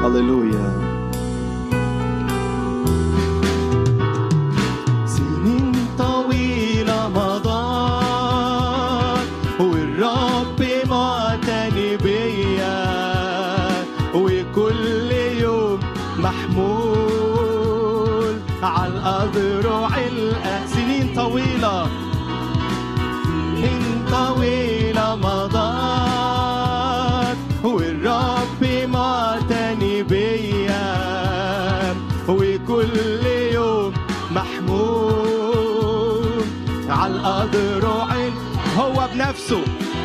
هللويا سنين طويلة مضت والرب معتني بيا وكل يوم محمول على الأذرع الأ- سنين طويلة سنين طويلة مضت والرب معتني بيا وكل يوم محمول على الأذرع هو بنفسه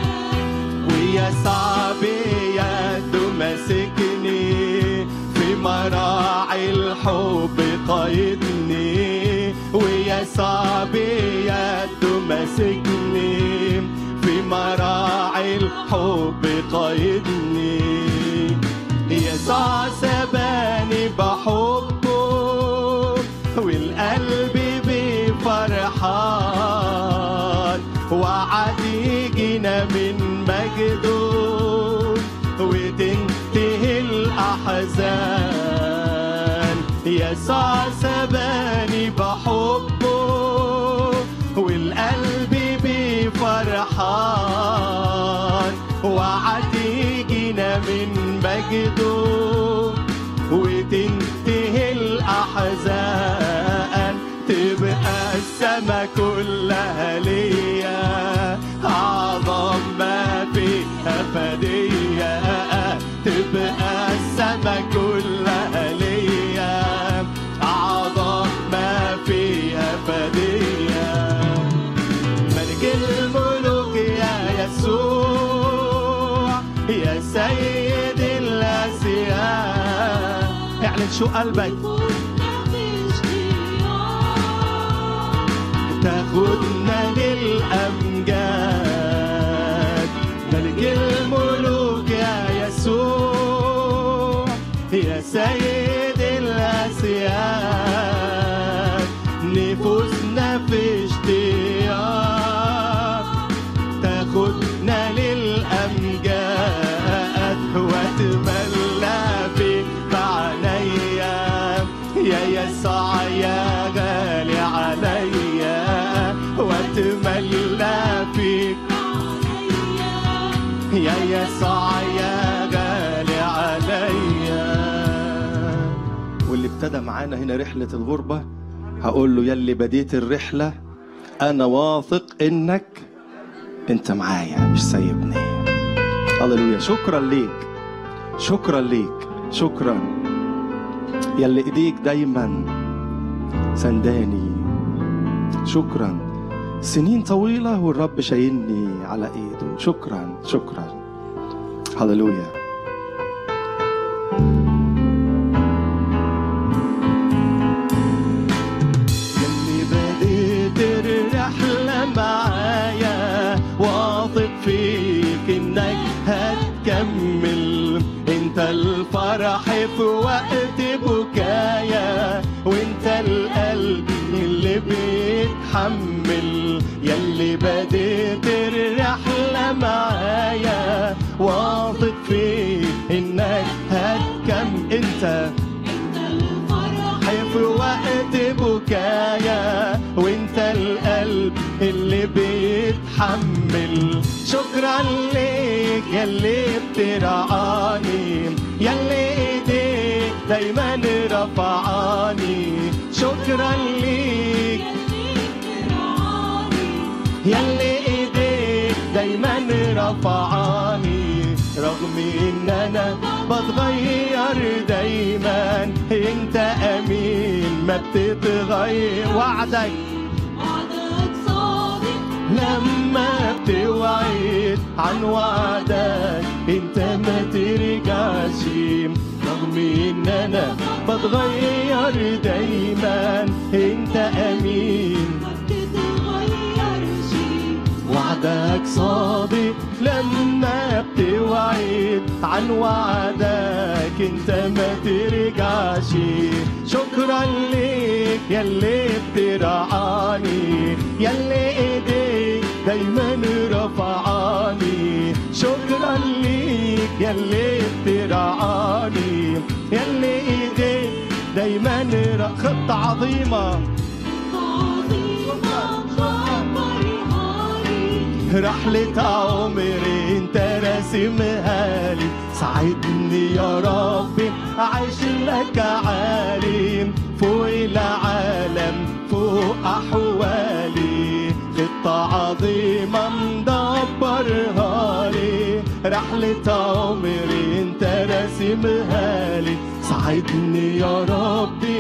ويسعى بيده ماسكني في مراعي الحب قايدني ويسعى بيده ماسكني في مراعي الحب قايدني يسوع سباني بحبه والقلب بفرحان وعد يجينا من مجده وتنتهي الأحزان يسوع سباني بحبه والقلب بفرحان وعد يجينا من مجده وتنتهي الأحزان تبقى السما كلها ليا أعظم ما فيها فدية تبقى السما كلها ليا أعظم ما فيها فدية ملك الملوك يا يسوع يا سيد الأسياء اعلن شو قلبك تاخدنا للأمجاد ملك الملوك يا يسوع يا سيد الأسياد نفوسنا في اشتياق تاخدنا للأمجاد وتملى فيك معنيا يا يسوع يا غالي عليا وتملى فيك يا يسوع يا غالي عليا واللي ابتدى معانا هنا رحلة الغربة هقول له يلي بديت الرحلة أنا واثق إنك أنت معايا مش سايبني هللويا شكرا ليك شكرا ليك شكرا يلي ايديك دايما سنداني شكرا سنين طويلة والرب شايلني على ايده شكرا شكرا هللويا يلي بديت الرحلة معايا واثق فيك انك هتكمل انت الفرح في وقت بكايا وانت القلب اللي بيتحمل يلي بديت الرحلة معايا واثق فيك انك هتكمل انت في وقت بكايا وانت القلب اللي بيتحمل شكرا ليك يلي بترعاني يلي ايديك دايما رفعاني شكرا ليك يلي ايديك دايما رفعاني رغم ان انا بتغير دايما انت امين ما بتتغير وعدك لما بتوعد عن وعدك انت ما ترجعش رغم ان انا بتغير دايما انت امين وعدك صادق لما بتوعد عن وعدك انت ما ترجعش شكرا ليك يلي بترعاني يلي ايديك دايما رفعاني شكرا ليك يلي بترعاني يلي دايما ر- خطة عظيمة رحلة عمري انت راسمها لي ساعدني يا ربي اعيش لك عالم فوق العالم فوق احوالي خطة عظيمة مدبرها لي رحلة عمري انت راسمها لي ساعدني يا ربي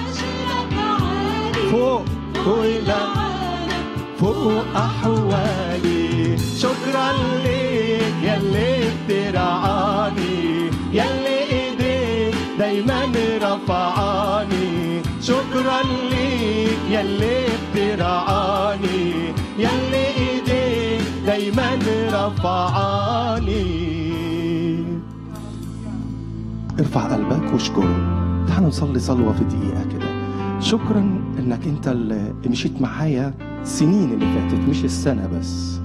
فوق فوق العالم فوق أحوالي شكرا ليك يلي بترعاني يلي ايديك دايما رفعاني شكرا ليك يلي بترعاني يلي ايديك دايما رفعاني ارفع قلبك واشكره تعالوا نصلي صلوة في دقيقة كده شكرا انك انت اللي مشيت معايا السنين اللي فاتت مش السنة بس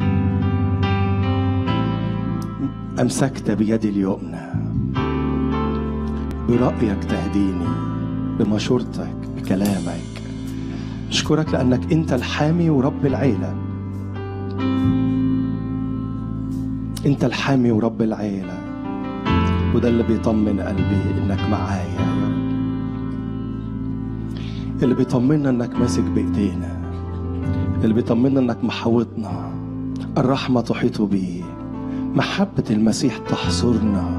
أمسكت بيدي اليمنى برأيك تهديني بمشورتك بكلامك أشكرك لأنك أنت الحامي ورب العيلة أنت الحامي ورب العيلة وده اللي بيطمن قلبي إنك معايا يا رب اللي بيطمنا إنك ماسك بإيدينا اللي بيطمنا إنك محوطنا الرحمة تحيط بي محبة المسيح تحصرنا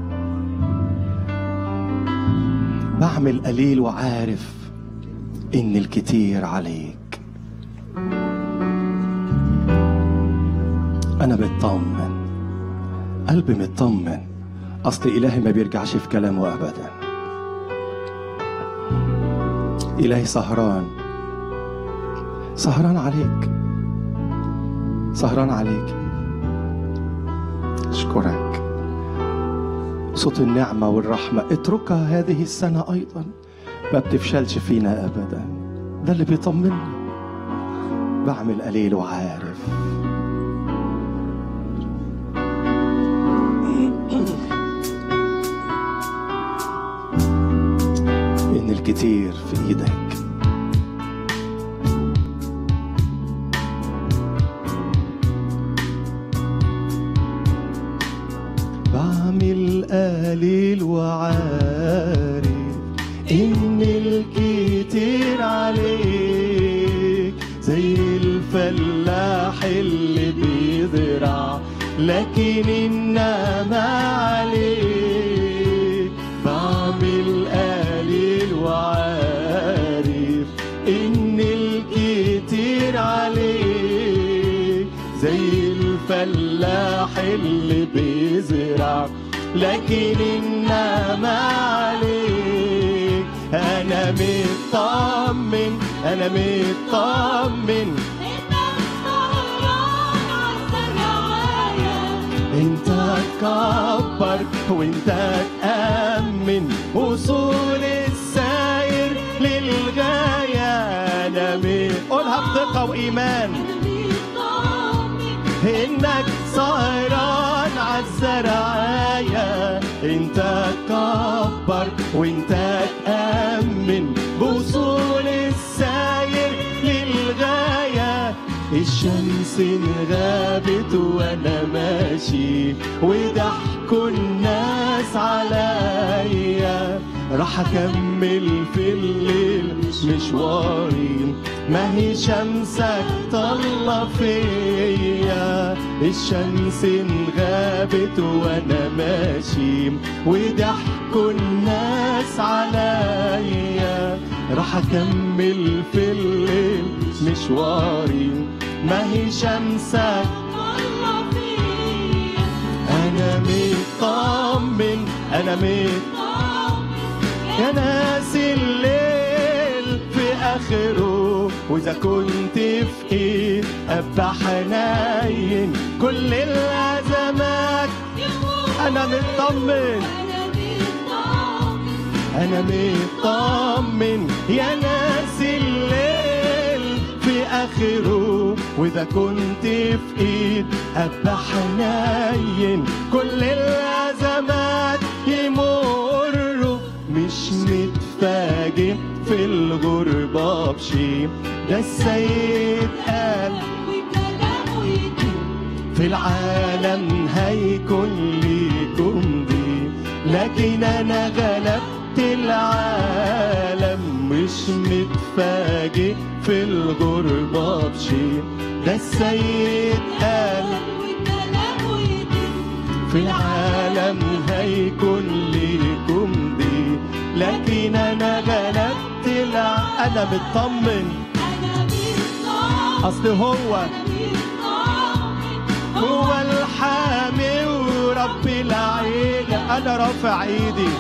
بعمل قليل وعارف إن الكتير عليك أنا بطمن قلبي مطمن أصل إلهي ما بيرجعش في كلامه أبدا إلهي سهران سهران عليك سهران عليك أشكرك صوت النعمة والرحمة اتركها هذه السنة أيضا ما بتفشلش فينا أبدا ده اللي بيطمنا بعمل قليل وعارف إن الكتير في إيدك بعمل قليل وعارف إن الكتير عليك زي الفلاح اللي بيزرع لكن إنما عليك بعمل قليل وعارف إن الكتير عليك زي الفلاح اللي بيزرع لكن إنما عليك أنا مطمن أنا مطمن انت تكبر وانت تأمن وصول الساير للغاية أنا مي- قولها بثقة وإيمان انك سهران عالزراعية انت تكبر وانت تأمن بوصول الساير للغاية الشمس انغابت وانا ماشي وضحكوا الناس عليا راح اكمل في الليل مشواري ما هي شمسك طلع فيا الشمس انغابت وانا ماشي وضحكوا الناس عليا راح اكمل في الليل مشواري ما هي شمسك انا مطمن انا مطمن يا ناس الليل في اخره واذا كنت في ايد ابقى حنين كل الازمات انا مطمن انا مطمن يا ناس الليل في اخره واذا كنت في ايد ابقى حنين كل الازمات يمروا مش مدفع متفاجئ في الغربة بشي ده السيد قال وكلامه يتم في العالم هيكون ليكم دي لكن انا غلبت العالم مش متفاجئ في الغربة بشي ده السيد قال وكلامه يتم في العالم هيكون ليكم دي لكن انا غلبت الع... انا مطمن أنا مطمن اصل هو أنا مطمن هو الحامي ورب العيلة انا رافع ايدي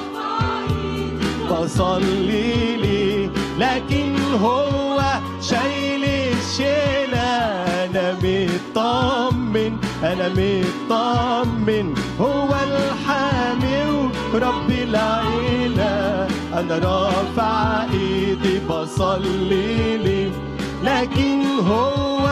بصلي لي لكن هو شايل الشيلة أنا مطمن أنا مطمن هو الحامي ورب العيلة أنا رافع إيدي بصلي لي لكن هو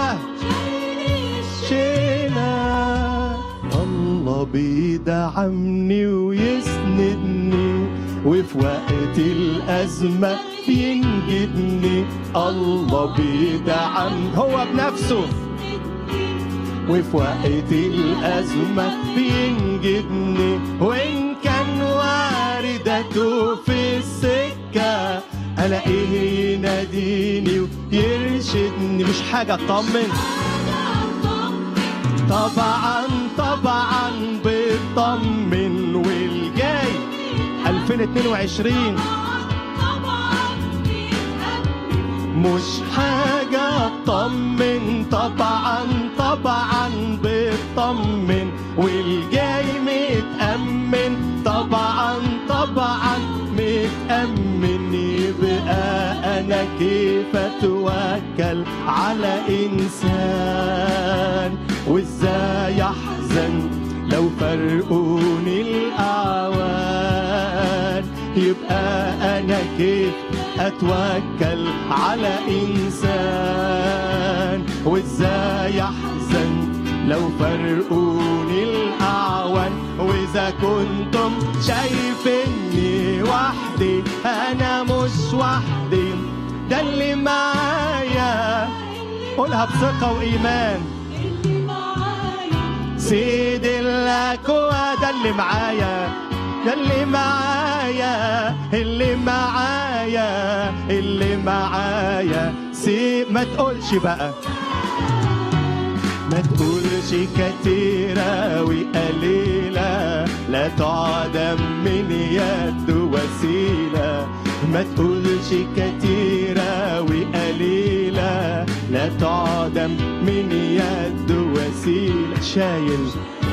شيلة الله بيدعمني ويسندني وفي وقت الأزمة بينجدني الله بيدعم هو بنفسه وفي وقت الأزمة بينجدني وإن كان واردته في السكة ألاقيه يناديني ويرشدني مش حاجة أطمن طبعا طبعا بيطمن والجاي 2022 مش حاجة اطمن طبعا طبعا بيطمن والجاي متأمن طبعا طبعا متأمن يبقى أنا كيف أتوكل على إنسان وإزاي أحزن لو فرقوني الأعوان يبقى أنا كيف أتوكل على إنسان وإزاي أحزن لو فرقوني الأعوان وإذا كنتم شايفيني وحدي أنا مش وحدي ده اللي معايا قولها بثقة وإيمان سيد الأكوى ده اللي معايا ده اللي معايا اللي معايا اللي معايا سي ما تقولش بقى ما تقولش كتيرة وقليلة لا تعدم من يد وسيلة ما تقولش كتيرة وقليلة لا تعدم من يد وسيلة شايل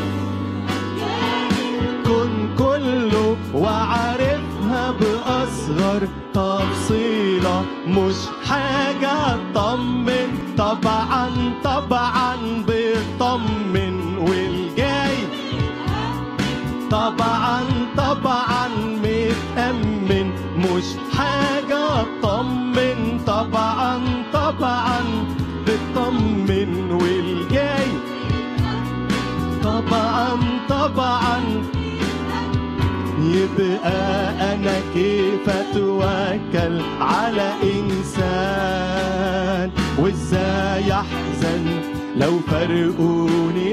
كن كله وعارفها بأصغر تفصيلة مش حاجة تطمن طبعا طبعا بيطمن والجاي طبعا طبعا متأمن مش حاجة تطمن طبعا طبعا بتطمن والجاي طبعا طبعا يبقى انا كيف اتوكل على انسان وازاي احزن لو فرقوني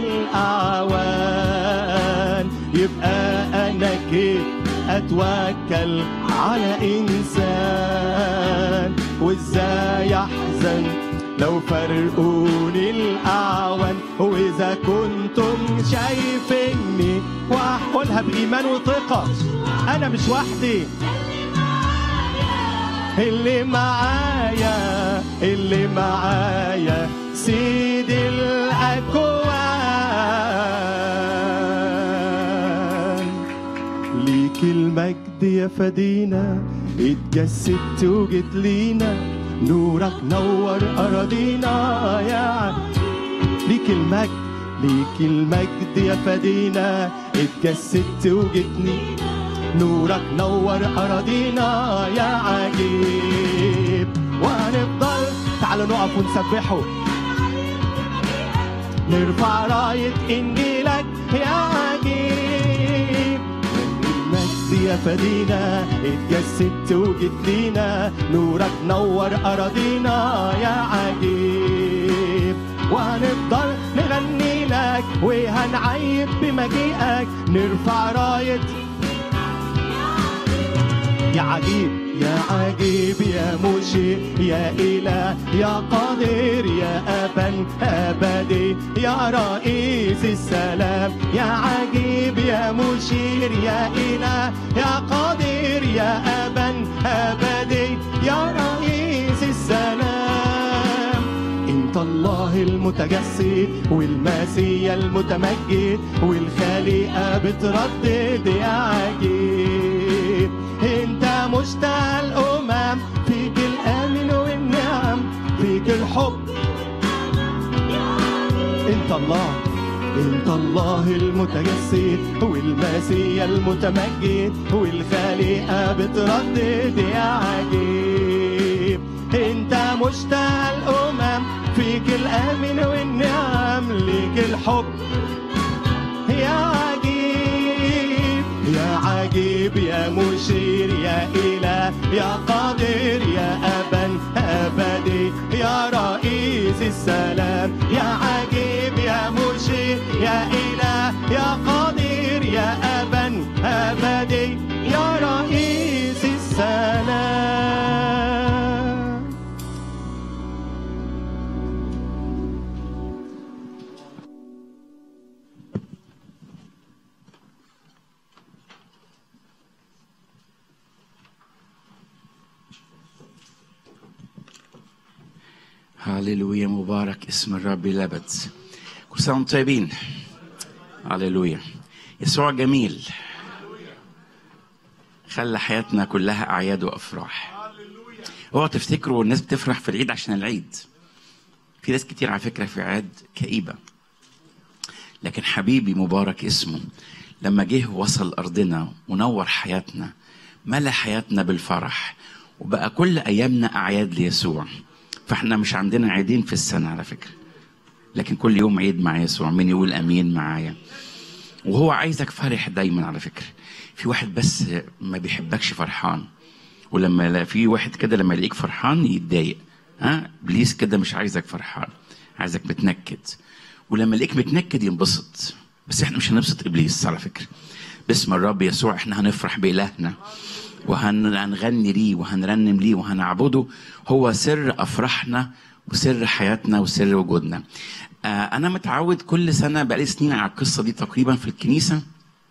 الاعوان يبقى انا كيف اتوكل على انسان وازاي احزن لو فرقوني الأعوان وإذا كنتم شايفيني وأقولها بإيمان وثقة أنا مش وحدي اللي معايا اللي معايا سيد الأكوان ليك المجد يا فدينا اتجسدت وجيت لينا نورك نور أراضينا يا ليك المجد ليك المجد يا فدينا اتجسدت وجيتني نورك نور أراضينا يا عجيب وهنفضل تعالوا نقف ونسبحه نرفع راية إنجيلك يا عجيب المجد يا فدينا اتجسدت وجيت لينا نورك نور أراضينا يا عجيب وهنفضل نغني لك وهنعيب بمجيئك نرفع راية يا عجيب يا عجيب يا مشير يا إله يا قادر يا أبا أبدي يا رئيس السلام يا عجيب يا مشير يا إله يا قادر يا أبا أبدي يا رئيس السلام انت الله المتجسد والمسيا المتمجد والخليقه بتردد يا عجيب انت مشتاق الامم فيك الامن والنعم فيك الحب انت الله انت الله المتجسد والمسيا المتمجد والخليقه بتردد يا عجيب انت مشتاق الامم فيك الامن والنعم ليك الحب يا عجيب يا عجيب يا مشير يا إله يا قادر يا أبا أبدي يا رئيس السلام يا عجيب يا مشير يا إله يا قادر يا أبا أبدي يا رئيس السلام هللويا مبارك اسم الرب للأبد كل سنة وانتم طيبين هللويا يسوع جميل خلى حياتنا كلها أعياد وأفراح اوعوا تفتكروا الناس بتفرح في العيد عشان العيد في ناس كتير على فكرة في عيد كئيبة لكن حبيبي مبارك اسمه لما جه وصل أرضنا ونور حياتنا ملا حياتنا بالفرح وبقى كل أيامنا أعياد ليسوع فاحنا مش عندنا عيدين في السنة على فكرة لكن كل يوم عيد مع يسوع مين يقول أمين معايا وهو عايزك فرح دايما على فكرة في واحد بس ما بيحبكش فرحان ولما لا- في واحد كده لما يلاقيك فرحان يتضايق ها ابليس كده مش عايزك فرحان عايزك متنكد ولما يلاقيك متنكد ينبسط بس احنا مش هنبسط ابليس على فكره باسم الرب يسوع احنا هنفرح بالهنا وهنغني ليه وهنرنم ليه وهنعبده هو سر افراحنا وسر حياتنا وسر وجودنا آه انا متعود كل سنه بقالي سنين على القصه دي تقريبا في الكنيسه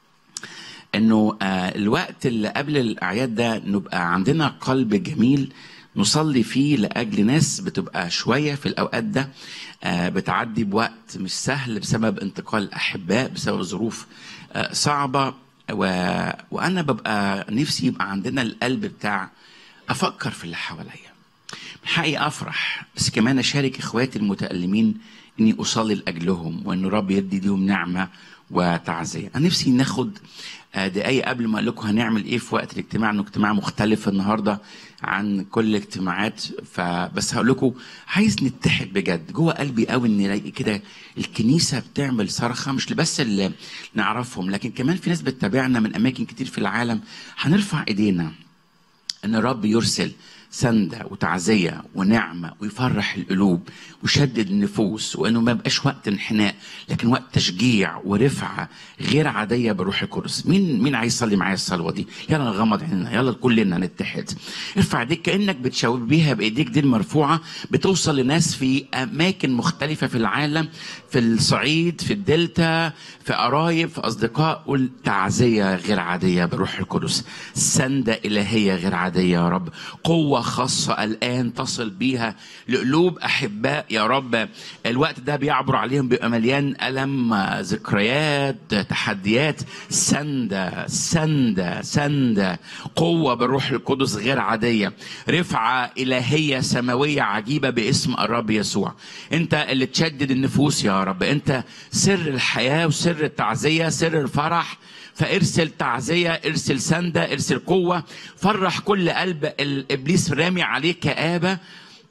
انه آه، الوقت اللي قبل الاعياد ده نبقى عندنا قلب جميل نصلي فيه لاجل ناس بتبقى شويه في الاوقات ده آه، بتعدي بوقت مش سهل بسبب انتقال الاحباء بسبب ظروف آه، صعبه و... وانا ببقى نفسي يبقى عندنا القلب بتاع افكر في اللي حواليا من حقي افرح بس كمان اشارك اخواتي المتالمين اني اصلي لاجلهم وان الرب يدي ليهم نعمه وتعزيه انا نفسي ناخد آه، دقايق قبل ما اقول لكم هنعمل ايه في وقت الاجتماع انه اجتماع مختلف النهارده عن كل الاجتماعات فبس هقول لكم عايز نتحد بجد جوه قلبي قوي ان الاقي كده الكنيسه بتعمل صرخه مش بس اللي نعرفهم لكن كمان في ناس بتتابعنا من اماكن كتير في العالم هنرفع ايدينا ان الرب يرسل سندة وتعزية ونعمة ويفرح القلوب ويشدد النفوس وانه ما يبقاش وقت انحناء لكن وقت تشجيع ورفعة غير عادية بالروح القدس مين مين عايز يصلي معايا الصلوة دي يلا نغمض عيننا يلا كلنا نتحد ارفع ايديك كأنك بتشاور بيها بايديك دي المرفوعة بتوصل لناس في اماكن مختلفة في العالم في الصعيد في الدلتا في قرايب في اصدقاء قول تعزية غير عادية بالروح القدس سندة إلهية غير عادية يا رب قوة خاصة الآن تصل بيها لقلوب أحباء يا رب الوقت ده بيعبر عليهم بيبقى مليان ألم ذكريات تحديات سندة سندة سندة قوة بالروح القدس غير عادية رفعة إلهية سماوية عجيبة باسم الرب يسوع أنت اللي تشدد النفوس يا رب أنت سر الحياة وسر التعزية سر الفرح فارسل تعزية ارسل سندة ارسل قوة فرح كل قلب الإبليس رامي عليه كآبة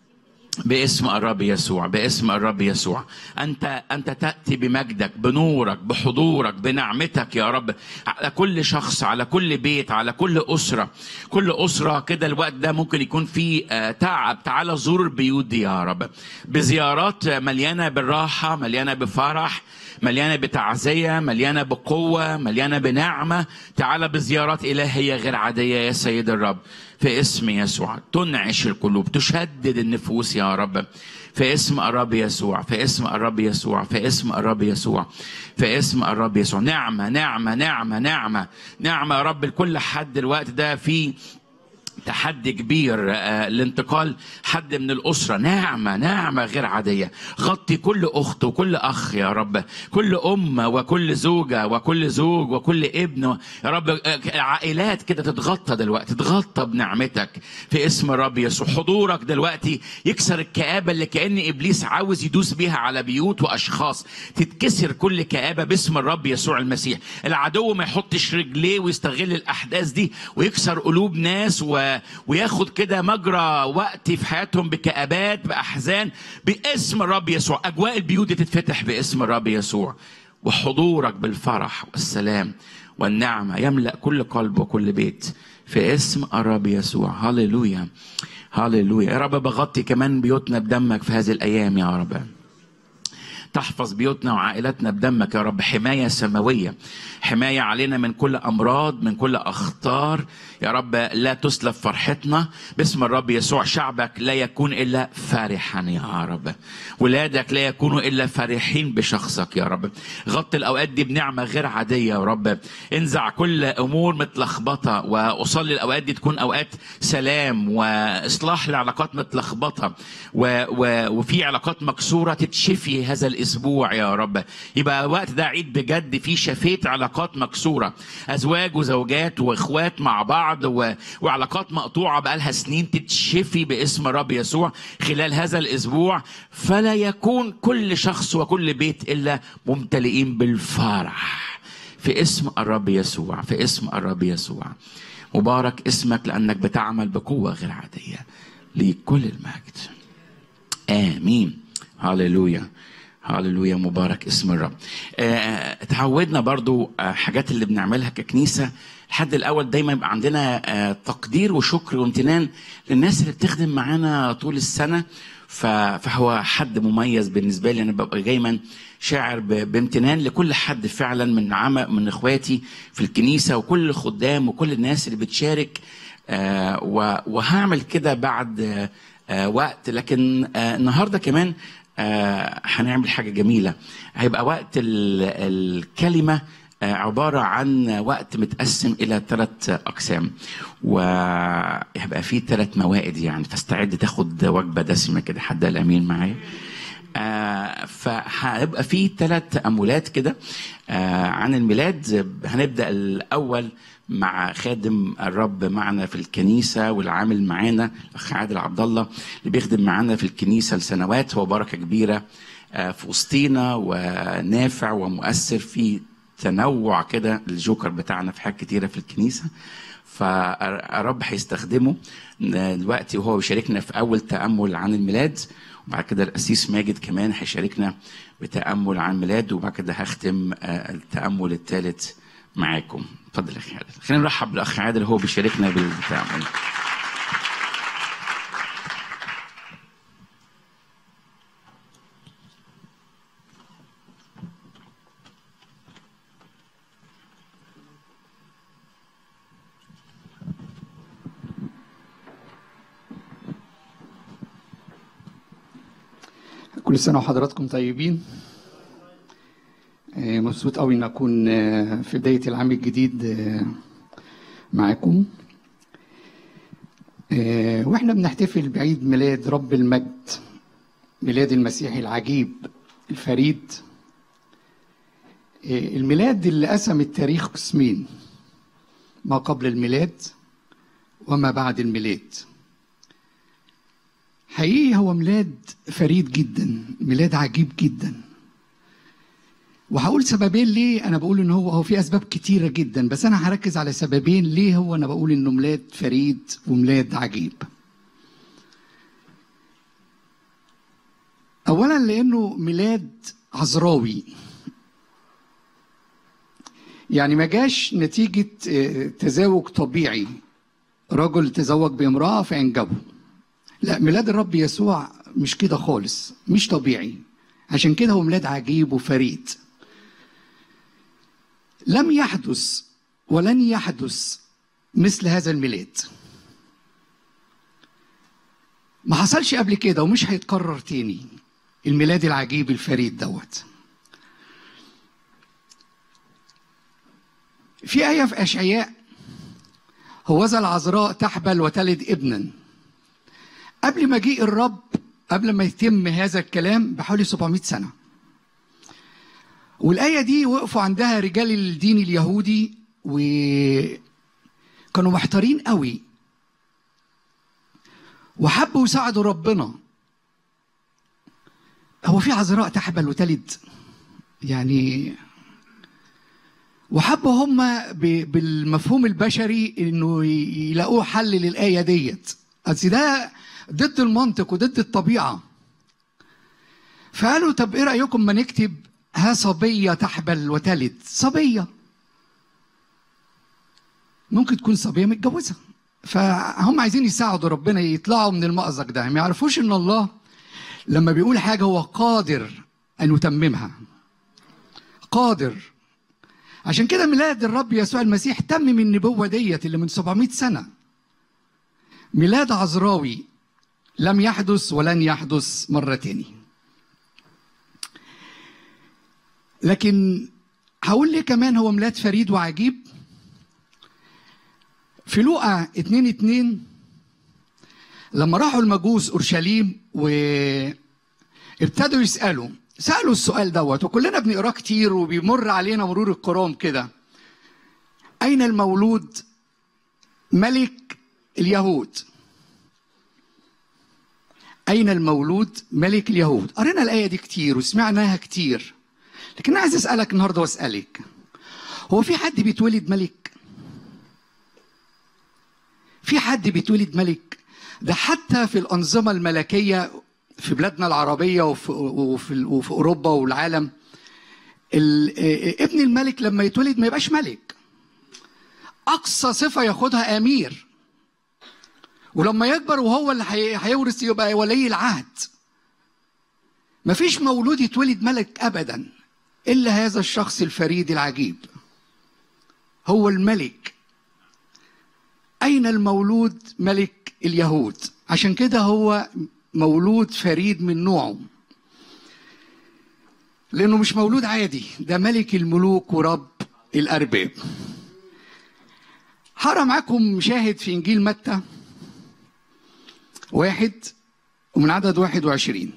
باسم الرب يسوع باسم الرب يسوع انت انت تاتي بمجدك بنورك بحضورك بنعمتك يا رب على كل شخص على كل بيت على كل اسره كل اسره كده الوقت ده ممكن يكون فيه آه، تعب تعال زور البيوت دي يا رب بزيارات مليانه بالراحه مليانه بفرح مليانه بتعزيه مليانه بقوه مليانه بنعمه تعال بزيارات الهيه غير عاديه يا سيد الرب في اسم يسوع تنعش القلوب تشدد النفوس يا رب في اسم الرب يسوع في اسم الرب يسوع في اسم الرب يسوع في اسم الرب يسوع نعمه نعمه نعمه نعمه نعمه يا رب لكل حد الوقت ده في تحدي كبير آه، لانتقال حد من الأسرة نعمة نعمة غير عادية غطي كل أخت وكل أخ يا رب كل أم وكل زوجة وكل زوج وكل ابن يا رب آه، عائلات كده تتغطى دلوقتي تتغطى بنعمتك في اسم الرب يسوع حضورك دلوقتي يكسر الكآبة اللي كأن إبليس عاوز يدوس بيها على بيوت وأشخاص تتكسر كل كآبة باسم الرب يسوع المسيح العدو ما يحطش رجليه ويستغل الأحداث دي ويكسر قلوب ناس و... وياخد كده مجرى وقت في حياتهم بكآبات بأحزان باسم الرب يسوع أجواء البيوت دي تتفتح باسم الرب يسوع وحضورك بالفرح والسلام والنعمة يملأ كل قلب وكل بيت في اسم الرب يسوع هللويا هللويا يا رب بغطي كمان بيوتنا بدمك في هذه الأيام يا رب تحفظ بيوتنا وعائلاتنا بدمك يا رب حماية سماوية حماية علينا من كل أمراض من كل أخطار يا رب لا تسلب فرحتنا باسم الرب يسوع شعبك لا يكون إلا فرحا يا رب ولادك لا يكونوا إلا فرحين بشخصك يا رب غطي الأوقات دي بنعمة غير عادية يا رب انزع كل أمور متلخبطة وأصلي الأوقات دي تكون أوقات سلام وإصلاح لعلاقات متلخبطة و... و... وفي علاقات مكسورة تتشفي هذا الأسبوع يا رب يبقى وقت ده عيد بجد فيه شفيت علاقات مكسورة أزواج وزوجات وإخوات مع بعض و... وعلاقات مقطوعة بقالها سنين تتشفي باسم الرب يسوع خلال هذا الأسبوع فلا يكون كل شخص وكل بيت إلا ممتلئين بالفرح في اسم الرب يسوع في اسم الرب يسوع مبارك اسمك لأنك بتعمل بقوة غير عادية لكل المجد آمين هللويا هللويا مبارك اسم الرب آه، اتعودنا برضو آه، حاجات اللي بنعملها ككنيسة الحد الأول دايما يبقى عندنا آه، تقدير وشكر وامتنان للناس اللي بتخدم معانا طول السنة ف- فهو حد مميز بالنسبة لي أنا ببقى دايما شاعر ب- بامتنان لكل حد فعلا من عم من إخواتي في الكنيسة وكل الخدام وكل الناس اللي بتشارك آه، و- وهعمل كده بعد آه، آه، وقت لكن آه، النهارده كمان آه، هنعمل حاجه جميله هيبقى وقت ال- الكلمه آه، عباره عن وقت متقسم الى ثلاث اقسام وهيبقى فيه ثلاث موائد يعني فاستعد تاخد وجبه دسمه كده حد الامين معايا آه، فهيبقى في ثلاث تأملات كده آه، عن الميلاد هنبدأ الأول مع خادم الرب معنا في الكنيسة والعامل معانا الأخ عادل عبد الله اللي بيخدم معانا في الكنيسة لسنوات هو بركة كبيرة آه، في وسطينا ونافع ومؤثر في تنوع كده الجوكر بتاعنا في حاجات كتيرة في الكنيسة فالرب هيستخدمه دلوقتي وهو بيشاركنا في أول تأمل عن الميلاد وبعد كده القسيس ماجد كمان هيشاركنا بتأمل عن الميلاد وبعد كده هختم آه، التأمل الثالث معاكم اتفضل يا اخي عادل خلينا نرحب بالاخ عادل هو بيشاركنا بالتأمل كل سنة وحضراتكم طيبين آه، مبسوط قوي ان اكون آه، في بداية العام الجديد آه، معاكم آه، واحنا بنحتفل بعيد ميلاد رب المجد ميلاد المسيح العجيب الفريد آه، الميلاد اللي قسم التاريخ قسمين ما قبل الميلاد وما بعد الميلاد حقيقي هو ميلاد فريد جدا ميلاد عجيب جدا وهقول سببين ليه انا بقول ان هو هو في اسباب كتيره جدا بس انا هركز على سببين ليه هو انا بقول انه ميلاد فريد وميلاد عجيب اولا لانه ميلاد عذراوي يعني ما جاش نتيجه آه، تزاوج طبيعي رجل تزوج بامراه فانجبه لا ميلاد الرب يسوع مش كده خالص مش طبيعي عشان كده هو ميلاد عجيب وفريد لم يحدث ولن يحدث مثل هذا الميلاد ما حصلش قبل كده ومش هيتكرر تاني الميلاد العجيب الفريد دوت في آية في أشعياء هوذا العذراء تحبل وتلد ابنا قبل مجيء الرب قبل ما يتم هذا الكلام بحوالي 700 سنة والآية دي وقفوا عندها رجال الدين اليهودي وكانوا محتارين قوي وحبوا يساعدوا ربنا هو في عذراء تحبل وتلد يعني وحبوا هم ب- بالمفهوم البشري انه ي- يلاقوا حل للايه ديت اصل ده ضد المنطق وضد الطبيعه فقالوا طب ايه رايكم ما نكتب ها صبيه تحبل وتلد صبيه ممكن تكون صبيه متجوزه فهم عايزين يساعدوا ربنا يطلعوا من المأزق ده ما يعرفوش ان الله لما بيقول حاجه هو قادر ان يتممها قادر عشان كده ميلاد الرب يسوع المسيح تمم النبوه ديت اللي من 700 سنه ميلاد عذراوي لم يحدث ولن يحدث مره تاني لكن هقول ليه كمان هو ميلاد فريد وعجيب في لوقا 2 2 لما راحوا المجوس اورشليم وابتدوا يسالوا سالوا السؤال دوت وكلنا بنقراه كتير وبيمر علينا مرور الكرام كده اين المولود ملك اليهود اين المولود ملك اليهود قرينا الايه دي كتير وسمعناها كتير لكن انا عايز اسالك النهارده واسالك هو في حد بيتولد ملك في حد بيتولد ملك ده حتى في الأنظمة الملكية في بلادنا العربية وفي, وفي, وفي أوروبا والعالم ال- ابن الملك لما يتولد ما يبقاش ملك أقصى صفة ياخدها أمير ولما يكبر وهو اللي هي- هيورث يبقى ولي العهد مفيش مولود يتولد ملك أبدا إلا هذا الشخص الفريد العجيب هو الملك أين المولود ملك اليهود عشان كده هو مولود فريد من نوعه لأنه مش مولود عادي ده ملك الملوك ورب الأرباب هقرا معاكم شاهد في إنجيل متى واحد ومن عدد واحد وعشرين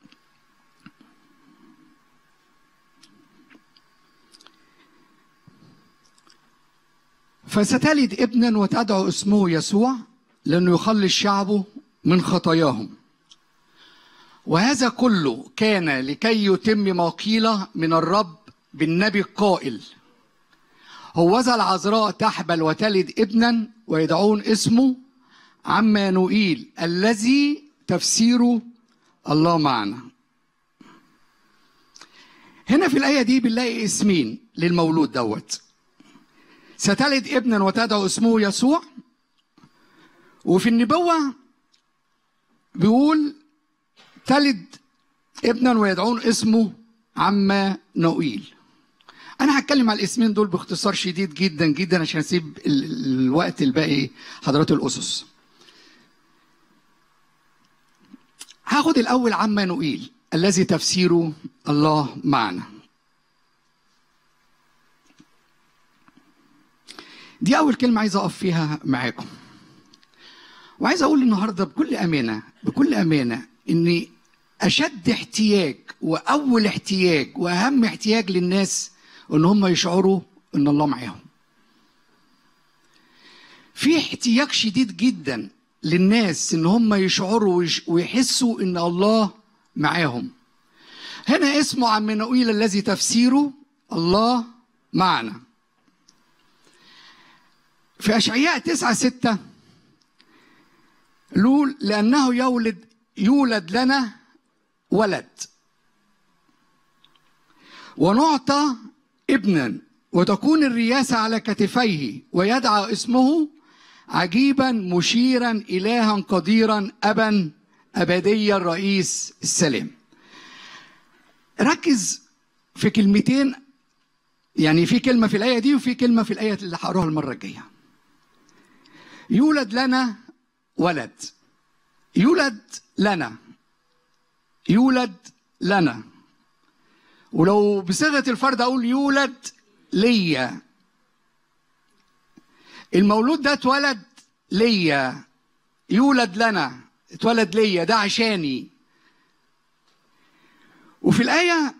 فستلد ابنا وتدعو اسمه يسوع لأنه يخلص شعبه من خطاياهم وهذا كله كان لكي يتم ما قيل من الرب بالنبي القائل هوذا العذراء تحبل وتلد ابنا ويدعون اسمه عمانوئيل الذي تفسيره الله معنا هنا في الآية دي بنلاقي اسمين للمولود دوت ستلد ابنا وتدعو اسمه يسوع وفي النبوة بيقول تلد ابنا ويدعون اسمه عما نوئيل انا هتكلم على الاسمين دول باختصار شديد جدا جدا عشان اسيب ال- الوقت الباقي حضرات الاسس هاخد الاول عما نوئيل الذي تفسيره الله معنا دي اول كلمه عايز اقف فيها معاكم وعايز اقول النهارده بكل امانه بكل امانه ان اشد احتياج واول احتياج واهم احتياج للناس ان هم يشعروا ان الله معاهم في احتياج شديد جدا للناس ان هم يشعروا ويش- ويحسوا ان الله معاهم هنا اسمه عم نوئيل الذي تفسيره الله معنا في أشعياء تسعة ستة لول لأنه يولد يولد لنا ولد ونعطى ابنا وتكون الرياسة على كتفيه ويدعى اسمه عجيبا مشيرا إلها قديرا أبا أبديا رئيس السلام ركز في كلمتين يعني في كلمة في الآية دي وفي كلمة في الآية اللي هقراها المرة الجاية يولد لنا ولد يولد لنا يولد لنا ولو بصيغه الفرد اقول يولد ليا المولود ده اتولد ليا يولد لنا اتولد ليا ده عشاني وفي الايه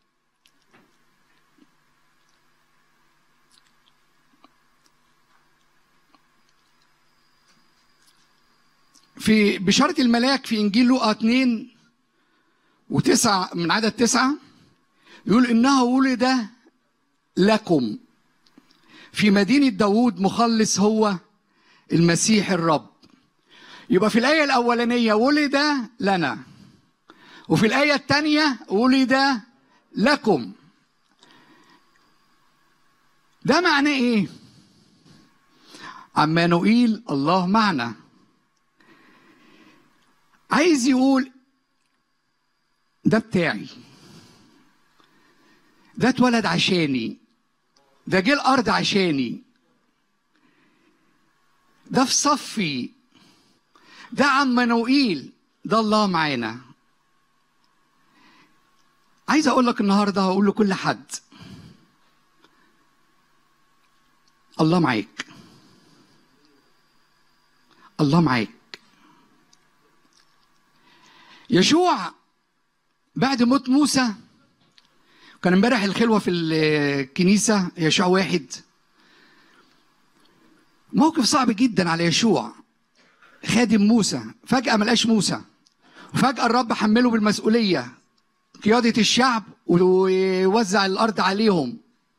في بشارة الملاك في إنجيل لوقا 2 وتسعة من عدد تسعة يقول إنه ولد لكم في مدينة داوود مخلص هو المسيح الرب يبقى في الآية الأولانية ولد لنا وفي الآية الثانية ولد لكم ده معناه إيه؟ عمانوئيل الله معنا عايز يقول ده بتاعي ده اتولد عشاني ده جه الارض عشاني ده في صفي ده عمانوئيل ده الله معانا عايز اقول لك النهارده هقول لكل حد الله معاك الله معاك يشوع بعد موت موسى كان امبارح الخلوه في الكنيسه يشوع واحد موقف صعب جدا على يشوع خادم موسى فجاه ما لقاش موسى وفجاه الرب حمله بالمسؤوليه قياده الشعب ويوزع الارض عليهم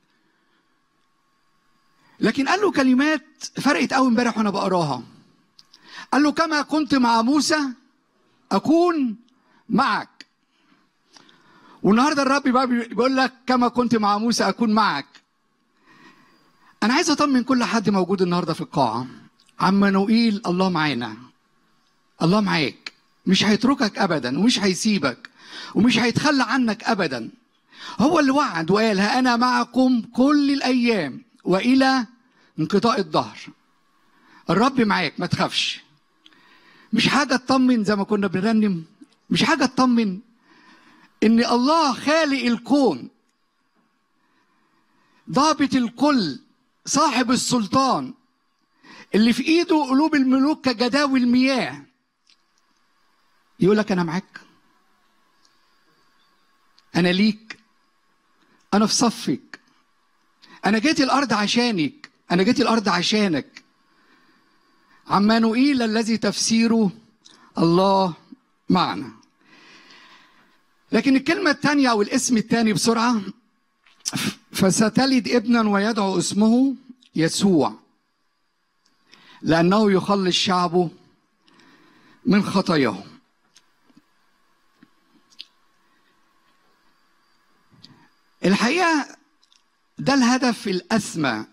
لكن قال له كلمات فرقت قوي امبارح وانا بقراها قال له كما كنت مع موسى اكون معك والنهارده الرب بقى بيقول لك كما كنت مع موسى اكون معك انا عايز اطمن كل حد موجود النهارده في القاعه عمانوئيل الله معانا الله معاك مش هيتركك ابدا ومش هيسيبك ومش هيتخلى عنك ابدا هو اللي وعد وقال ها انا معكم كل الايام والى انقضاء الظهر الرب معاك ما تخافش مش حاجه تطمن زي ما كنا بنرنم مش حاجه تطمن ان الله خالق الكون ضابط الكل صاحب السلطان اللي في ايده قلوب الملوك كجداوي المياه يقول لك انا معاك انا ليك انا في صفك انا جيت الارض عشانك انا جيت الارض عشانك عمانوئيل الذي تفسيره الله معنا لكن الكلمة الثانية أو الاسم الثاني بسرعة فستلد ابنا ويدعو اسمه يسوع لأنه يخلص شعبه من خطاياهم الحقيقة ده الهدف الأسمى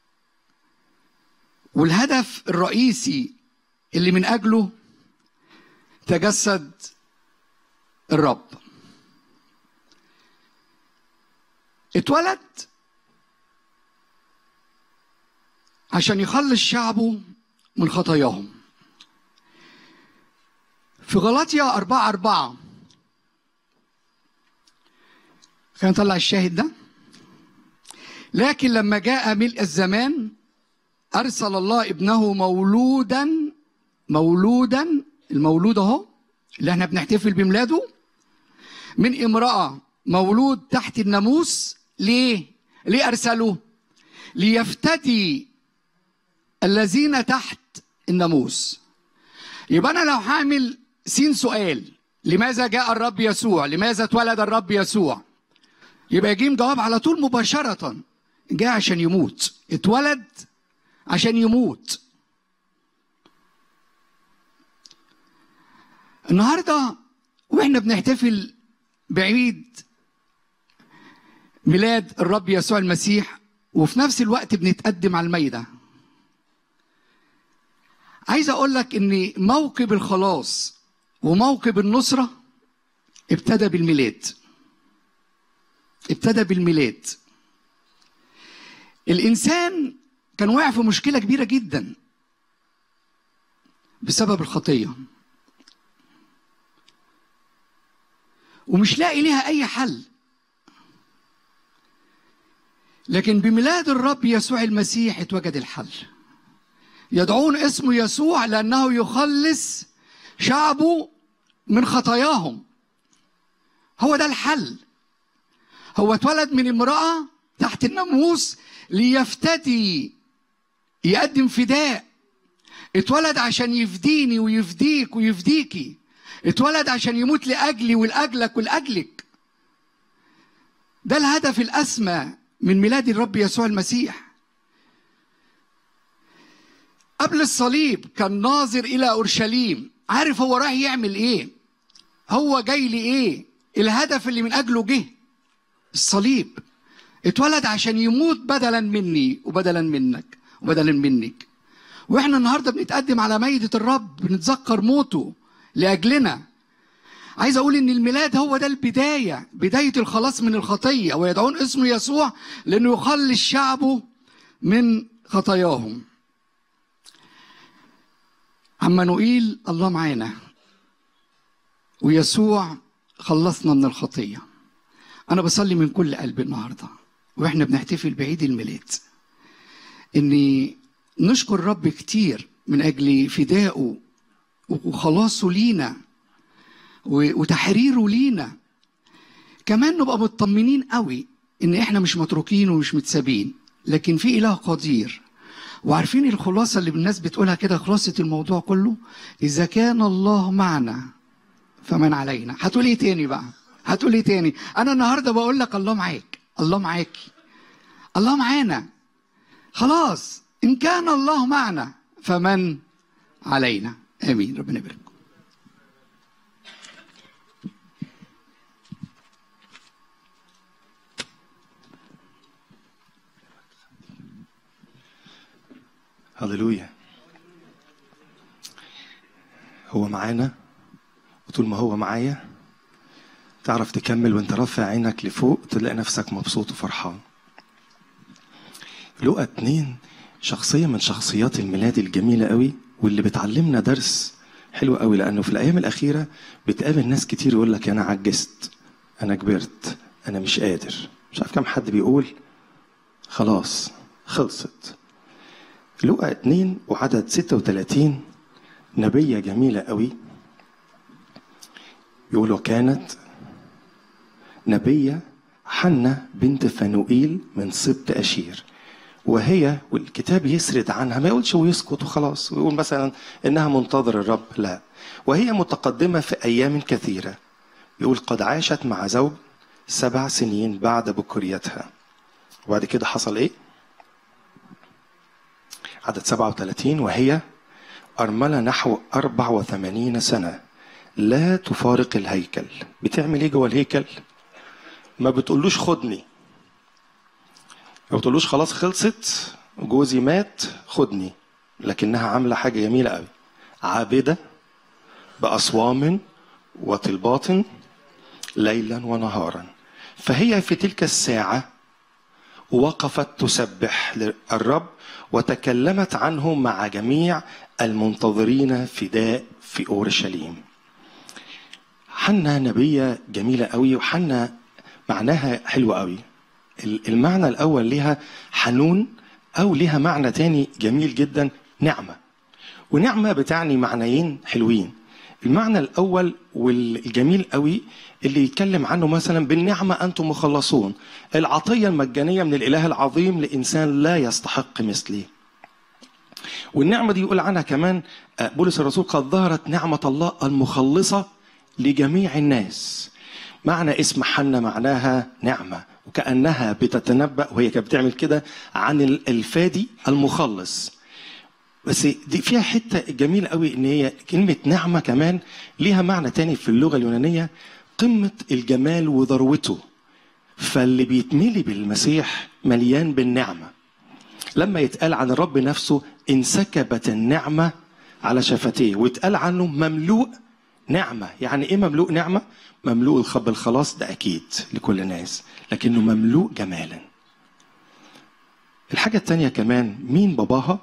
والهدف الرئيسي اللي من أجله تجسد الرب اتولد عشان يخلص شعبه من خطاياهم في غلاطيا أربعة أربعة كان نطلع الشاهد ده لكن لما جاء ملء الزمان أرسل الله ابنه مولودا مولودا المولود أهو اللي احنا بنحتفل بميلاده من امرأة مولود تحت الناموس ليه؟ ليه أرسله؟ ليفتدي الذين تحت الناموس يبقى أنا لو هعمل سين سؤال لماذا جاء الرب يسوع؟ لماذا اتولد الرب يسوع؟ يبقى يجيب جواب على طول مباشرة جاء عشان يموت اتولد عشان يموت النهارده واحنا بنحتفل بعيد ميلاد الرب يسوع المسيح وفي نفس الوقت بنتقدم على الميدة عايز اقول لك ان موكب الخلاص وموكب النصرة ابتدى بالميلاد ابتدى بالميلاد الانسان كان واقع في مشكلة كبيرة جدا بسبب الخطية ومش لاقي ليها اي حل لكن بميلاد الرب يسوع المسيح اتوجد الحل يدعون اسمه يسوع لانه يخلص شعبه من خطاياهم هو ده الحل هو اتولد من امراه تحت الناموس ليفتدي يقدم فداء اتولد عشان يفديني ويفديك ويفديكي اتولد عشان يموت لاجلي ولاجلك ولاجلك ده الهدف الاسمى من ميلاد الرب يسوع المسيح قبل الصليب كان ناظر الى اورشليم عارف هو رايح يعمل ايه هو جاي لايه الهدف اللي من اجله جه الصليب اتولد عشان يموت بدلا مني وبدلا منك وبدلا منك واحنا النهارده بنتقدم على ميدة الرب بنتذكر موته لاجلنا عايز اقول ان الميلاد هو ده البدايه بدايه الخلاص من الخطيه ويدعون اسمه يسوع لانه يخلص شعبه من خطاياهم عمانوئيل الله معانا ويسوع خلصنا من الخطيه انا بصلي من كل قلبي النهارده واحنا بنحتفل بعيد الميلاد اني نشكر الرب كتير من اجل فدائه وخلاصه لينا و- وتحريره لينا كمان نبقى مطمنين قوي ان احنا مش متروكين ومش متسابين لكن في اله قدير وعارفين الخلاصه اللي الناس بتقولها كده خلاصه الموضوع كله اذا كان الله معنا فمن علينا هتقول ايه تاني بقى هتقول ايه تاني انا النهارده بقول لك الله معاك الله معاكي الله معانا خلاص ان كان الله معنا فمن علينا امين ربنا يبارك هللويا هو معانا وطول ما هو معايا تعرف تكمل وانت رافع عينك لفوق تلاقي نفسك مبسوط وفرحان لقى اتنين شخصية من شخصيات الميلاد الجميلة قوي واللي بتعلمنا درس حلو قوي لأنه في الأيام الأخيرة بتقابل ناس كتير يقول لك أنا عجزت أنا كبرت أنا مش قادر مش عارف كم حد بيقول خلاص خلصت لقى اتنين وعدد 36 نبية جميلة قوي يقولوا كانت نبية حنة بنت فنوئيل من سبط أشير وهي والكتاب يسرد عنها ما يقولش ويسكت وخلاص ويقول مثلا إنها منتظر الرب لا وهي متقدمة في أيام كثيرة يقول قد عاشت مع زوج سبع سنين بعد بكريتها وبعد كده حصل إيه؟ عدد 37 وهي أرملة نحو 84 سنة لا تفارق الهيكل بتعمل ايه جوه الهيكل ما بتقولوش خدني ما بتقولوش خلاص خلصت جوزي مات خدني لكنها عاملة حاجة جميلة قوي عابدة بأصوام وطلبات ليلا ونهارا فهي في تلك الساعة وقفت تسبح الرب وتكلمت عنه مع جميع المنتظرين فداء في اورشليم. حنا نبيه جميله قوي وحنا معناها حلو قوي. المعنى الاول ليها حنون او ليها معنى تاني جميل جدا نعمه. ونعمه بتعني معنيين حلوين. المعنى الاول والجميل قوي اللي يتكلم عنه مثلا بالنعمه انتم مخلصون العطيه المجانيه من الاله العظيم لانسان لا يستحق مثلي والنعمه دي يقول عنها كمان بولس الرسول قد ظهرت نعمه الله المخلصه لجميع الناس معنى اسم حنة معناها نعمة وكأنها بتتنبأ وهي كانت بتعمل كده عن الفادي المخلص بس دي فيها حته جميل قوي ان هي كلمه نعمه كمان ليها معنى تاني في اللغه اليونانيه قمة الجمال وذروته فاللي بيتملي بالمسيح مليان بالنعمة لما يتقال عن الرب نفسه انسكبت النعمة على شفتيه ويتقال عنه مملوء نعمة يعني ايه مملوء نعمة مملوء الخب الخلاص ده اكيد لكل الناس لكنه مملوء جمالا الحاجة التانية كمان مين باباها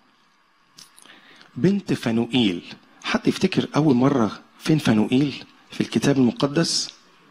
بنت فنوئيل حد يفتكر أول مرة فين فنوئيل في الكتاب المقدس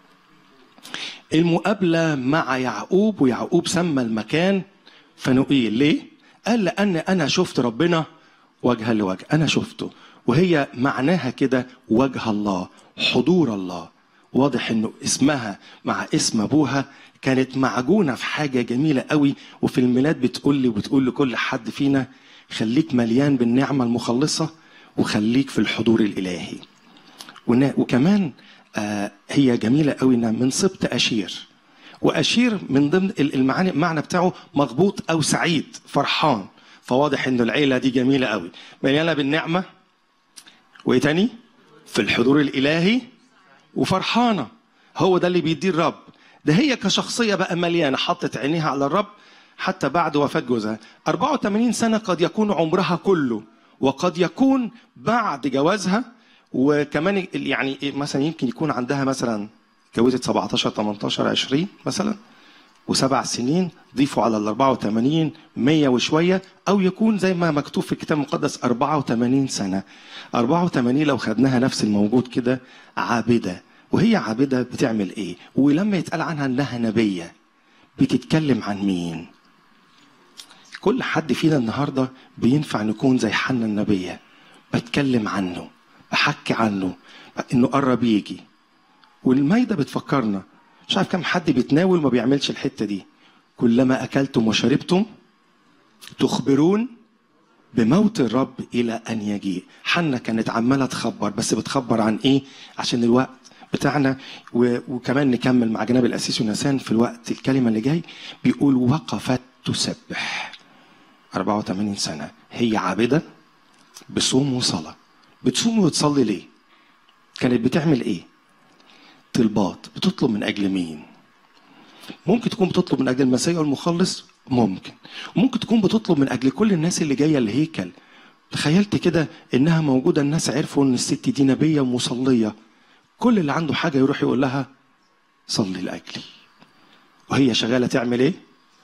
المقابلة مع يعقوب ويعقوب سمى المكان فنوئيل ليه؟ قال لأن أنا شفت ربنا وجها لوجه أنا شفته وهي معناها كده وجه الله حضور الله واضح انه اسمها مع اسم ابوها كانت معجونة في حاجة جميلة قوي وفي الميلاد بتقول لي وبتقول لكل حد فينا خليك مليان بالنعمة المخلصة وخليك في الحضور الإلهي ونا- وكمان آه، هي جميلة قوي انها من سبط أشير وأشير من ضمن ال- المعاني المعنى بتاعه مغبوط أو سعيد فرحان فواضح انه العيلة دي جميلة قوي مليانة بالنعمة وايه تاني في الحضور الالهي وفرحانه هو ده اللي بيديه الرب ده هي كشخصيه بقى مليانه حطت عينيها على الرب حتى بعد وفاه جوزها 84 سنه قد يكون عمرها كله وقد يكون بعد جوازها وكمان ال- يعني إيه مثلا يمكن يكون عندها مثلا جوزت 17 18 20 مثلا وسبع سنين ضيفوا على ال 84 100 وشويه او يكون زي ما مكتوب في الكتاب المقدس 84 سنه 84 لو خدناها نفس الموجود كده عابده وهي عابده بتعمل ايه؟ ولما يتقال عنها انها نبيه بتتكلم عن مين؟ كل حد فينا النهارده بينفع نكون زي حنا النبيه بتكلم عنه بحكي عنه انه قرب يجي والمايده بتفكرنا مش عارف كم حد بيتناول ما بيعملش الحته دي كلما اكلتم وشربتم تخبرون بموت الرب الى ان يجيء حنا كانت عماله تخبر بس بتخبر عن ايه عشان الوقت بتاعنا و... وكمان نكمل مع جناب الاسيس ونسان في الوقت الكلمه اللي جاي بيقول وقفت تسبح 84 سنه هي عابده بصوم وصلاه بتصوم وتصلي ليه كانت بتعمل ايه طلبات بتطلب من اجل مين ممكن تكون بتطلب من اجل المسيح والمخلص ممكن وممكن تكون بتطلب من اجل كل الناس اللي جايه الهيكل تخيلت كده انها موجوده الناس عرفوا ان الست دي نبيه ومصليه كل اللي عنده حاجه يروح يقول لها صلي لاجلي وهي شغاله تعمل ايه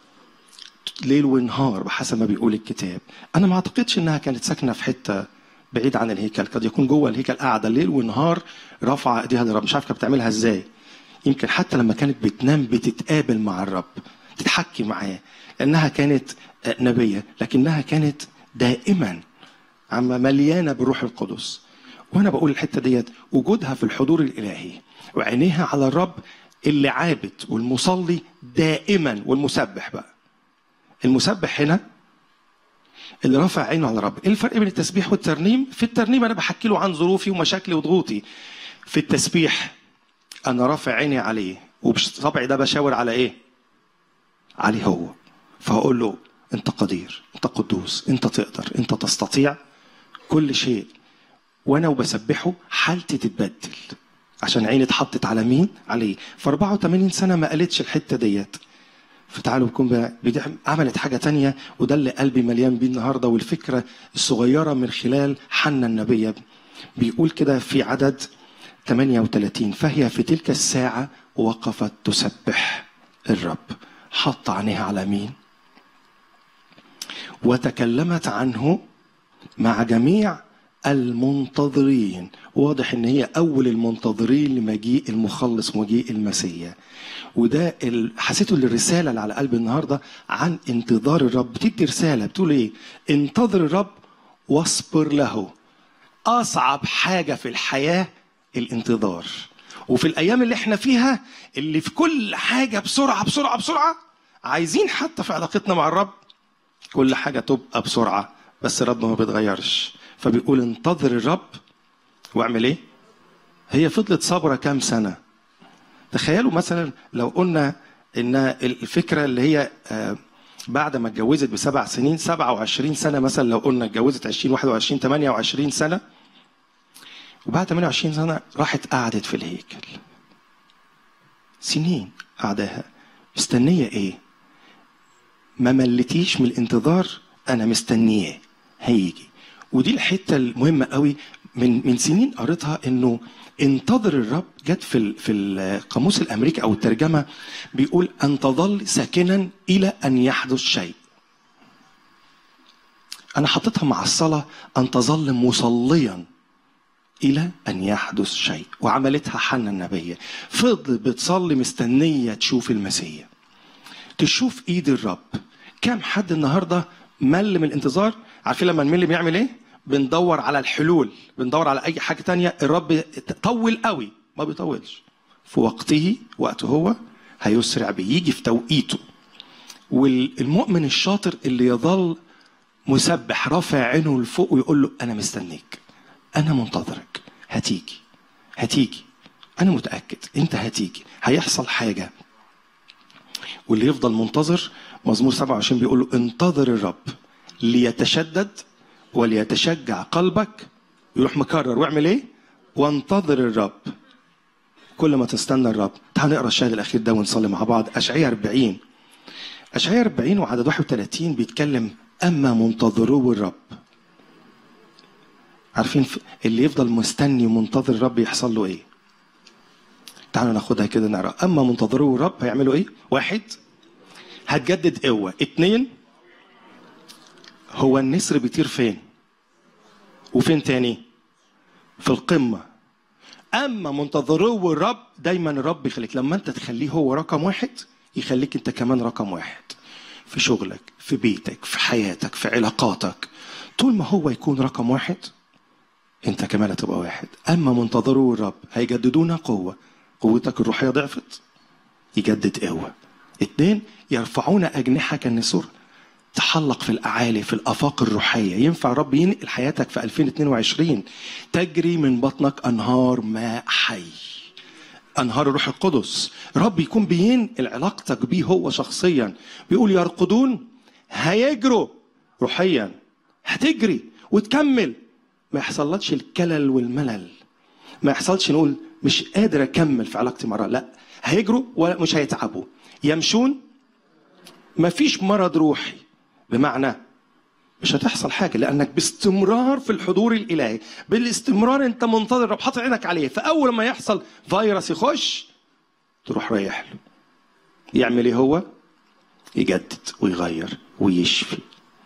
ليل ونهار بحسب ما بيقول الكتاب انا ما اعتقدش انها كانت ساكنه في حته بعيد عن الهيكل قد يكون جوه الهيكل قاعده ليل ونهار رافعه ايديها للرب مش عارف كانت بتعملها ازاي يمكن حتى لما كانت بتنام بتتقابل مع الرب تتحكي معاه لانها كانت آه، نبيه لكنها كانت دائما عم مليانه بالروح القدس وانا بقول الحته ديت وجودها في الحضور الالهي وعينيها على الرب اللي عابد والمصلي دائما والمسبح بقى المسبح هنا اللي رافع عينه على الرب ايه الفرق بين التسبيح والترنيم في الترنيم انا بحكي له عن ظروفي ومشاكلي وضغوطي في التسبيح انا رافع عيني عليه وبصبعي ده بشاور على ايه عليه هو فهقول له انت قدير انت قدوس انت تقدر انت تستطيع كل شيء وانا وبسبحه حالتي تتبدل عشان عيني اتحطت على مين عليه ف 84 سنه ما قالتش الحته ديت فتعالوا بكون بقى بدع- عملت حاجة تانية وده اللي قلبي مليان بيه النهاردة والفكرة الصغيرة من خلال حنا النبية بيقول كده في عدد 38 فهي في تلك الساعة وقفت تسبح الرب حط عينيها على مين وتكلمت عنه مع جميع المنتظرين واضح ان هي اول المنتظرين لمجيء المخلص ومجيء المسيح وده ال... حسيته الرساله اللي على قلبي النهارده عن انتظار الرب بتدي رساله بتقول ايه انتظر الرب واصبر له اصعب حاجه في الحياه الانتظار وفي الايام اللي احنا فيها اللي في كل حاجه بسرعه بسرعه بسرعه عايزين حتى في علاقتنا مع الرب كل حاجه تبقى بسرعه بس الرب ما بيتغيرش فبيقول انتظر الرب واعمل ايه هي فضلت صابره كام سنه تخيلوا مثلا لو قلنا ان الفكره اللي هي آه، بعد ما اتجوزت بسبع سنين 27 سنه مثلا لو قلنا اتجوزت 20 21 28 سنه وبعد 28 سنه راحت قعدت في الهيكل سنين قعدها مستنية ايه ما ملتيش من الانتظار انا مستنياه هيجي ودي الحته المهمه قوي من من سنين قريتها انه انتظر الرب جت في ال- في القاموس الامريكي او الترجمه بيقول ان تظل ساكنا الى ان يحدث شيء انا حطيتها مع الصلاه ان تظل مصليا الى ان يحدث شيء وعملتها حنا النبيه فضلت بتصلي مستنيه تشوف المسيح تشوف ايد الرب كم حد النهارده مل من الانتظار عارفين لما نمل بيعمل ايه بندور على الحلول بندور على اي حاجه تانية الرب طول قوي ما بيطولش في وقته وقته هو هيسرع بيجي في توقيته والمؤمن الشاطر اللي يظل مسبح رافع عينه لفوق ويقول له انا مستنيك انا منتظرك هتيجي هتيجي انا متاكد انت هتيجي هيحصل حاجه واللي يفضل منتظر مزمور 27 بيقول له انتظر الرب ليتشدد وليتشجع قلبك يروح مكرر واعمل ايه وانتظر الرب كل ما تستنى الرب تعال نقرا الشاهد الاخير ده ونصلي مع بعض اشعياء 40 اشعياء 40 وعدد 31 بيتكلم اما منتظرو الرب عارفين ف- اللي يفضل مستني ومنتظر الرب يحصل له ايه تعالوا ناخدها كده نقرا اما منتظرو الرب هيعملوا ايه واحد هتجدد قوه اتنين هو النسر بيطير فين وفين تاني في القمه اما منتظرو الرب دايما الرب يخليك لما انت تخليه هو رقم واحد يخليك انت كمان رقم واحد في شغلك في بيتك في حياتك في علاقاتك طول ما هو يكون رقم واحد انت كمان هتبقى واحد اما منتظرو الرب هيجددون قوه قوتك الروحيه ضعفت يجدد قوه اتنين يرفعون اجنحه كالنسور تحلق في الاعالي في الافاق الروحيه ينفع الرب ينقل حياتك في 2022 تجري من بطنك انهار ماء حي انهار الروح القدس رب يكون بينقل علاقتك بيه هو شخصيا بيقول يرقدون هيجروا روحيا هتجري وتكمل ما يحصلكش الكلل والملل ما يحصلش نقول مش قادر اكمل في علاقتي مع الرب لا هيجروا ومش هيتعبوا يمشون ما فيش مرض روحي بمعنى مش هتحصل حاجة لأنك باستمرار في الحضور الإلهي بالاستمرار أنت منتظر رب حاطط عينك عليه فأول ما يحصل فيروس يخش تروح رايح له يعمل إيه هو؟ يجدد ويغير ويشفي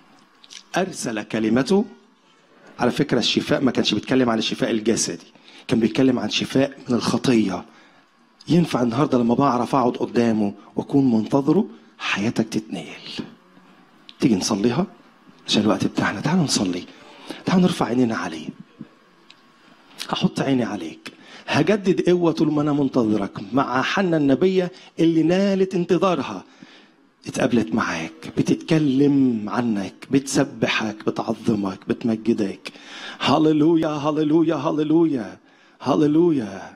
أرسل كلمته على فكرة الشفاء ما كانش بيتكلم عن الشفاء الجسدي كان بيتكلم عن شفاء من الخطية ينفع النهارده لما بعرف اقعد قدامه واكون منتظره حياتك تتنقل تيجي نصليها عشان الوقت بتاعنا تعالوا نصلي تعالوا نرفع عينينا عليه هحط عيني عليك هجدد قوة طول ما أنا منتظرك مع حنا النبية اللي نالت انتظارها اتقابلت معاك بتتكلم عنك بتسبحك بتعظمك بتمجدك هللويا هللويا هللويا هللويا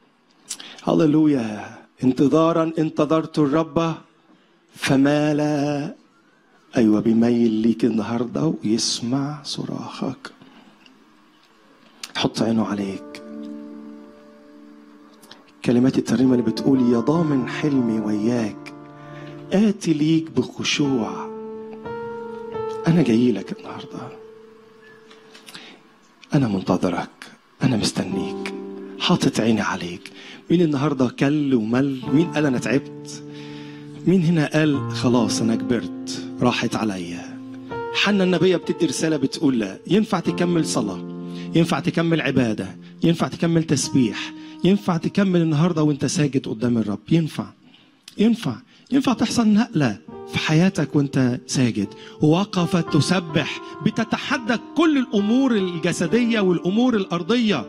هللويا انتظارا انتظرت الرب فمال ايوه بيميل ليك النهارده ويسمع صراخك حط عينه عليك كلمات الترنيمه اللي بتقول يا ضامن حلمي وياك آتي ليك بخشوع أنا جاي لك النهاردة أنا منتظرك أنا مستنيك حاطط عيني عليك مين النهاردة كل ومل مين قال أنا تعبت مين هنا قال خلاص أنا كبرت راحت عليا حنا النبية بتدي رسالة بتقول لا ينفع تكمل صلاة ينفع تكمل عبادة ينفع تكمل تسبيح ينفع تكمل النهاردة وانت ساجد قدام الرب ينفع ينفع ينفع تحصل نقلة في حياتك وانت ساجد وقفت تسبح بتتحدى كل الأمور الجسدية والأمور الأرضية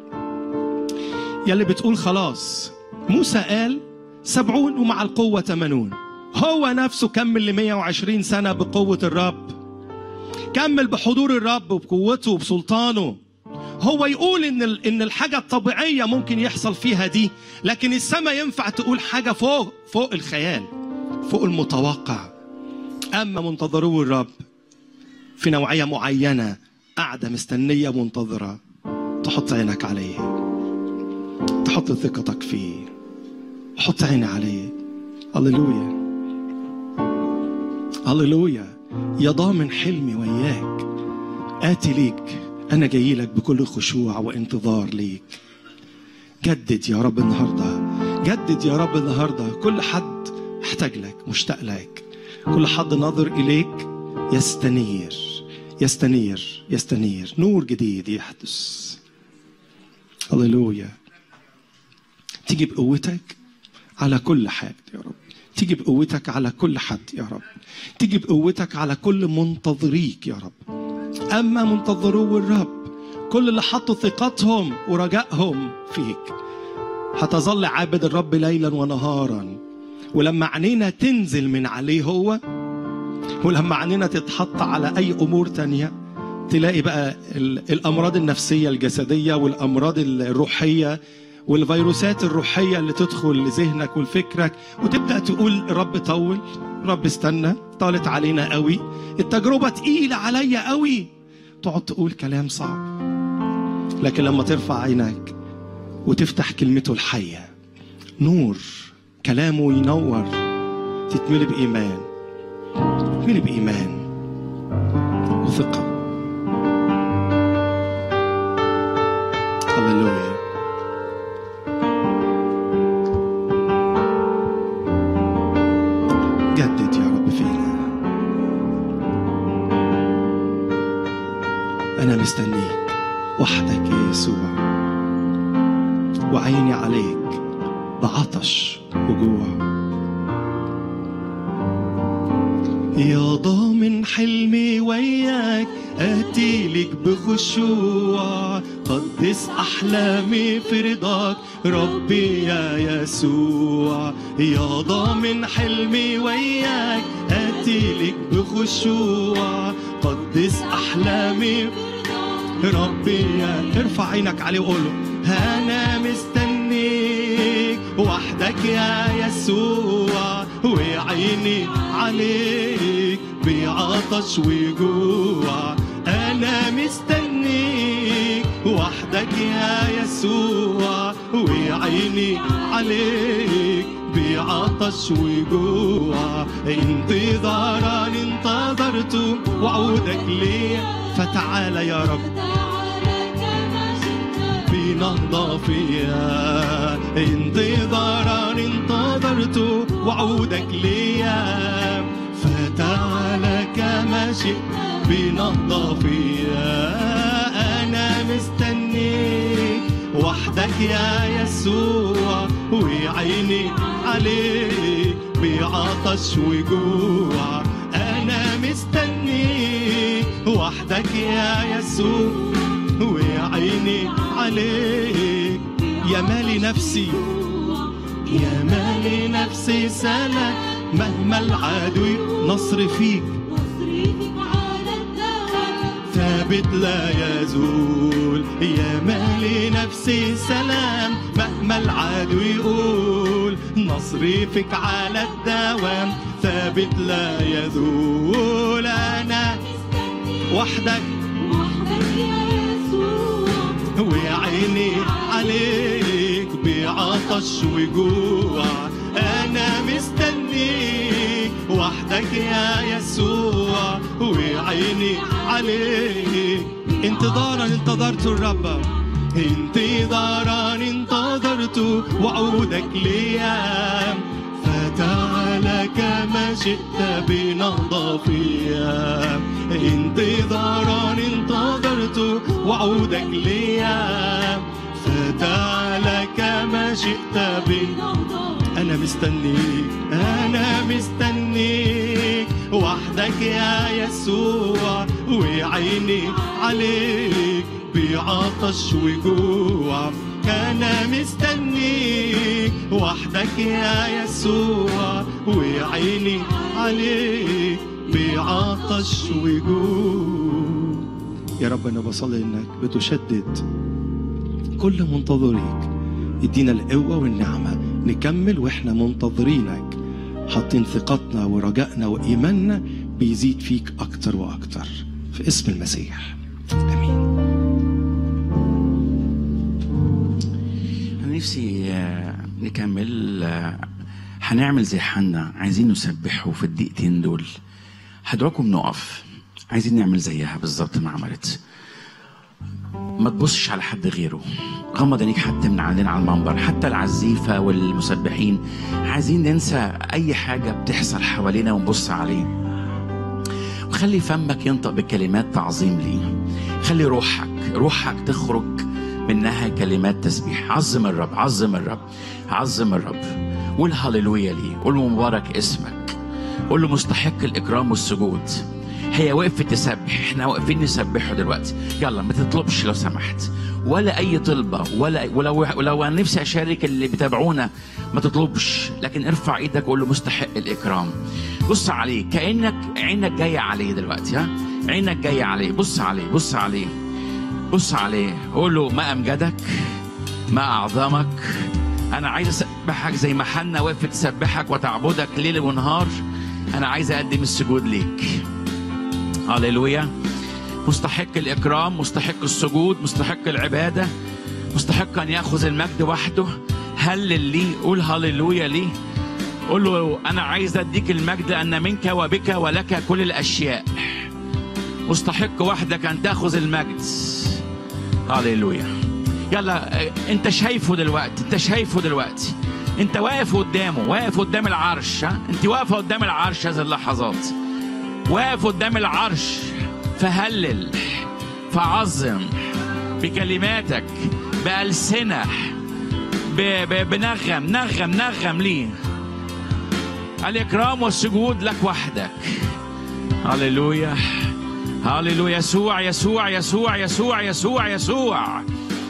يلي بتقول خلاص موسى قال سبعون ومع القوة ثمانون هو نفسه كمل ل 120 سنة بقوة الرب كمل بحضور الرب وبقوته وبسلطانه هو يقول ان ال- ان الحاجه الطبيعيه ممكن يحصل فيها دي لكن السماء ينفع تقول حاجه فوق فوق الخيال فوق المتوقع اما منتظرو الرب في نوعيه معينه قاعده مستنيه منتظره تحط عينك عليه تحط ثقتك فيه حط عيني عليه هللويا هللويا يا ضامن حلمي وياك آتي ليك أنا جاي لك بكل خشوع وانتظار ليك جدد يا رب النهاردة جدد يا رب النهاردة كل حد محتاج لك مشتاق لك كل حد ناظر إليك يستنير يستنير يستنير نور جديد يحدث هللويا تيجي بقوتك على كل حاجة يا رب تيجي بقوتك على كل حد يا رب تيجي بقوتك على كل منتظريك يا رب أما منتظرو الرب كل اللي حطوا ثقتهم ورجائهم فيك هتظل عابد الرب ليلا ونهارا ولما عينينا تنزل من عليه هو ولما عينينا تتحط على أي أمور تانية تلاقي بقى ال- الأمراض النفسية الجسدية والأمراض الروحية والفيروسات الروحية اللي تدخل لذهنك ولفكرك وتبدأ تقول رب طول رب استنى طالت علينا قوي التجربة تقيلة عليا قوي تقعد تقول كلام صعب لكن لما ترفع عينك وتفتح كلمته الحية نور كلامه ينور تتملي بإيمان تتملي بإيمان وثقة هللويا جدد يا رب فينا أنا مستنيك وحدك يا يسوع وعيني عليك بعطش وجوع يا ضامن حلمي وياك آتي لك بخشوع قدس أحلامي في رضاك ربي يا يسوع يا ضامن حلمي وياك آتي لك بخشوع قدس أحلامي ربي يا ارفع عينك عليه وقول له انا مستنيك وحدك يا يسوع وعيني عليك بعطش وجوع انا مستنيك وحدك يا يسوع وعيني عليك بعطش وجوع انتظارا انتظرت وعودك لي فتعالى يا رب تعالى كما شئت بنهضة فيها انتظارا انتظرت وعودك ليا فتعالى كما شئت بنهضة فيها أنا مستنيك وحدك يا يسوع وعيني عليك بعطش وجوع أنا مستنيك وحدك يا يسوع وعيني عليك يا مالي نفسي يا مالي نفسي سلام مهما العدو نصر فيك مصرفك على الدوام ثابت لا يزول يا مالي نفسي سلام مهما العدو يقول نصري فيك على الدوام ثابت لا يزول انا وحدك وحدك يا يسوع وعيني عليك بعطش وجوع انا مستنيك وحدك يا يسوع وعيني عليك انتظارا انتظرت الرب انتظارا انتظرت وعودك ليا فتعالى كما شئت بنهضة فيها انتظارا انتظرت وعودك ليا فتعالى كما شئت بنهضة أنا مستنيك أنا مستنيك وحدك يا يسوع وعيني عليك بعطش وجوع أنا مستنيك وحدك يا يسوع وعيني عليك بعطش وجوع يا رب أنا بصلي إنك بتشدد كل منتظريك ادينا القوة والنعمة نكمل واحنا منتظرينك حاطين ثقتنا ورجائنا وإيماننا بيزيد فيك أكتر وأكتر في اسم المسيح آمين أنا نفسي آه، نكمل آه، هنعمل زي حنا عايزين نسبحه في الدقيقتين دول هدعوكم نقف عايزين نعمل زيها بالظبط ما عملت ما تبصش على حد غيره غمض عينيك حتى من عندنا على المنبر حتى العزيفة والمسبحين عايزين ننسى أي حاجة بتحصل حوالينا ونبص عليه وخلي فمك ينطق بكلمات تعظيم ليه خلي روحك روحك تخرج منها كلمات تسبيح عظم الرب عظم الرب عظم الرب قول هللويا ليه قول له مبارك اسمك قول له مستحق الإكرام والسجود هي وقفت تسبح احنا واقفين نسبحه دلوقتي يلا ما تطلبش لو سمحت ولا اي طلبه ولا ولو ولو انا نفسي اشارك اللي بيتابعونا ما تطلبش لكن ارفع ايدك وقول له مستحق الاكرام بص عليه كانك عينك جايه عليه دلوقتي ها عينك جايه عليه بص عليه بص عليه بص عليه قول له ما امجدك ما اعظمك انا عايز اسبحك زي ما حنا وقفت تسبحك وتعبدك ليل ونهار انا عايز اقدم السجود ليك هللويا مستحق الإكرام مستحق السجود مستحق العبادة مستحق أن يأخذ المجد وحده هلل لي قول هللويا لي قول له أنا عايز أديك المجد لأن منك وبك ولك كل الأشياء مستحق وحدك أن تأخذ المجد هللويا يلا أنت شايفه دلوقتي أنت شايفه دلوقتي أنت واقف قدامه واقف قدام العرش ها أنت واقفة قدام العرش هذه اللحظات واقف قدام العرش فهلل فعظم بكلماتك بألسنة ب- ب- بنغم نغم نغم ليه الإكرام والسجود لك وحدك هللويا هللويا يسوع يسوع يسوع يسوع يسوع يسوع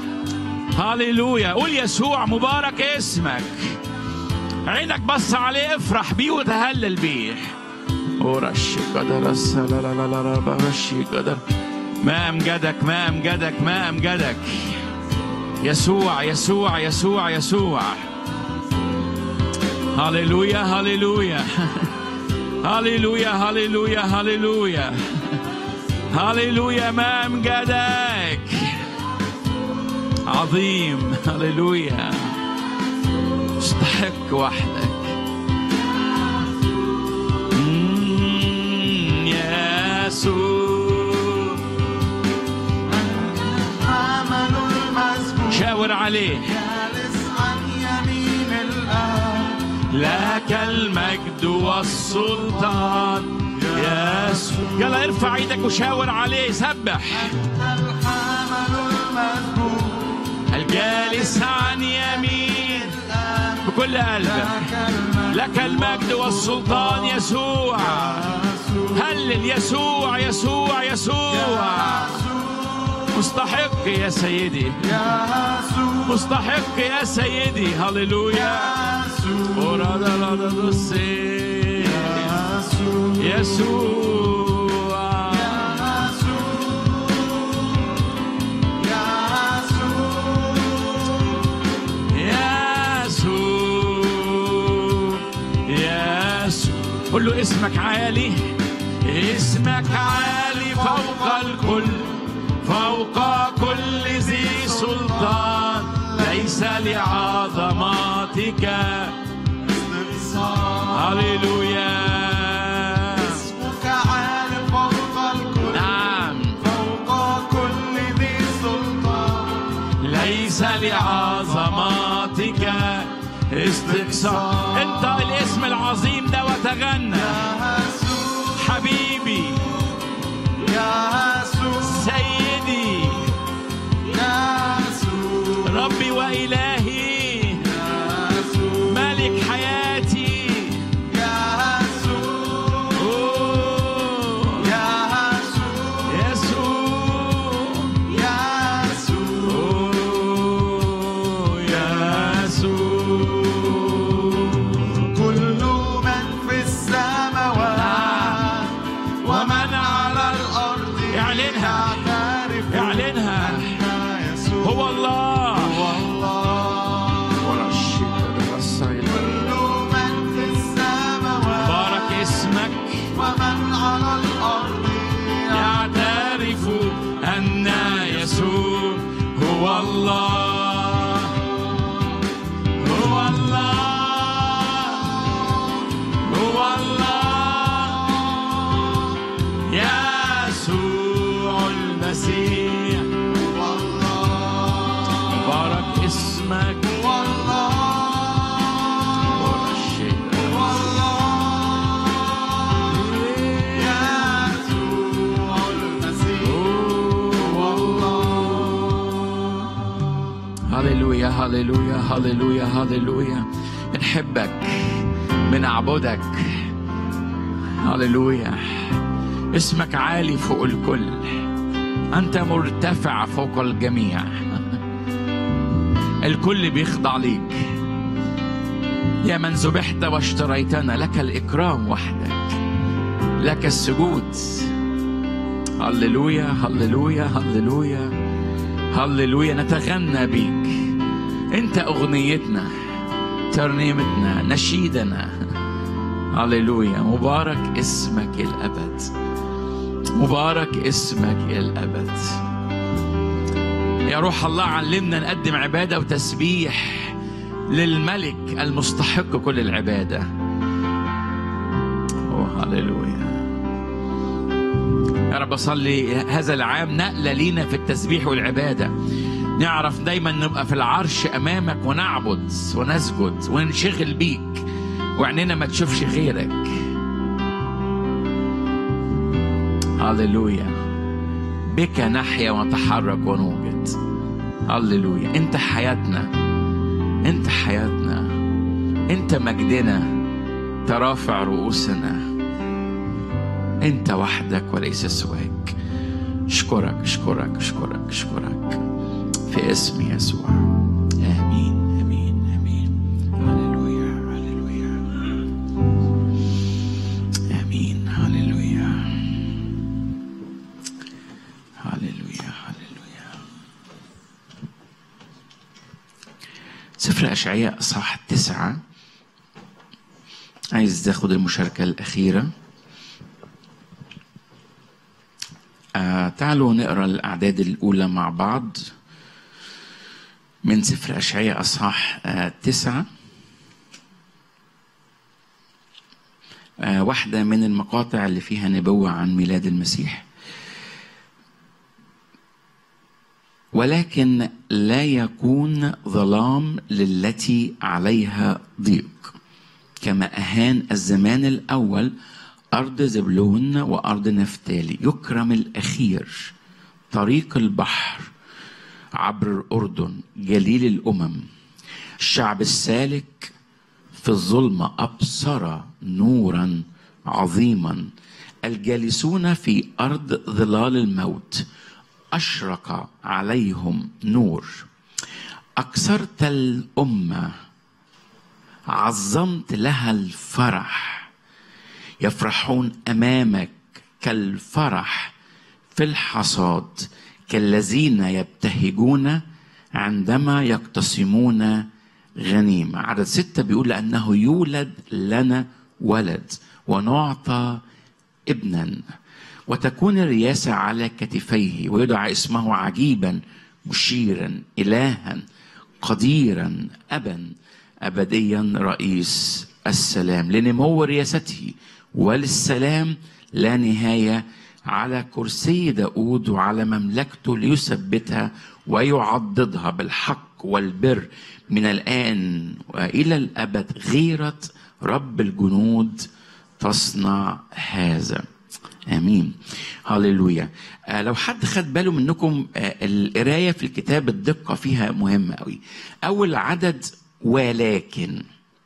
هللويا قول يسوع مبارك اسمك عينك بص عليه افرح بيه وتهلل بيه ورشي قدر الس- لا لا لا لا لا برشي قدر ما امجدك ما امجدك ما امجدك يسوع يسوع يسوع يسوع هللويا هللويا هللويا هللويا هللويا هللويا ما امجدك عظيم هللويا استحق وحدك مم، يسوع عمل المسجود شاور عليه جالس عن يمين الآب لك المجد والسلطان يسوع يلا ارفع ايدك وشاور عليه سبح الحمل المسجود الجالس عن يمين بكل قلبك لك المجد والسلطان يسوع هلل يسوع يسوع يسوع مستحق يا سيدي مستحق يا سيدي هللويا أورا دا لا دا دا سي. يسوع يسوع يسوع قول له اسمك عالي اسمك عالي فوق الكل فوق كل ذي سلطان ليس لعظماتك هللويا اسمك عالي فوق الكل نعم فوق كل ذي سلطان ليس لعظماتك استقصاء انت الاسم العظيم ده وتغنى يسوع حبيبي يسوع سيدي يسوع ربي وإلهي يسوع ملك حياتي يسوع أوه. يسوع يسوع يسوع أوه. يسوع كل من في السماوات هللويا هللويا هللويا بنحبك بنعبدك هللويا اسمك عالي فوق الكل انت مرتفع فوق الجميع الكل بيخضع ليك يا من ذبحت واشتريتنا لك الاكرام وحدك لك السجود هللويا هللويا هللويا هللويا نتغنى بيك انت اغنيتنا ترنيمتنا نشيدنا هللويا مبارك اسمك الابد مبارك اسمك الابد يا روح الله علمنا نقدم عباده وتسبيح للملك المستحق كل العباده أوه هللويا يا رب اصلي هذا العام نقله لينا في التسبيح والعباده نعرف دايما نبقى في العرش امامك ونعبد ونسجد وننشغل بيك وعينينا ما تشوفش غيرك هللويا بك نحيا ونتحرك ونوجد هللويا انت حياتنا انت حياتنا انت مجدنا ترافع رؤوسنا انت وحدك وليس سواك اشكرك اشكرك اشكرك اشكرك في اسم يسوع امين امين امين هللويا هللويا امين هللويا هللويا هللويا سفر اشعياء اصحاح تسعه عايز تاخد المشاركه الاخيره آه تعالوا نقرا الاعداد الاولى مع بعض من سفر اشعياء اصحاح آه تسعه آه واحده من المقاطع اللي فيها نبوه عن ميلاد المسيح ولكن لا يكون ظلام للتي عليها ضيق كما أهان الزمان الأول أرض زبلون وأرض نفتالي يكرم الأخير طريق البحر عبر الأردن جليل الأمم الشعب السالك في الظلمة أبصر نورا عظيما الجالسون في أرض ظلال الموت أشرق عليهم نور أكثرت الأمة عظمت لها الفرح يفرحون امامك كالفرح في الحصاد كالذين يبتهجون عندما يقتسمون غنيمة عدد ستة بيقول لأنه يولد لنا ولد ونعطى ابنا وتكون الرياسة على كتفيه ويدعى اسمه عجيبا مشيرا إلها قديرا أبا أبديا رئيس السلام لنمو رياسته وللسلام لا نهاية على كرسي داود وعلى مملكته ليثبتها ويعضدها بالحق والبر من الآن وإلى الأبد غيرة رب الجنود تصنع هذا امين هللويا آه لو حد خد باله منكم آه القرايه في الكتاب الدقه فيها مهمه قوي اول عدد ولكن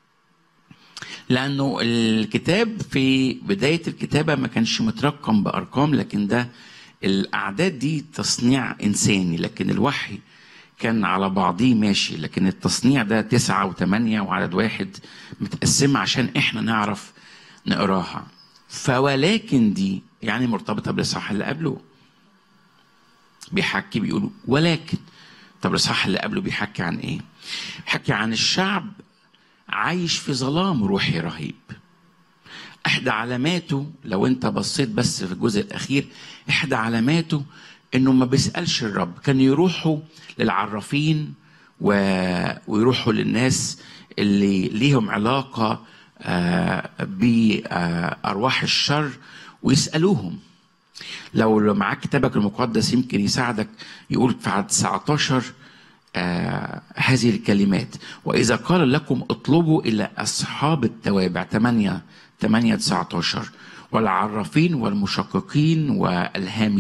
لانه الكتاب في بدايه الكتابه ما كانش مترقم بارقام لكن ده الاعداد دي تصنيع انساني لكن الوحي كان على بعضيه ماشي لكن التصنيع ده تسعة وثمانية وعدد واحد متقسمة عشان احنا نعرف نقراها فولكن دي يعني مرتبطة بالإصحاح اللي قبله بيحكي بيقول ولكن طب الإصحاح اللي قبله بيحكي عن إيه؟ بيحكي عن الشعب عايش في ظلام روحي رهيب إحدى علاماته لو أنت بصيت بس في الجزء الأخير إحدى علاماته إنه ما بيسألش الرب كان يروحوا للعرافين و... ويروحوا للناس اللي ليهم علاقة آه بأرواح الشر ويسألوهم لو لو معاك كتابك المقدس يمكن يساعدك يقول في عدد 19 آه هذه الكلمات وإذا قال لكم اطلبوا إلى أصحاب التوابع 8 8 19 والعرافين والمشققين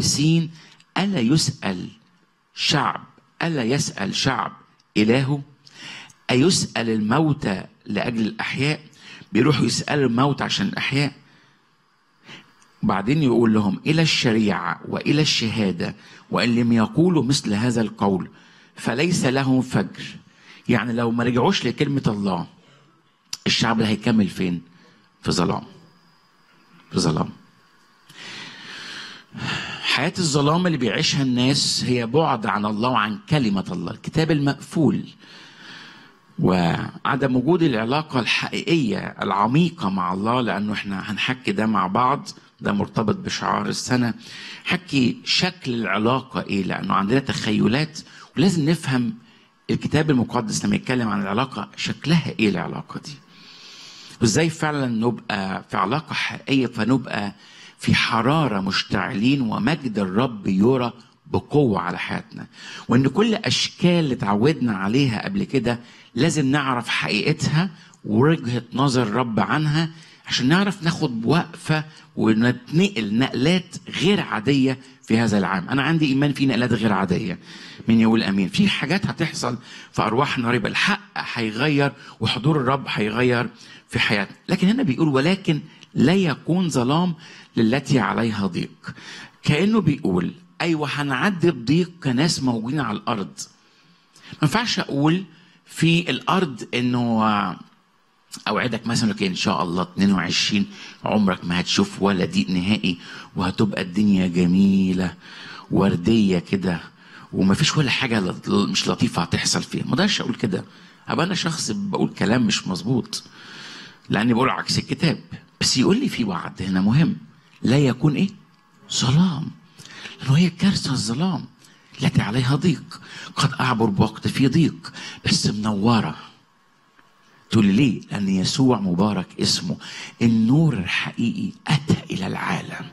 والهامسين ألا يسأل شعب ألا يسأل شعب إلهه أيسأل الموتى لأجل الأحياء بيروحوا يسألوا الموتى عشان الأحياء وبعدين يقول لهم إلى الشريعة وإلى الشهادة وإن لم يقولوا مثل هذا القول فليس لهم فجر يعني لو ما رجعوش لكلمة الله الشعب ده هيكمل فين؟ في ظلام في ظلام حياة الظلام اللي بيعيشها الناس هي بعد عن الله وعن كلمة الله الكتاب المقفول وعدم وجود العلاقة الحقيقية العميقة مع الله لأنه احنا هنحكي ده مع بعض ده مرتبط بشعار السنة حكي شكل العلاقة ايه لأنه عندنا تخيلات ولازم نفهم الكتاب المقدس لما يتكلم عن العلاقة شكلها ايه العلاقة دي وازاي فعلا نبقى في علاقة حقيقية فنبقى في حرارة مشتعلين ومجد الرب يرى بقوة على حياتنا وان كل اشكال اللي اتعودنا عليها قبل كده لازم نعرف حقيقتها ووجهة نظر الرب عنها عشان نعرف ناخد وقفة ونتنقل نقلات غير عادية في هذا العام أنا عندي إيمان في نقلات غير عادية من يقول أمين في حاجات هتحصل في أرواحنا ريبة الحق هيغير وحضور الرب هيغير في حياتنا لكن هنا بيقول ولكن لا يكون ظلام للتي عليها ضيق كأنه بيقول أيوة هنعدي بضيق كناس موجودين على الأرض ما ينفعش أقول في الأرض إنه آه، اوعدك مثلا لك ان شاء الله 22 عمرك ما هتشوف ولا ضيق نهائي وهتبقى الدنيا جميله ورديه كده ومفيش ولا حاجه لط- مش لطيفه هتحصل فيها ما اقدرش اقول كده ابقى انا شخص بقول كلام مش مظبوط لاني بقول عكس الكتاب بس يقول لي في وعد هنا مهم لا يكون ايه ظلام لانه هي كارثه الظلام التي عليها ضيق قد اعبر بوقت في ضيق بس منوره تقول لي ليه؟ لأن يسوع مبارك اسمه النور الحقيقي أتى إلى العالم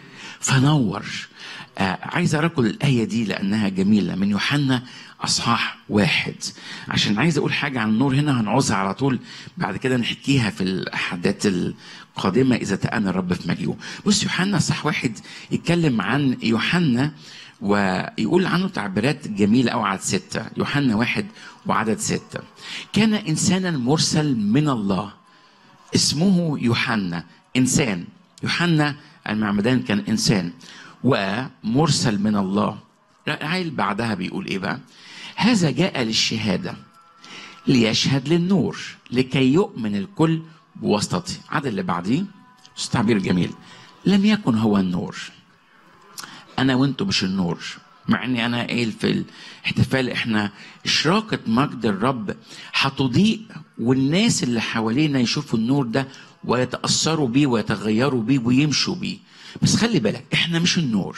فنور آه عايز أراكم الآية دي لأنها جميلة من يوحنا أصحاح واحد عشان عايز أقول حاجة عن النور هنا هنعوزها على طول بعد كده نحكيها في الأحداث القادمة إذا تأنى الرب في مجيئه بص يوحنا أصحاح واحد يتكلم عن يوحنا ويقول عنه تعبيرات جميلة أو عدد ستة يوحنا واحد وعدد ستة كان إنسانا مرسل من الله اسمه يوحنا إنسان يوحنا المعمدان كان إنسان ومرسل من الله عيل بعدها بيقول إيه بقى هذا جاء للشهادة ليشهد للنور لكي يؤمن الكل بواسطته عدد اللي بعديه بس تعبير جميل لم يكن هو النور انا وانتم مش النور مع اني انا قايل في الاحتفال احنا اشراقة مجد الرب هتضيء والناس اللي حوالينا يشوفوا النور ده ويتأثروا بيه ويتغيروا بيه ويمشوا بيه بس خلي بالك احنا مش النور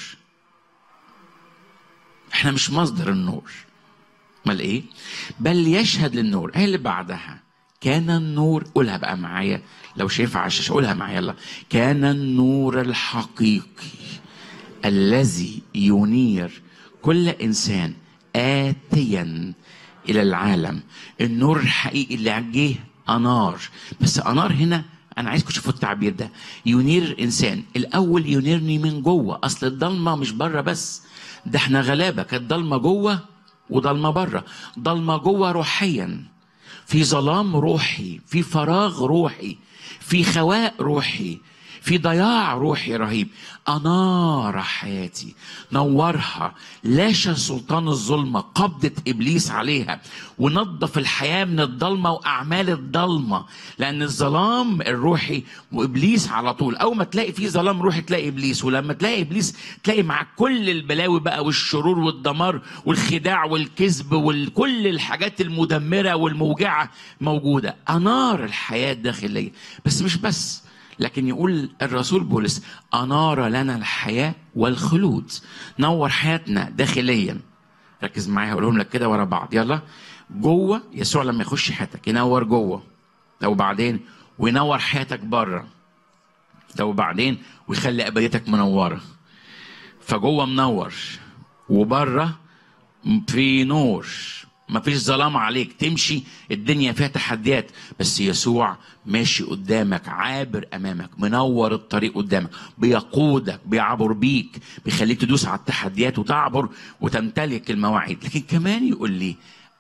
احنا مش مصدر النور امال ايه بل يشهد للنور ايه اللي بعدها كان النور قولها بقى معايا لو شايفها على الشاشه قولها معايا يلا كان النور الحقيقي الذي ينير كل انسان اتيا الى العالم النور الحقيقي اللي جه انار بس انار هنا انا عايزكم تشوفوا التعبير ده ينير الانسان الاول ينيرني من جوه اصل الضلمه مش بره بس ده احنا غلابه كانت ضلمه جوه وضلمه بره ضلمه جوه روحيا في ظلام روحي في فراغ روحي في خواء روحي في ضياع روحي رهيب أنار حياتي نورها لاشى سلطان الظلمة قبضة إبليس عليها ونظف الحياة من الضلمة وأعمال الضلمة لأن الظلام الروحي وإبليس على طول أول ما تلاقي فيه ظلام روحي تلاقي إبليس ولما تلاقي إبليس تلاقي مع كل البلاوي بقى والشرور والدمار والخداع والكذب وكل الحاجات المدمرة والموجعة موجودة أنار الحياة الداخلية بس مش بس لكن يقول الرسول بولس أنار لنا الحياة والخلود نور حياتنا داخليا ركز معايا هقولهم لك كده ورا بعض يلا جوه يسوع لما يخش حياتك ينور جوه طب وبعدين وينور حياتك بره طب وبعدين ويخلي ابديتك منوره فجوه منور وبره في نور مفيش ظلام عليك تمشي الدنيا فيها تحديات بس يسوع ماشي قدامك عابر امامك منور الطريق قدامك بيقودك بيعبر بيك بيخليك تدوس على التحديات وتعبر وتمتلك المواعيد لكن كمان يقول لي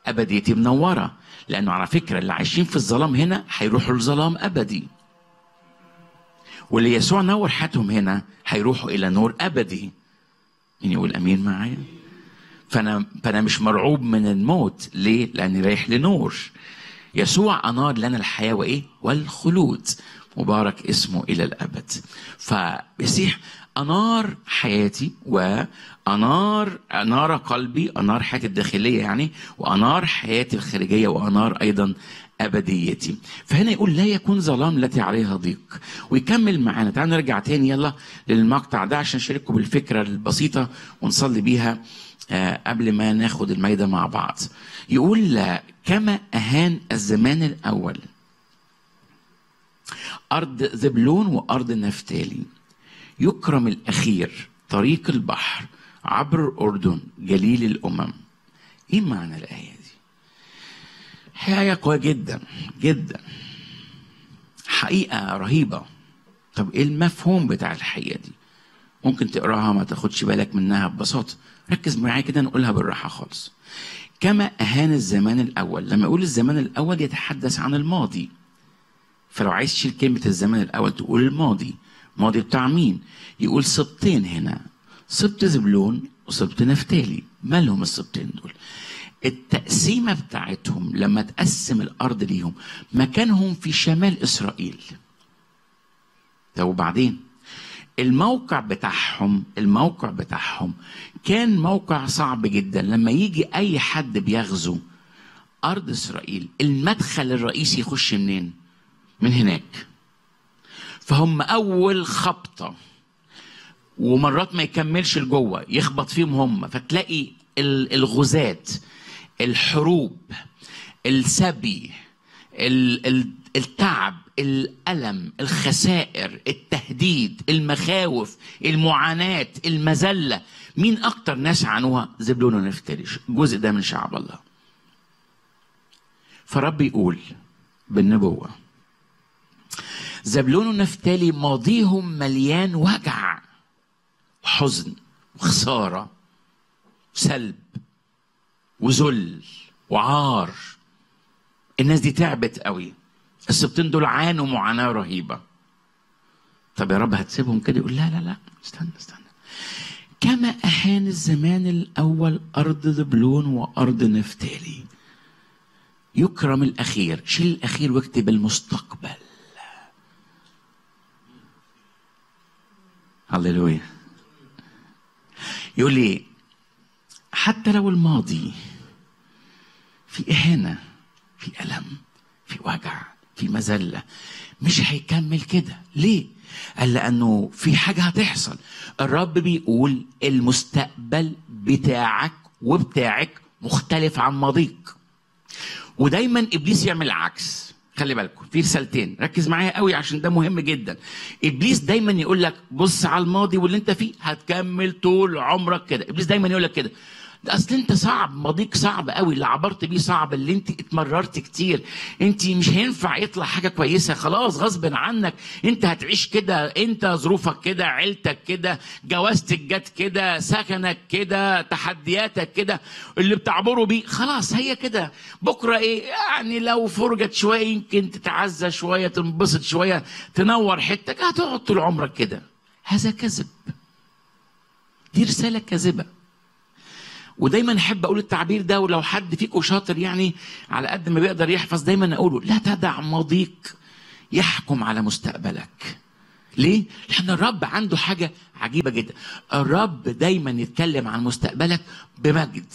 ابديتي منوره لانه على فكره اللي عايشين في الظلام هنا هيروحوا لظلام ابدي واللي يسوع نور حياتهم هنا هيروحوا الى نور ابدي مين يقول امين معايا فانا فانا مش مرعوب من الموت ليه لاني رايح لنور يسوع انار لنا الحياه وايه والخلود مبارك اسمه الى الابد فمسيح انار حياتي وانار انار قلبي انار حياتي الداخليه يعني وانار حياتي الخارجيه وانار ايضا ابديتي فهنا يقول لا يكون ظلام التي عليها ضيق ويكمل معانا تعالوا نرجع تاني يلا للمقطع ده عشان نشارككم بالفكره البسيطه ونصلي بيها آه، قبل ما ناخد المايدة مع بعض يقول آه، كما أهان الزمان الأول أرض زبلون وأرض نفتالي يكرم الأخير طريق البحر عبر الأردن جليل الأمم إيه معنى الآية دي؟ حاجة قوية جدا جدا حقيقة رهيبة طب إيه المفهوم بتاع الحقيقة دي؟ ممكن تقراها ما تاخدش بالك منها ببساطة ركز معايا كده نقولها بالراحة خالص كما أهان الزمان الأول لما يقول الزمان الأول يتحدث عن الماضي فلو عايز تشيل كلمة الزمان الأول تقول الماضي ماضي بتاع مين يقول سبطين هنا سبط زبلون وسبط نفتالي مالهم السبطين دول التقسيمة بتاعتهم لما تقسم الأرض ليهم مكانهم في شمال إسرائيل طب وبعدين الموقع بتاعهم الموقع بتاعهم كان موقع صعب جدا لما يجي اي حد بيغزو ارض اسرائيل المدخل الرئيسي يخش منين من هناك فهم اول خبطه ومرات ما يكملش لجوه يخبط فيهم هم فتلاقي ال- الغزاة الحروب السبي ال- ال- التعب الألم الخسائر التهديد المخاوف المعاناة المذلة مين أكتر ناس عانوها زبلون ونفتالي الجزء ده من شعب الله فرب يقول بالنبوة زبلون ونفتالي ماضيهم مليان وجع وحزن وخسارة وسلب وذل وعار الناس دي تعبت قوي السبتين دول عانوا معاناة رهيبة طب يا رب هتسيبهم كده يقول لا لا لا استنى استنى كما أهان الزمان الأول أرض زبلون وأرض نفتالي يكرم الأخير شيل الأخير واكتب المستقبل هللويا يقول لي حتى لو الماضي في إهانة في ألم في وجع في مذلة مش هيكمل كده ليه؟ قال لأنه في حاجة هتحصل الرب بيقول المستقبل بتاعك وبتاعك مختلف عن ماضيك ودايما ابليس يعمل العكس خلي بالكم في رسالتين ركز معايا قوي عشان ده مهم جدا ابليس دايما يقول لك بص على الماضي واللي انت فيه هتكمل طول عمرك كده ابليس دايما يقول لك كده ده اصل انت صعب ماضيك صعب قوي اللي عبرت بيه صعب اللي انت اتمررت كتير انت مش هينفع يطلع حاجه كويسه خلاص غصب عنك انت هتعيش كده انت ظروفك كده عيلتك كده جوازتك جت كده سكنك كده تحدياتك كده اللي بتعبره بيه خلاص هي كده بكره ايه يعني لو فرجت شويه يمكن تتعزى شويه تنبسط شويه تنور حتك هتقعد طول عمرك كده هذا كذب دي رساله كاذبه ودايما احب اقول التعبير ده ولو حد فيكم شاطر يعني على قد ما بيقدر يحفظ دايما اقوله لا تدع ماضيك يحكم على مستقبلك ليه؟ لأن الرب عنده حاجة عجيبة جدا الرب دايما يتكلم عن مستقبلك بمجد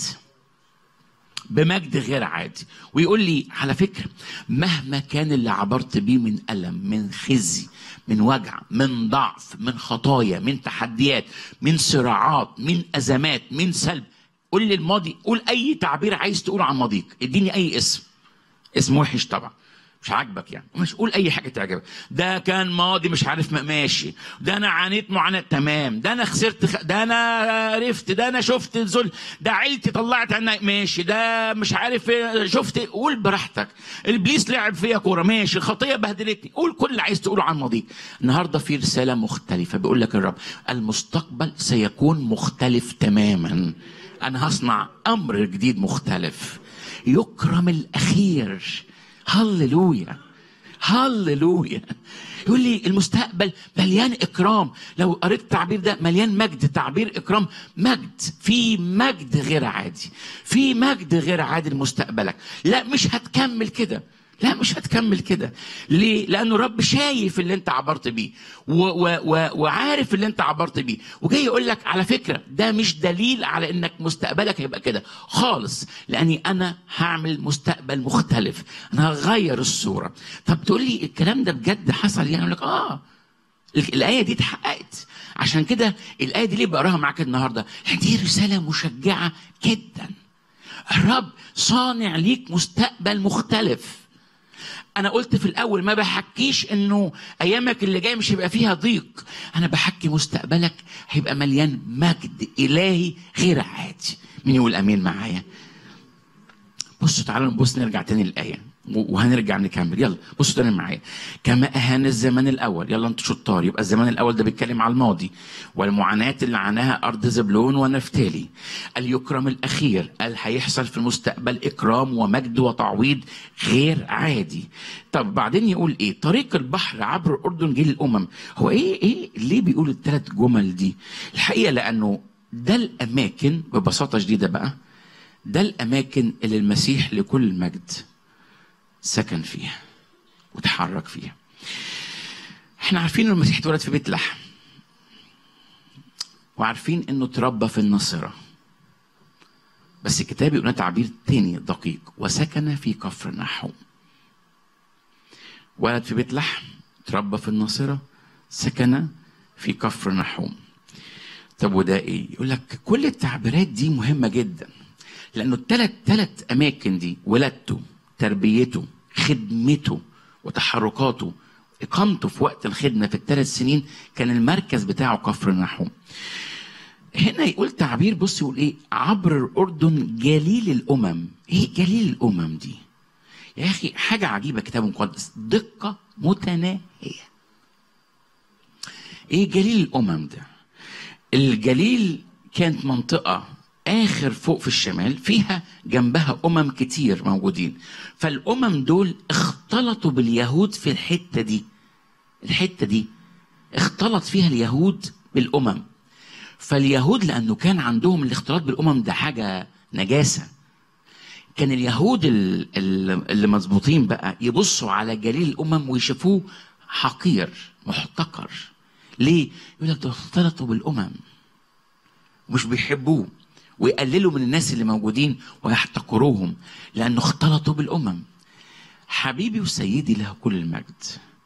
بمجد غير عادي ويقول لي على فكرة مهما كان اللي عبرت بيه من ألم من خزي من وجع من ضعف من خطايا من تحديات من صراعات من أزمات من سلب قول لي الماضي قول أي تعبير عايز تقوله عن ماضيك اديني أي اسم اسم وحش طبعا مش عاجبك يعني مش قول اي حاجه تعجبك ده كان ماضي مش عارف ما- ماشي ده انا عانيت معاناه تمام ده انا خسرت خ... ده انا عرفت ده انا شفت الذل ده عيلتي طلعت عنا ماشي ده مش عارف إيه، شفت إيه. قول براحتك ابليس لعب فيا كوره ماشي الخطيه بهدلتني قول كل اللي عايز تقوله عن ماضيك النهارده في رساله مختلفه بيقول لك الرب المستقبل سيكون مختلف تماما انا هصنع امر جديد مختلف يكرم الاخير هللويا هللويا يقول لي المستقبل مليان اكرام لو قريت التعبير ده مليان مجد تعبير اكرام مجد في مجد غير عادي في مجد غير عادي لمستقبلك لا مش هتكمل كده لا مش هتكمل كده ليه لانه رب شايف اللي انت عبرت بيه و و و وعارف اللي انت عبرت بيه وجاي يقول لك على فكره ده مش دليل على انك مستقبلك هيبقى كده خالص لاني انا هعمل مستقبل مختلف انا هغير الصوره طب تقول لي الكلام ده بجد حصل يعني اقول لك اه الآية دي اتحققت عشان كده الآية دي ليه بقراها معاك النهاردة دي رسالة مشجعة جدا الرب صانع ليك مستقبل مختلف انا قلت في الاول ما بحكيش انه ايامك اللي جايه مش هيبقى فيها ضيق انا بحكي مستقبلك هيبقى مليان مجد الهي غير عادي مين يقول امين معايا بصوا تعالوا نبص نرجع تاني للايه وهنرجع نكمل يلا بصوا تاني معايا كما اهان الزمان الاول يلا انتوا شطار يبقى الزمان الاول ده بيتكلم على الماضي والمعاناه اللي عاناها ارض زبلون ونفتالي قال يكرم الاخير قال هيحصل في المستقبل اكرام ومجد وتعويض غير عادي طب بعدين يقول ايه طريق البحر عبر الاردن جه للامم هو ايه ايه ليه بيقول الثلاث جمل دي الحقيقه لانه ده الاماكن ببساطه شديده بقى ده الاماكن اللي المسيح لكل المجد سكن فيها وتحرك فيها احنا عارفين ان المسيح اتولد في بيت لحم وعارفين انه اتربى في الناصره بس الكتاب يقول لنا تعبير تاني دقيق وسكن في كفر نحوم ولد في بيت لحم اتربى في الناصره سكن في كفر نحوم طب وده ايه يقول لك كل التعبيرات دي مهمه جدا لانه الثلاث ثلاث اماكن دي ولادته تربيته خدمته وتحركاته اقامته في وقت الخدمه في الثلاث سنين كان المركز بتاعه كفر نحوم هنا يقول تعبير بص يقول ايه عبر الاردن جليل الامم ايه جليل الامم دي يا اخي حاجه عجيبه كتاب مقدس دقه متناهيه ايه جليل الامم ده الجليل كانت منطقه اخر فوق في الشمال فيها جنبها امم كتير موجودين فالامم دول اختلطوا باليهود في الحته دي الحته دي اختلط فيها اليهود بالامم فاليهود لانه كان عندهم الاختلاط بالامم ده حاجه نجاسه كان اليهود ال- ال- اللي مظبوطين بقى يبصوا على جليل الامم ويشوفوه حقير محتقر ليه يقول لك ده اختلطوا بالامم مش بيحبوه ويقللوا من الناس اللي موجودين ويحتقروهم لانه اختلطوا بالامم حبيبي وسيدي له كل المجد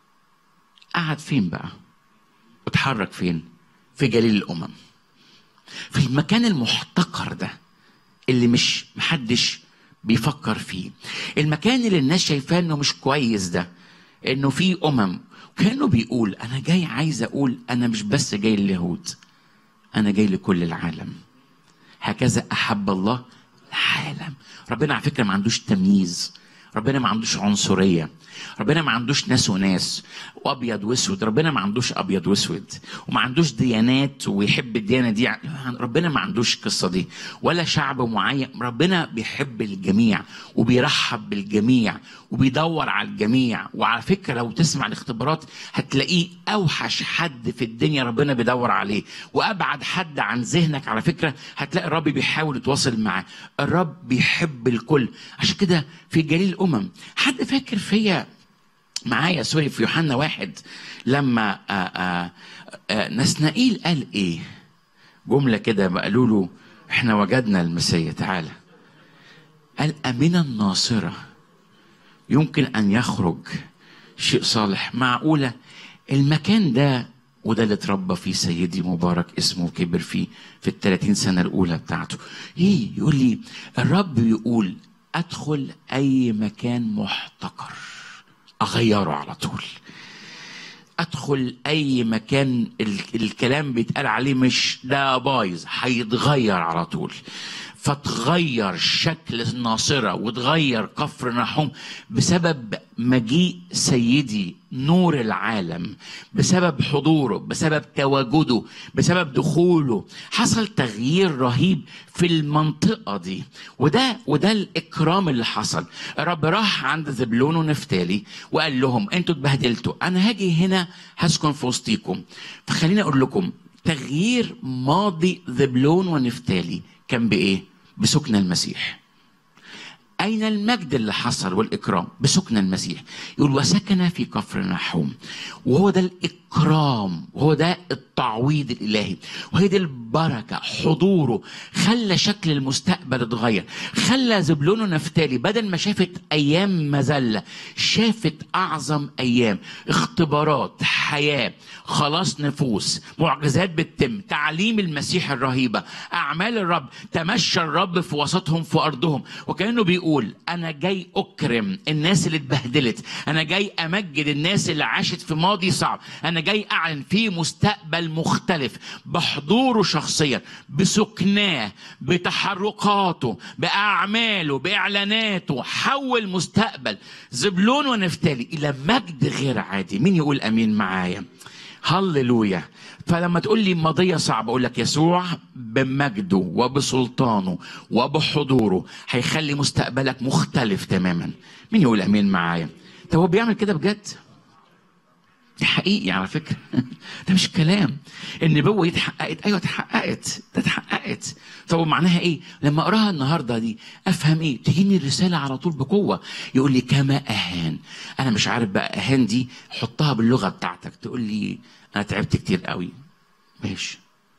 قعد فين بقى واتحرك فين في جليل الامم في المكان المحتقر ده اللي مش محدش بيفكر فيه المكان اللي الناس شايفاه انه مش كويس ده انه في امم كانه بيقول انا جاي عايز اقول انا مش بس جاي لليهود انا جاي لكل العالم هكذا احب الله العالم ربنا على فكره ما عندوش تمييز ربنا ما عندوش عنصريه ربنا ما عندوش ناس وناس وابيض واسود ربنا ما عندوش ابيض واسود وما عندوش ديانات ويحب الديانه دي ربنا ما عندوش القصه دي ولا شعب معين ربنا بيحب الجميع وبيرحب بالجميع وبيدور على الجميع وعلى فكره لو تسمع الاختبارات هتلاقيه اوحش حد في الدنيا ربنا بيدور عليه وابعد حد عن ذهنك على فكره هتلاقي الرب بيحاول يتواصل معاه الرب بيحب الكل عشان كده في جليل الامم حد فاكر فيا معايا سوري في يوحنا واحد لما آآ آآ آآ نسنائيل قال ايه جمله كده قالوا له احنا وجدنا المسيا تعالى قال امنا الناصره يمكن ان يخرج شيء صالح معقوله المكان ده وده اللي اتربى فيه سيدي مبارك اسمه كبر فيه في الثلاثين سنة الأولى بتاعته ايه يقول لي الرب يقول أدخل أي مكان محتقر أغيره على طول ادخل اي مكان ال- الكلام بيتقال عليه مش ده بايظ هيتغير على طول فتغير شكل الناصرة وتغير كفر نحوم بسبب مجيء سيدي نور العالم بسبب حضوره بسبب تواجده بسبب دخوله حصل تغيير رهيب في المنطقة دي وده وده الإكرام اللي حصل الرب راح عند زبلون ونفتالي وقال لهم انتوا اتبهدلتوا انا هاجي هنا هسكن في وسطيكم فخليني اقول لكم تغيير ماضي زبلون ونفتالي كان بايه بسكن المسيح أين المجد اللي حصل والإكرام بسكن المسيح يقول وسكن في كفر نحوم وهو ده الإكرام وهو ده التعويض الإلهي وهي دي البركة حضوره خلى شكل المستقبل اتغير خلى زبلون ونفتالي بدل ما شافت أيام مذلة شافت أعظم أيام اختبارات حياة خلاص نفوس معجزات بتتم تعليم المسيح الرهيبة أعمال الرب تمشى الرب في وسطهم في أرضهم وكأنه بيقول أنا جاي أكرم الناس اللي اتبهدلت أنا جاي أمجد الناس اللي عاشت في ماضي صعب أنا جاي أعلن في مستقبل مختلف بحضوره شخصيا بسكناه بتحركاته بأعماله بإعلاناته حول مستقبل زبلون ونفتالي إلى مجد غير عادي مين يقول أمين معايا هللويا فلما تقول لي ماضية صعبة أقول لك يسوع بمجده وبسلطانه وبحضوره هيخلي مستقبلك مختلف تماما مين يقول أمين معايا طب هو بيعمل كده بجد دي حقيقي على فكرة ده مش كلام النبوة دي اتحققت أيوة اتحققت ده اتحققت طب معناها إيه لما أقراها النهاردة دي أفهم إيه تجيني الرسالة على طول بقوة يقول لي كما أهان أنا مش عارف بقى أهان دي حطها باللغة بتاعتك تقول لي أنا تعبت كتير قوي ماشي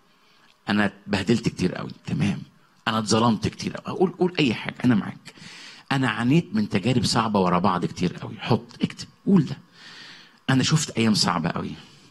أنا اتبهدلت كتير قوي تمام أنا اتظلمت كتير قوي قول قول أي حاجة أنا معاك أنا عانيت من تجارب صعبة ورا بعض كتير قوي حط اكتب قول ده انا شفت ايام صعبه قوي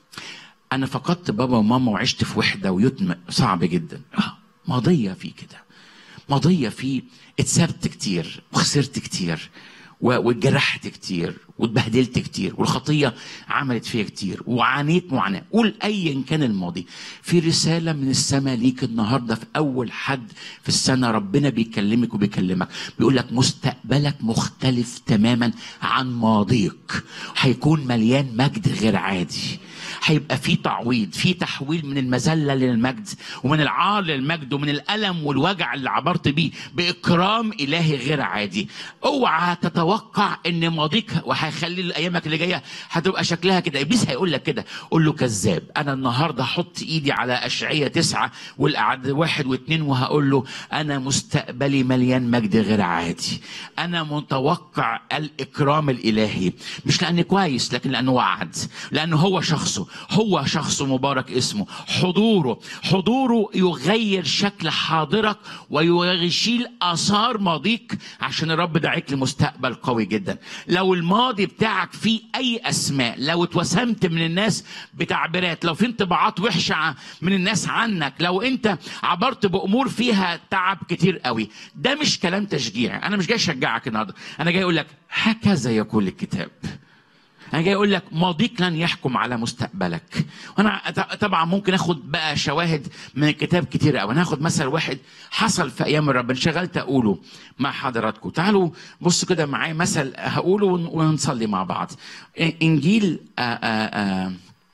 انا فقدت بابا وماما وعشت في وحده ويتم صعب جدا آه، ماضيه في كده ماضيه في اتسبت كتير وخسرت كتير و- واتجرحت كتير واتبهدلت كتير والخطيه عملت فيا كتير وعانيت معاناه قول ايا كان الماضي في رساله من السماء ليك النهارده في اول حد في السنه ربنا بيكلمك وبيكلمك بيقول لك مستقبلك مختلف تماما عن ماضيك هيكون مليان مجد غير عادي هيبقى في تعويض في تحويل من المذله للمجد ومن العار للمجد ومن الالم والوجع اللي عبرت بيه باكرام الهي غير عادي اوعى تتوقع ان ماضيك وهيخلي ايامك اللي جايه هتبقى شكلها كده ابليس هيقول لك كده قول له كذاب انا النهارده هحط ايدي على اشعياء تسعه والاعداد واحد واثنين وهقول له انا مستقبلي مليان مجد غير عادي انا متوقع الاكرام الالهي مش لاني كويس لكن لانه وعد لانه هو شخصه هو شخصه مبارك اسمه حضوره حضوره يغير شكل حاضرك ويشيل اثار ماضيك عشان الرب دعيك لمستقبل قوي جدا لو الماضي بتاعك فيه اي اسماء لو اتوسمت من الناس بتعبيرات لو في انطباعات وحشه ع- من الناس عنك لو انت عبرت بامور فيها تعب كتير قوي ده مش كلام تشجيع انا مش جاي اشجعك النهارده انا جاي اقول لك هكذا يقول الكتاب انا جاي اقول لك ماضيك لن يحكم على مستقبلك وانا ط- طبعا ممكن اخد بقى شواهد من الكتاب كتير قوي انا هاخد مثل واحد حصل في ايام الرب انشغلت اقوله مع حضراتكم تعالوا بصوا كده معايا مثل هقوله ون- ونصلي مع بعض إ- انجيل آآ آآ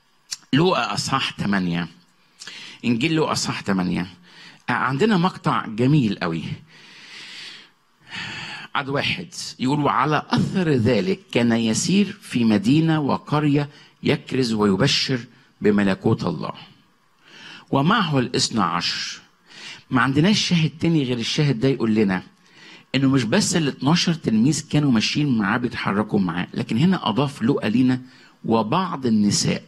لوقا اصحاح 8 انجيل لوقا اصحاح 8 آه، عندنا مقطع جميل قوي عد واحد يقول وعلى أثر ذلك كان يسير في مدينة وقرية يكرز ويبشر بملكوت الله ومعه الاثنى عشر ما عندناش شاهد تاني غير الشاهد ده يقول لنا انه مش بس ال 12 تلميذ كانوا ماشيين معاه بيتحركوا معاه لكن هنا اضاف لقى لينا وبعض النساء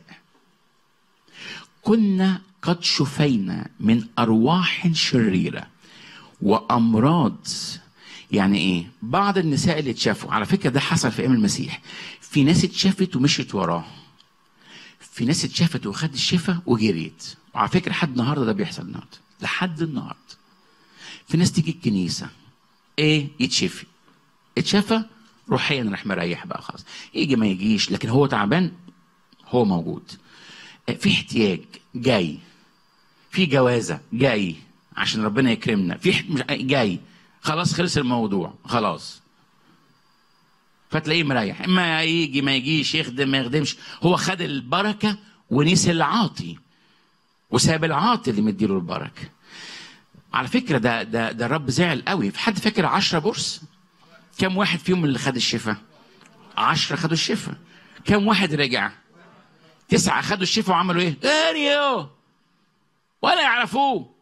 كنا قد شفينا من ارواح شريره وامراض يعني ايه بعض النساء اللي اتشافوا على فكره ده حصل في ايام المسيح في ناس اتشافت ومشيت وراه في ناس اتشافت وخدت الشفاء وجريت وعلى فكره لحد النهارده ده بيحصل النهارده لحد النهارده في ناس تيجي الكنيسه ايه يتشفي اتشفى روحيا راح مريح بقى خلاص يجي ما يجيش لكن هو تعبان هو موجود في احتياج جاي في جوازه جاي عشان ربنا يكرمنا في ح- مش- جاي خلاص خلص الموضوع خلاص فتلاقيه مريح اما يجي ما يجيش يخدم ما يخدمش هو خد البركه ونسي العاطي وساب العاطي اللي مديله البركه على فكره ده ده ده الرب زعل قوي في حد فاكر عشرة بورس كم واحد فيهم اللي خد الشفاء عشرة خدوا الشفاء كم واحد رجع تسعة خدوا الشفاء وعملوا ايه اريو ولا يعرفوه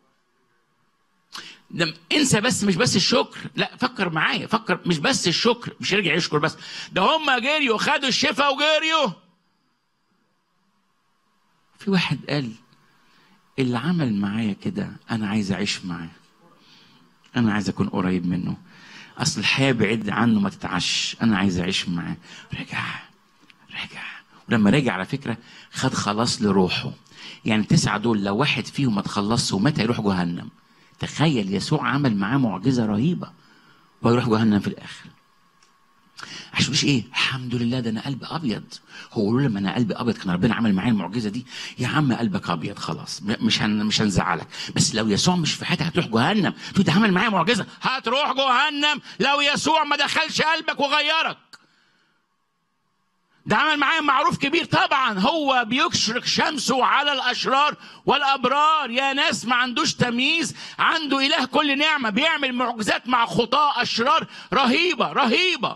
ده انسى بس مش بس الشكر لا فكر معايا فكر مش بس الشكر مش يرجع يشكر بس ده هم جريوا خدوا الشفاء وجريوا في واحد قال اللي عمل معايا كده انا عايز اعيش معاه انا عايز اكون قريب منه اصل الحياه بعيد عنه ما تتعش انا عايز اعيش معاه رجع رجع ولما رجع على فكره خد خلاص لروحه يعني التسعه دول لو واحد فيهم ما تخلصش ومات هيروح جهنم تخيل يسوع عمل معاه معجزه رهيبه ويروح جهنم في الاخر عشان مش ايه الحمد لله ده انا قلبي ابيض هو قولوا لما انا قلبي ابيض كان ربنا عمل معايا المعجزه دي يا عم قلبك ابيض خلاص م- مش هن مش هنزعلك بس لو يسوع مش في حياتك هتروح جهنم تقول ده عمل معايا معجزه هتروح جهنم لو يسوع ما دخلش قلبك وغيرك ده عمل معايا معروف كبير طبعا هو بيشرق شمسه على الاشرار والابرار يا ناس ما عندوش تمييز عنده اله كل نعمه بيعمل معجزات مع خطاة اشرار رهيبه رهيبه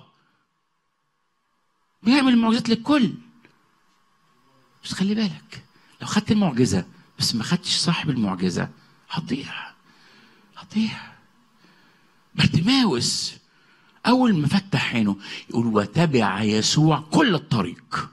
بيعمل معجزات للكل بس خلي بالك لو خدت المعجزه بس ما خدتش صاحب المعجزه هتضيع هتضيع بارتماوس اول ما فتح عينه يقول وتبع يسوع كل الطريق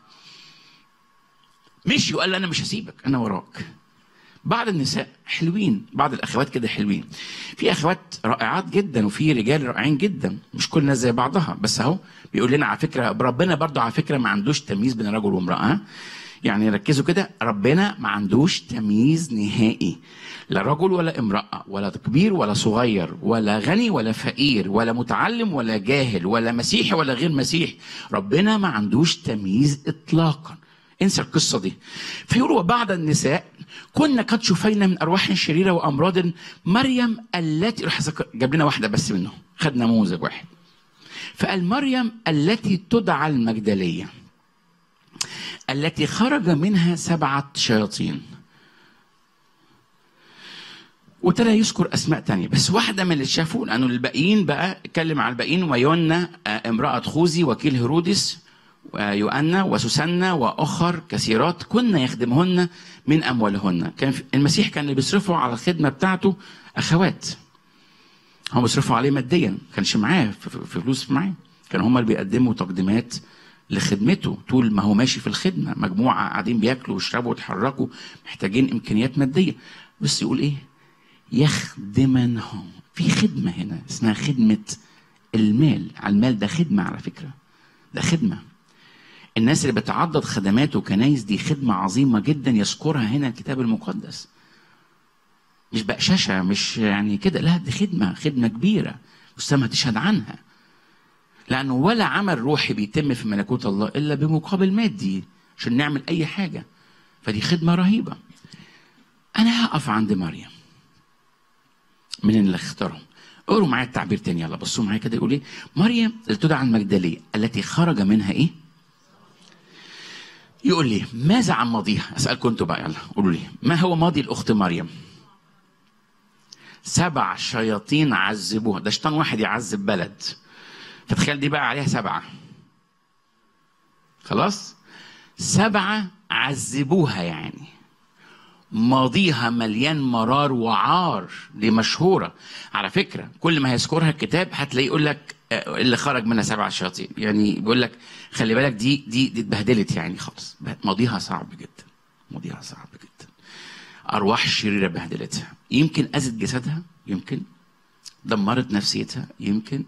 مشي وقال له انا مش هسيبك انا وراك بعض النساء حلوين بعض الاخوات كده حلوين في اخوات رائعات جدا وفي رجال رائعين جدا مش كل الناس زي بعضها بس اهو بيقول لنا على فكره ربنا برضو على فكره ما عندوش تمييز بين رجل وامراه يعني ركزوا كده ربنا ما عندوش تمييز نهائي لا رجل ولا امرأة ولا كبير ولا صغير ولا غني ولا فقير ولا متعلم ولا جاهل ولا مسيحي ولا غير مسيحي ربنا ما عندوش تمييز إطلاقا انسى القصة دي فيقول وبعض النساء كنا قد شفينا من أرواح شريرة وأمراض مريم التي راح أذكر- جاب لنا واحدة بس منهم خد نموذج واحد فقال مريم التي تدعى المجدليه التي خرج منها سبعة شياطين وابتدى يذكر اسماء تانية بس واحده من اللي شافوه لانه الباقيين بقى اتكلم على الباقيين ويونا آه، امراه خوذي وكيل هيرودس ويوأنا وسوسنة واخر كثيرات كنا يخدمهن من اموالهن كان في- المسيح كان اللي بيصرفوا على الخدمه بتاعته اخوات هم بيصرفوا عليه ماديا ما كانش معاه في في- في فلوس معاه كانوا هم اللي بيقدموا تقديمات لخدمته طول ما هو ماشي في الخدمه مجموعه قاعدين بياكلوا ويشربوا ويتحركوا محتاجين امكانيات ماديه بس يقول ايه يخدمنهم في خدمه هنا اسمها خدمه المال على المال ده خدمه على فكره ده خدمه الناس اللي بتعضد خدمات وكنايس دي خدمه عظيمه جدا يذكرها هنا الكتاب المقدس مش بقششه مش يعني كده لا دي خدمه خدمه كبيره والسماء تشهد عنها لانه ولا عمل روحي بيتم في ملكوت الله الا بمقابل مادي عشان نعمل اي حاجه فدي خدمه رهيبه انا هقف عند مريم من اللي اختارهم اقروا معايا التعبير تاني يلا بصوا معايا كده يقول ايه مريم اللي تدعى المجدليه التي خرج منها ايه يقول لي ماذا عن ماضيها اسالكم انتوا بقى يلا قولوا لي ما هو ماضي الاخت مريم سبع شياطين عذبوها ده شيطان واحد يعذب بلد فتخيل دي بقى عليها سبعة خلاص سبعة عذبوها يعني ماضيها مليان مرار وعار دي مشهورة على فكرة كل ما هيذكرها الكتاب هتلاقيه يقول لك آه، اللي خرج منها سبع شياطين يعني بيقول لك خلي بالك دي دي دي اتبهدلت يعني خالص ماضيها صعب جدا ماضيها صعب جدا أرواح شريرة بهدلتها يمكن أذت جسدها يمكن دمرت نفسيتها يمكن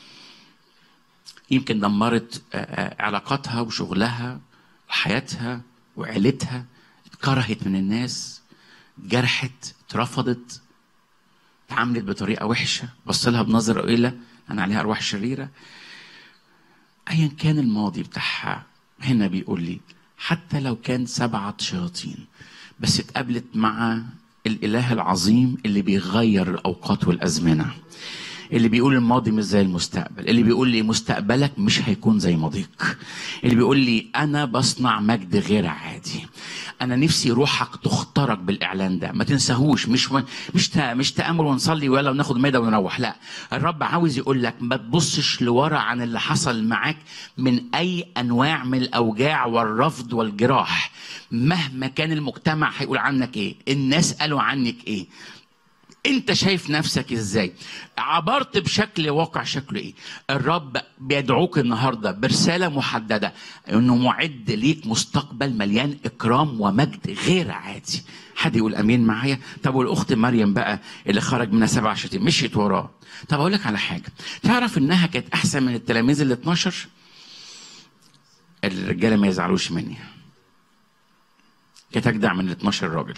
يمكن دمرت آه، آه، علاقاتها وشغلها وحياتها وعيلتها اتكرهت من الناس اتجرحت اترفضت اتعاملت بطريقه وحشه بص لها بنظره قليله انا عليها ارواح شريره ايا كان الماضي بتاعها هنا بيقول لي حتى لو كان سبعه شياطين بس اتقابلت مع الاله العظيم اللي بيغير الاوقات والازمنه اللي بيقول الماضي مش زي المستقبل اللي بيقول لي مستقبلك مش هيكون زي ماضيك اللي بيقول لي انا بصنع مجد غير عادي انا نفسي روحك تخترق بالاعلان ده ما تنساهوش مش مش تا- مش تامل ونصلي ولا وناخد ميدا ونروح لا الرب عاوز يقول لك ما تبصش لورا عن اللي حصل معاك من اي انواع من الاوجاع والرفض والجراح مهما كان المجتمع هيقول عنك ايه الناس قالوا عنك ايه انت شايف نفسك ازاي عبرت بشكل واقع شكله ايه الرب بيدعوك النهارده برساله محدده انه معد ليك مستقبل مليان اكرام ومجد غير عادي حد يقول امين معايا طب والاخت مريم بقى اللي خرج منها سبع شتيم مشيت وراه طب اقول لك على حاجه تعرف انها كانت احسن من التلاميذ ال 12 الرجاله ما يزعلوش مني كانت اجدع من ال 12 راجل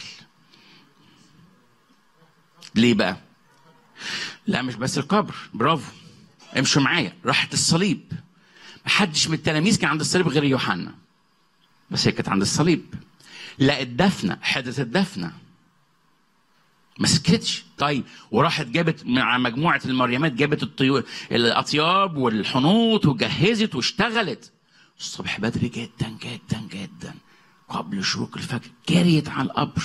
ليه بقى؟ لا مش بس القبر برافو امشوا معايا راحت الصليب محدش من التلاميذ كان عند الصليب غير يوحنا بس هي كانت عند الصليب لا الدفنه حدث الدفنه ما سكتش طيب وراحت جابت مع مجموعه المريمات جابت الطيور الاطياب والحنوط وجهزت واشتغلت الصبح بدري جدا جدا جدا قبل شروق الفجر جريت على القبر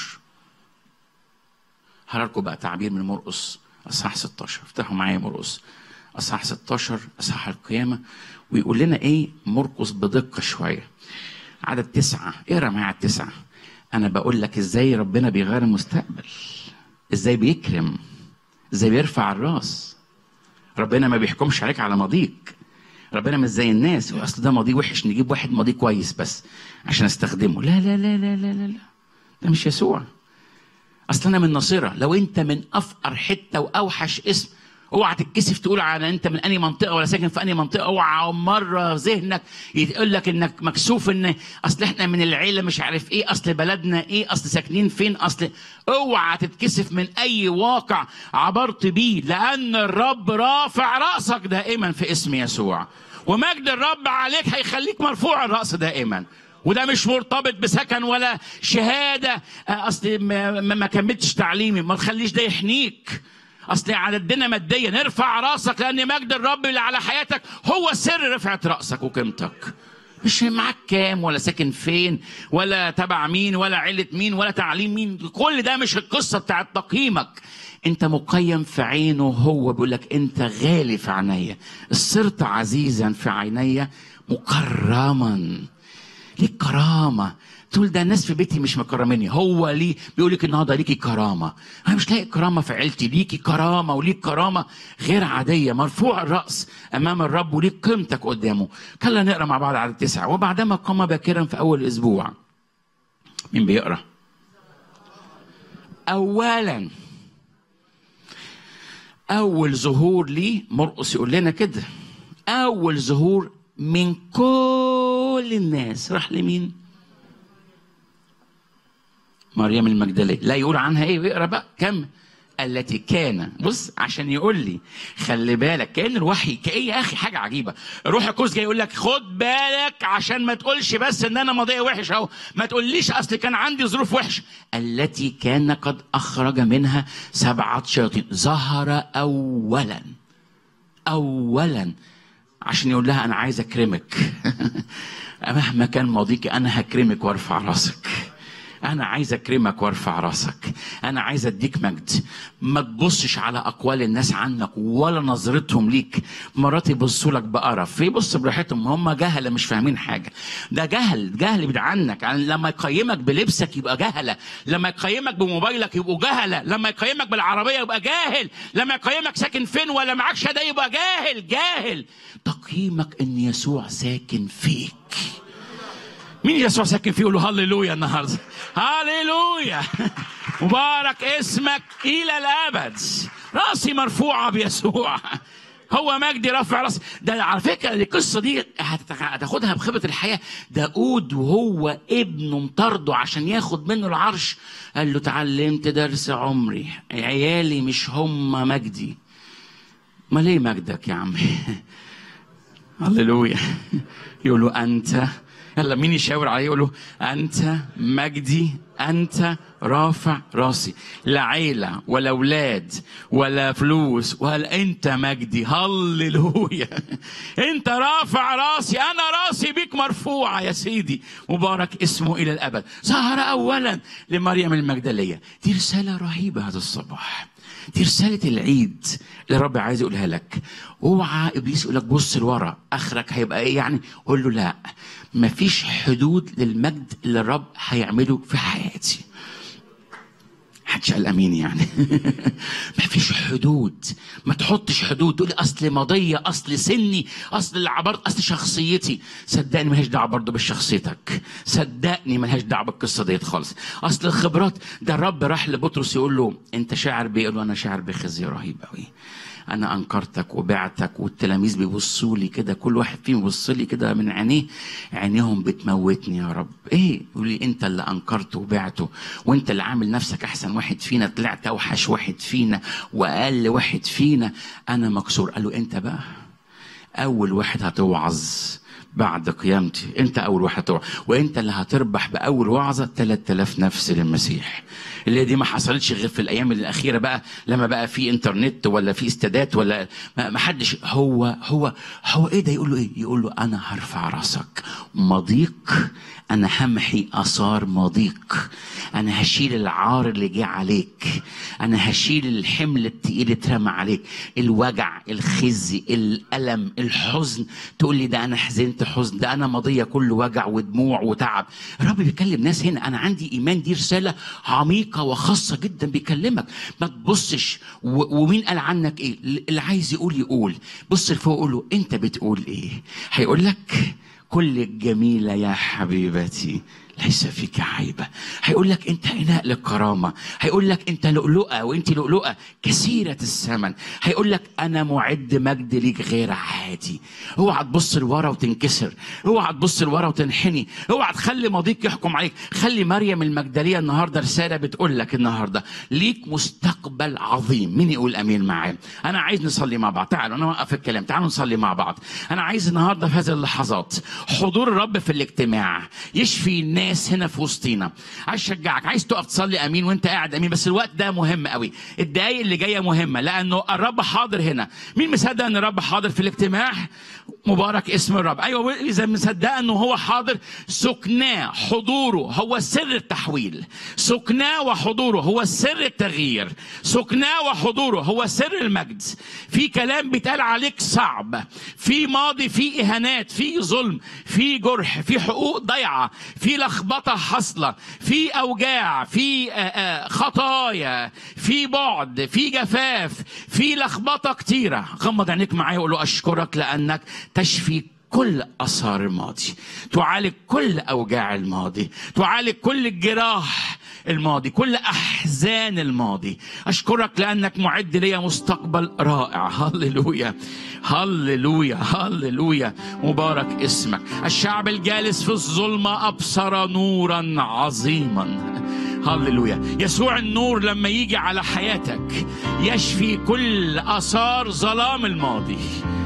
هقرا لكم بقى تعبير من مرقس اصحاح 16 افتحوا معايا مرقس اصحاح 16 اصحاح القيامه ويقول لنا ايه مرقس بدقه شويه عدد تسعة اقرا معايا على التسعة انا بقول لك ازاي ربنا بيغير المستقبل ازاي بيكرم ازاي بيرفع الراس ربنا ما بيحكمش عليك على ماضيك ربنا مش زي الناس اصل ده ماضي وحش نجيب واحد ماضي كويس بس عشان استخدمه لا لا لا لا لا لا, لا. ده مش يسوع اصل انا من ناصره لو انت من افقر حته واوحش اسم اوعى تتكسف تقول على انت من انهي منطقه ولا ساكن في انهي منطقه اوعى مره ذهنك يقول لك انك مكسوف ان اصل احنا من العيله مش عارف ايه اصل بلدنا ايه اصل ساكنين فين اصل اوعى تتكسف من اي واقع عبرت بيه لان الرب رافع راسك دائما في اسم يسوع ومجد الرب عليك هيخليك مرفوع الراس دائما وده مش مرتبط بسكن ولا شهاده آه، اصل ما, ما ما كملتش تعليمي ما تخليش ده يحنيك اصل على الدنيا ماديه نرفع راسك لان مجد الرب اللي على حياتك هو سر رفعه راسك وقيمتك مش معاك كام ولا ساكن فين ولا تبع مين ولا عيلة مين ولا تعليم مين كل ده مش القصة بتاعت تقييمك انت مقيم في عينه هو بيقول لك انت غالي في عينيا صرت عزيزا في عينيا مكرما ليك كرامة تقول ده الناس في بيتي مش مكرميني هو ليه بيقول لك النهارده ليكي كرامة انا مش لاقي كرامة في عيلتي ليكي كرامة وليك كرامة غير عادية مرفوع الرأس أمام الرب وليك قيمتك قدامه خلينا نقرا مع بعض عدد تسعة وبعدما قام باكرا في أول أسبوع مين بيقرا؟ أولا أول ظهور ليه مرقس يقول لنا كده أول ظهور من كل الناس راح لمين؟ مريم المجدلية لا يقول عنها ايه ويقرا بقى كم التي كان بص عشان يقول لي خلي بالك كان الوحي كايه يا اخي حاجه عجيبه الروح القدس جاي يقول لك خد بالك عشان ما تقولش بس ان انا ماضيه وحش اهو ما تقوليش اصل كان عندي ظروف وحشه التي كان قد اخرج منها سبعه شياطين ظهر اولا اولا عشان يقول لها انا عايز اكرمك مهما كان ماضيك انا هكرمك وارفع راسك انا عايز اكرمك وارفع راسك انا عايز اديك مجد ما تبصش على اقوال الناس عنك ولا نظرتهم ليك مرات يبصوا لك بقرف يبص براحتهم هم جهله مش فاهمين حاجه ده جهل جهل بعيد عنك يعني لما يقيمك بلبسك يبقى جهله لما يقيمك بموبايلك يبقوا جهله لما يقيمك بالعربيه يبقى جاهل لما يقيمك ساكن فين ولا معاك شهاده يبقى جاهل جاهل تقييمك ان يسوع ساكن فيك مين يسوع ساكن فيه يقول له هللويا النهارده هللويا مبارك اسمك الى الابد راسي مرفوعه بيسوع هو مجدي رفع راسي ده على فكره القصه دي هتت- هتاخدها بخبره الحياه داود وهو ابنه مطارده عشان ياخد منه العرش قال له اتعلمت درس عمري عيالي مش هم مجدي ما ليه مجدك يا عمي هللويا يقول له انت يلا مين يشاور عليه يقول له انت مجدي انت رافع راسي لا عيله ولا اولاد ولا فلوس ولا انت مجدي هللويا انت رافع راسي انا راسي بيك مرفوعه يا سيدي مبارك اسمه الى الابد ظهر اولا لمريم المجدليه دي رساله رهيبه هذا الصباح دي رسالة العيد اللي الرب عايز يقولها لك اوعى ابليس يقول لك بص لورا اخرك هيبقى ايه يعني قول له لا مفيش حدود للمجد اللي الرب هيعمله في حياتي محدش قال امين يعني مفيش حدود ما تحطش حدود تقول اصل ماضيه اصل سني اصل العبر اصل شخصيتي صدقني ملهاش دعوه برضه بشخصيتك صدقني ملهاش دعوه بالقصه ديت خالص اصل الخبرات ده الرب راح لبطرس يقول له انت شاعر بايه يقول له انا شاعر بخزي رهيب قوي انا انكرتك وبعتك والتلاميذ بيبصوا لي كده كل واحد فيهم يبص لي كده من عينيه عينيهم بتموتني يا رب ايه يقول لي انت اللي انكرته وبعته وانت اللي عامل نفسك احسن واحد فينا طلعت اوحش واحد فينا واقل واحد فينا انا مكسور قال له انت بقى اول واحد هتوعظ بعد قيامتي انت اول واحد هتوعظ وانت اللي هتربح باول وعظه 3000 نفس للمسيح اللي دي ما حصلتش غير في الايام الاخيره بقى لما بقى في انترنت ولا في استادات ولا ما ما حدش هو هو هو ايه ده يقول له ايه يقول له انا هرفع راسك مضيق انا همحي اثار مضيق انا هشيل العار اللي جه عليك انا هشيل الحمل التقيل اللي اترمى عليك الوجع الخزي الالم الحزن تقول لي ده انا حزنت حزن ده انا ماضيه كل وجع ودموع وتعب الرب بيكلم ناس هنا انا عندي ايمان دي رساله عميقه وخاصه جدا بيكلمك ما تبصش و- ومين قال عنك ايه اللي عايز يقول يقول بص لفوق قول له انت بتقول ايه هيقول لك كل الجميلة يا حبيبتي ليس فيك عيبة هيقول لك انت اناء للكرامة هيقول لك انت لؤلؤة وانت لؤلؤة كثيرة الثمن هيقول لك انا معد مجد ليك غير عادي اوعى تبص لورا وتنكسر اوعى تبص لورا وتنحني اوعى تخلي ماضيك يحكم عليك خلي مريم المجدلية النهاردة رسالة بتقول لك النهاردة ليك مستقبل عظيم مين يقول امين معايا انا عايز نصلي مع بعض تعالوا انا اوقف الكلام تعالوا نصلي مع بعض انا عايز النهارده في هذه اللحظات حضور الرب في الاجتماع يشفي الناس هنا في وسطينا عايز اشجعك عايز تقف تصلي امين وانت قاعد امين بس الوقت ده مهم قوي الدقايق اللي جايه مهمه لانه الرب حاضر هنا مين مصدق ان الرب حاضر في الاجتماع مبارك اسم الرب ايوه اذا مصدق انه هو حاضر سكناه حضوره هو سر التحويل سكناه وحضوره هو سر التغيير سكناه وحضوره هو سر المجد في كلام بيتقال عليك صعب في ماضي في اهانات في ظلم في جرح في حقوق ضيعه في لخبطه حاصله في اوجاع في آه، آه، خطايا في بعد في جفاف في لخبطه كتيره غمض عينيك معايا وقول له اشكرك لانك تشفي كل اثار الماضي تعالج كل اوجاع الماضي تعالج كل الجراح الماضي كل احزان الماضي اشكرك لانك معد لي مستقبل رائع هللويا هللويا هللويا مبارك اسمك الشعب الجالس في الظلمه ابصر نورا عظيما هللويا يسوع النور لما يجي على حياتك يشفي كل اثار ظلام الماضي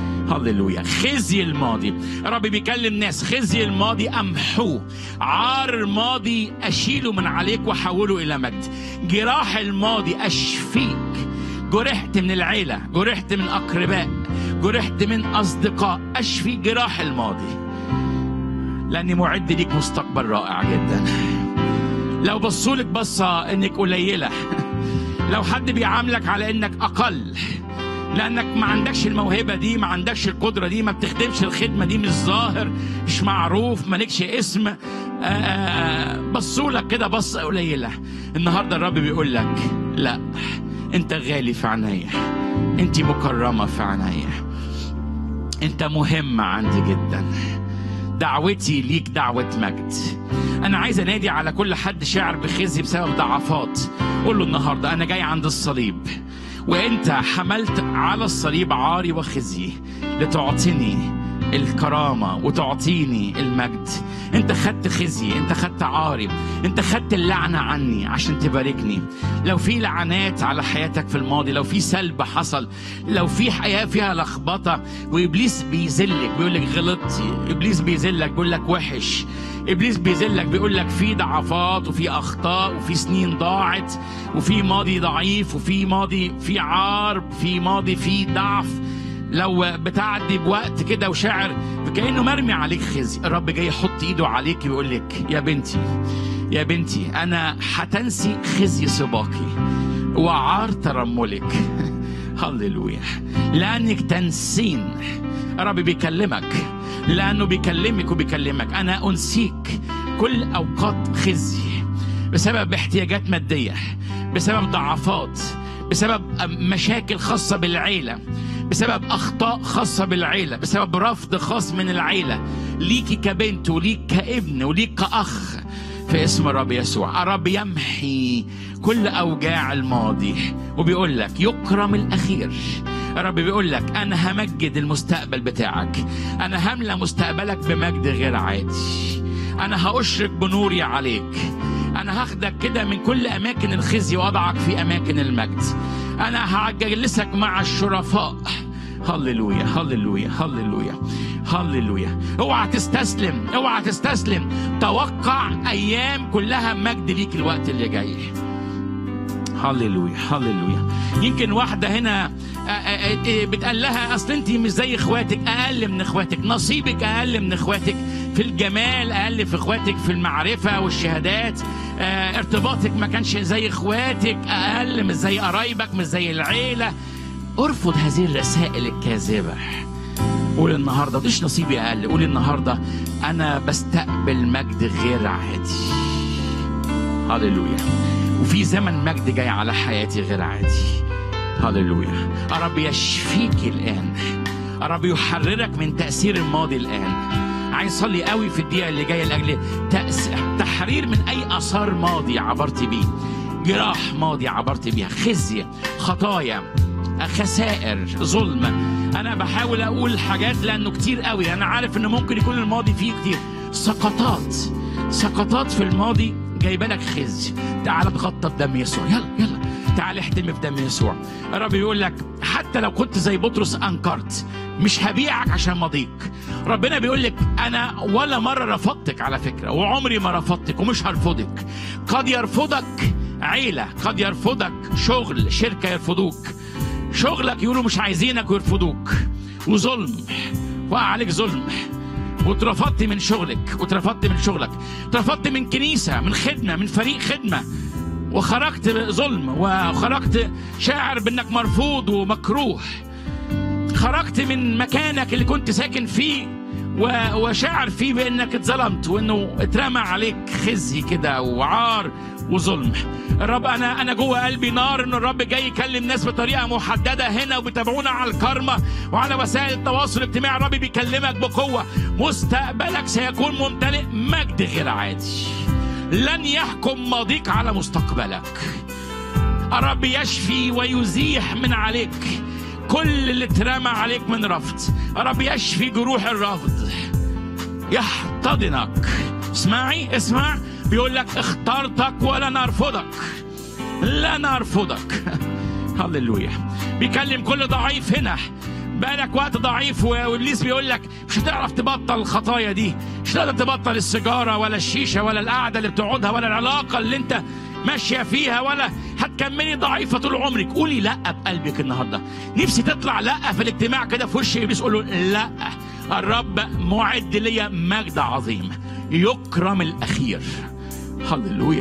هللويا خزي الماضي رب بيكلم ناس خزي الماضي امحوه عار الماضي اشيله من عليك واحوله الى مجد جراح الماضي اشفيك جرحت من العيله جرحت من اقرباء جرحت من اصدقاء اشفي جراح الماضي لاني معد ليك مستقبل رائع جدا لو بصولك بصه انك قليله لو حد بيعاملك على انك اقل لانك ما عندكش الموهبه دي ما عندكش القدره دي ما بتخدمش الخدمه دي مش ظاهر مش معروف مالكش اسم آه، آه، بصولك كده بصه قليله النهارده الرب بيقول لك لا انت غالي في عينيا انت مكرمه في عينيا انت مهم عندي جدا دعوتي ليك دعوة مجد أنا عايز أنادي على كل حد شاعر بخزي بسبب ضعفات قول له النهاردة أنا جاي عند الصليب وأنت حملت على الصليب عاري وخزي لتعطيني الكرامة وتعطيني المجد انت خدت خزي انت خدت عاري انت خدت اللعنة عني عشان تباركني لو في لعنات على حياتك في الماضي لو في سلب حصل لو في حياة فيها لخبطة وإبليس بيذلك بيقول لك غلطتي إبليس بيذلك بيقول لك وحش ابليس بيذلك بيقول لك في ضعفات وفي اخطاء وفي سنين ضاعت وفي ماضي ضعيف وفي ماضي في عار في ماضي في ضعف لو بتعدي بوقت كده وشاعر كانه مرمي عليك خزي الرب جاي يحط ايده عليك ويقول لك يا بنتي يا بنتي انا هتنسي خزي سباقي وعار ترملك هللويا لانك تنسين الرب بيكلمك لانه بيكلمك وبيكلمك انا انسيك كل اوقات خزي بسبب احتياجات ماديه بسبب ضعفات بسبب مشاكل خاصه بالعيله بسبب اخطاء خاصه بالعيله بسبب رفض خاص من العيله ليكي كبنت وليك كابن وليك كاخ في اسم الرب يسوع الرب يمحي كل اوجاع الماضي وبيقول لك يكرم الاخير الرب بيقول لك انا همجد المستقبل بتاعك انا هملى مستقبلك بمجد غير عادي انا هاشرق بنوري عليك انا هاخدك كده من كل اماكن الخزي واضعك في اماكن المجد انا هجلسك مع الشرفاء هللويا هللويا هللويا هللويا اوعى تستسلم اوعى تستسلم توقع ايام كلها مجد ليك الوقت اللي جاي هللويا هللويا يمكن واحدة هنا آه، آه، آه، بتقال لها أصل أنت مش زي إخواتك أقل من إخواتك نصيبك أقل من إخواتك في الجمال أقل في إخواتك في المعرفة والشهادات آه، ارتباطك ما كانش زي إخواتك أقل مش زي قرايبك مش زي العيلة ارفض هذه الرسائل الكاذبة قول النهاردة مش نصيبي أقل قول النهاردة أنا بستقبل مجد غير عادي هللويا وفي زمن مجد جاي على حياتي غير عادي هللويا الرب يشفيك الآن الرب يحررك من تأثير الماضي الآن عايز اصلي قوي في الدقيقة اللي جاية لأجل تأس... تحرير من أي آثار ماضي عبرت بيه جراح ماضي عبرت بيها خزي خطايا خسائر ظلم انا بحاول اقول حاجات لانه كتير قوي انا عارف ان ممكن يكون الماضي فيه كتير سقطات سقطات في الماضي جايبه لك خزي تعال اتغطى بدم يسوع يلا يلا تعال احتمي في دم يسوع الرب يقول لك حتى لو كنت زي بطرس انكرت مش هبيعك عشان ماضيك ربنا بيقول لك انا ولا مره رفضتك على فكره وعمري ما رفضتك ومش هرفضك قد يرفضك عيله قد يرفضك شغل شركه يرفضوك شغلك يقولوا مش عايزينك ويرفضوك وظلم وقع عليك ظلم واترفضت من شغلك واترفضت من شغلك اترفضت من كنيسة من خدمة من فريق خدمة وخرجت ظلم وخرجت شاعر بانك مرفوض ومكروه خرجت من مكانك اللي كنت ساكن فيه و- وشاعر فيه بانك اتظلمت وانه اترمى عليك خزي كده وعار وظلم الرب انا انا جوه قلبي نار ان الرب جاي يكلم ناس بطريقه محدده هنا وبيتابعونا على الكرمه وعلى وسائل التواصل الاجتماعي الرب بيكلمك بقوه مستقبلك سيكون ممتلئ مجد غير عادي لن يحكم ماضيك على مستقبلك الرب يشفي ويزيح من عليك كل اللي اترمى عليك من رفض الرب يشفي جروح الرفض يحتضنك اسمعي اسمع بيقول لك اخترتك ولن ارفضك لن ارفضك هللويا بيكلم كل ضعيف هنا بقالك وقت ضعيف و- وابليس بيقول لك مش هتعرف تبطل الخطايا دي مش هتقدر تبطل السيجاره ولا الشيشه ولا القعده اللي بتقعدها ولا العلاقه اللي انت ماشيه فيها ولا هتكملي ضعيفه طول عمرك قولي لا بقلبك النهارده نفسي تطلع لا في الاجتماع كده في وش ابليس قول له لا الرب معد ليا مجد عظيم يكرم الاخير هللويا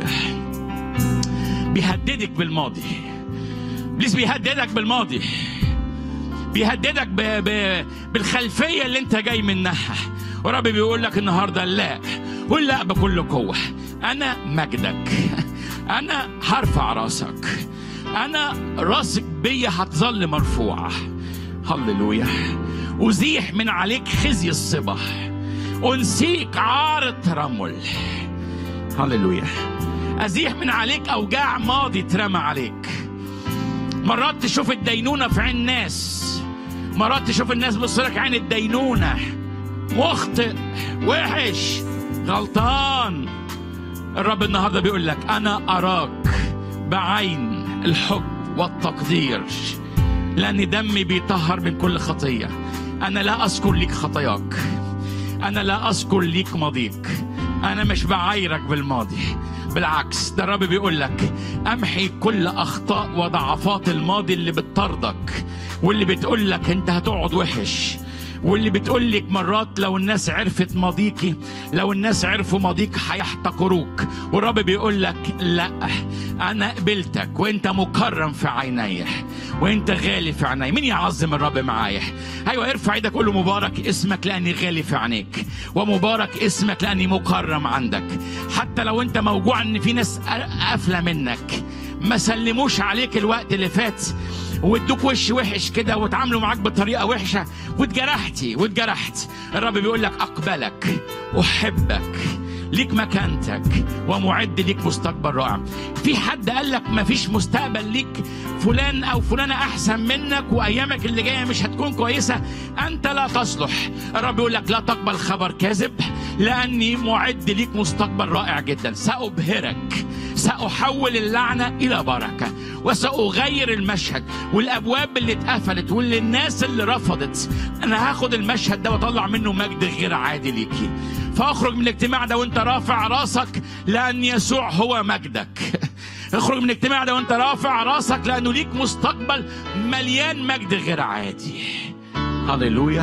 بيهددك بالماضي ابليس بيهددك بالماضي بيهددك ب... ب... بالخلفيه اللي انت جاي منها ورب بيقول لك النهارده لا قول لا بكل قوه انا مجدك انا هرفع راسك انا راسك بيا هتظل مرفوعه هللويا ازيح من عليك خزي الصبح انسيك عار الترمل هللويا ازيح من عليك اوجاع ماضي اترمى عليك مرات تشوف الدينونة في عين ناس مرات تشوف الناس بصلك عين الدينونة مخطئ وحش غلطان الرب النهارده بيقول لك انا اراك بعين الحب والتقدير لان دمي بيطهر من كل خطيه انا لا اذكر ليك خطاياك انا لا اذكر ليك ماضيك انا مش بعايرك بالماضي بالعكس ده الرب بيقول لك امحي كل اخطاء وضعفات الماضي اللي بتطاردك واللي بتقول لك انت هتقعد وحش واللي بتقول لك مرات لو الناس عرفت ماضيكي لو الناس عرفوا ماضيك هيحتقروك والرب بيقول لك لا انا قبلتك وانت مكرم في عيني وانت غالي في عيني مين يعظم الرب معايا ايوه ارفع ايدك قول له مبارك اسمك لاني غالي في عينيك ومبارك اسمك لاني مكرم عندك حتى لو انت موجوع ان في ناس قافله منك ما سلموش عليك الوقت اللي فات وادوك وش وحش كده واتعاملوا معاك بطريقه وحشه واتجرحتي واتجرحت الرب بيقول لك اقبلك احبك ليك مكانتك ومعد ليك مستقبل رائع في حد قال لك مفيش مستقبل ليك فلان او فلانه احسن منك وايامك اللي جايه مش هتكون كويسه انت لا تصلح الرب بيقول لك لا تقبل خبر كاذب لاني معد ليك مستقبل رائع جدا سابهرك ساحول اللعنه الى بركه وساغير المشهد والابواب اللي اتقفلت واللي الناس اللي رفضت انا هاخد المشهد ده واطلع منه مجد غير عادي ليكي فاخرج من الاجتماع ده وانت رافع راسك لان يسوع هو مجدك اخرج من الاجتماع ده وانت رافع راسك لانه ليك مستقبل مليان مجد غير عادي هللويا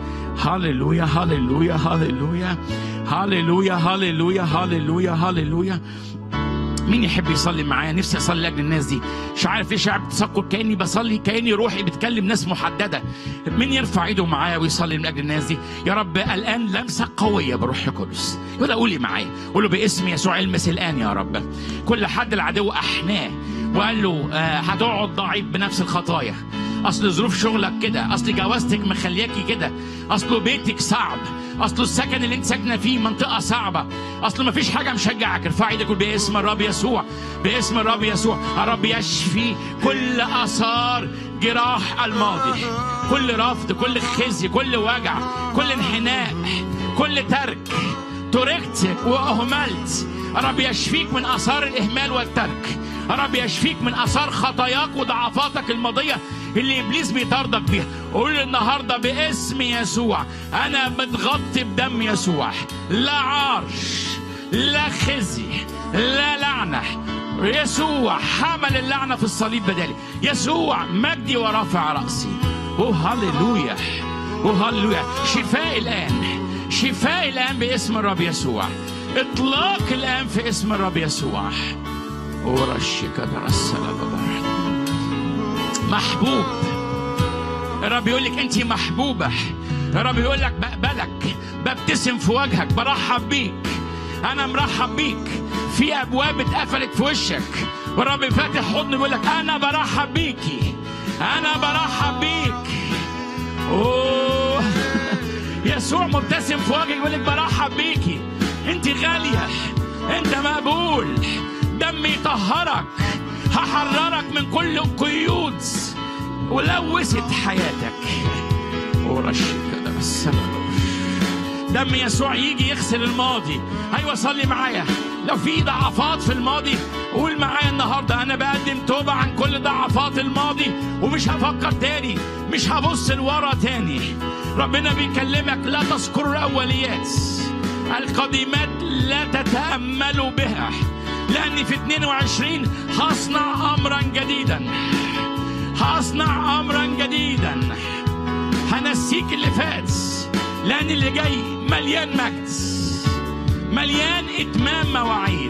هللويا هللويا هللويا هللويا هللويا هللويا هللويا مين يحب يصلي معايا نفسي اصلي لاجل الناس دي مش عارف ليه شعب تسكر كاني بصلي كاني روحي بتكلم ناس محدده مين يرفع ايده معايا ويصلي من اجل الناس دي يا رب الان لمسه قويه بروح القدس يقول قولي معايا قول له باسم يسوع المس الان يا رب كل حد العدو احناه وقال له آه هتقعد ضعيف بنفس الخطايا اصل ظروف شغلك كده اصل جوازتك مخلياكي كده اصل بيتك صعب اصل السكن اللي انت ساكنه فيه منطقه صعبه اصل ما فيش حاجه مشجعك ارفع ايدك قول باسم الرب يسوع باسم الرب يسوع الرب يشفي كل اثار جراح الماضي كل رفض كل خزي كل وجع كل انحناء كل ترك تركت واهملت الرب يشفيك من اثار الاهمال والترك الرب يشفيك من اثار خطاياك وضعفاتك الماضيه اللي ابليس بيطاردك بيها قول النهارده باسم يسوع انا متغطي بدم يسوع لا عرش لا خزي لا لعنه يسوع حمل اللعنه في الصليب بدالي يسوع مجدي ورافع راسي اوه هللويا اوه هللويا شفاء الان شفاء الان باسم الرب يسوع اطلاق الان في اسم الرب يسوع ورشك السلام محبوب الرب يقول لك انت محبوبه الرب يقول لك بقبلك ببتسم في وجهك برحب بيك انا مرحب بيك في ابواب اتقفلت في وشك والرب فاتح حضن بيقول لك انا برحب بيكي انا برحب بيك اوه يسوع مبتسم في وجهك بيقول لك برحب بيكي انت غاليه انت مقبول دمي يطهرك هحررك من كل قيود ولوثت حياتك ورشك كده بالسلام دم يسوع يجي يغسل الماضي ايوه صلي معايا لو في ضعفات في الماضي قول معايا النهارده انا بقدم توبه عن كل ضعفات الماضي ومش هفكر تاني مش هبص لورا تاني ربنا بيكلمك لا تذكروا الاوليات القديمات لا تتاملوا بها لاني في 22 هصنع امرا جديدا هصنع امرا جديدا هنسيك اللي فات لان اللي جاي مليان مجد مليان اتمام مواعيد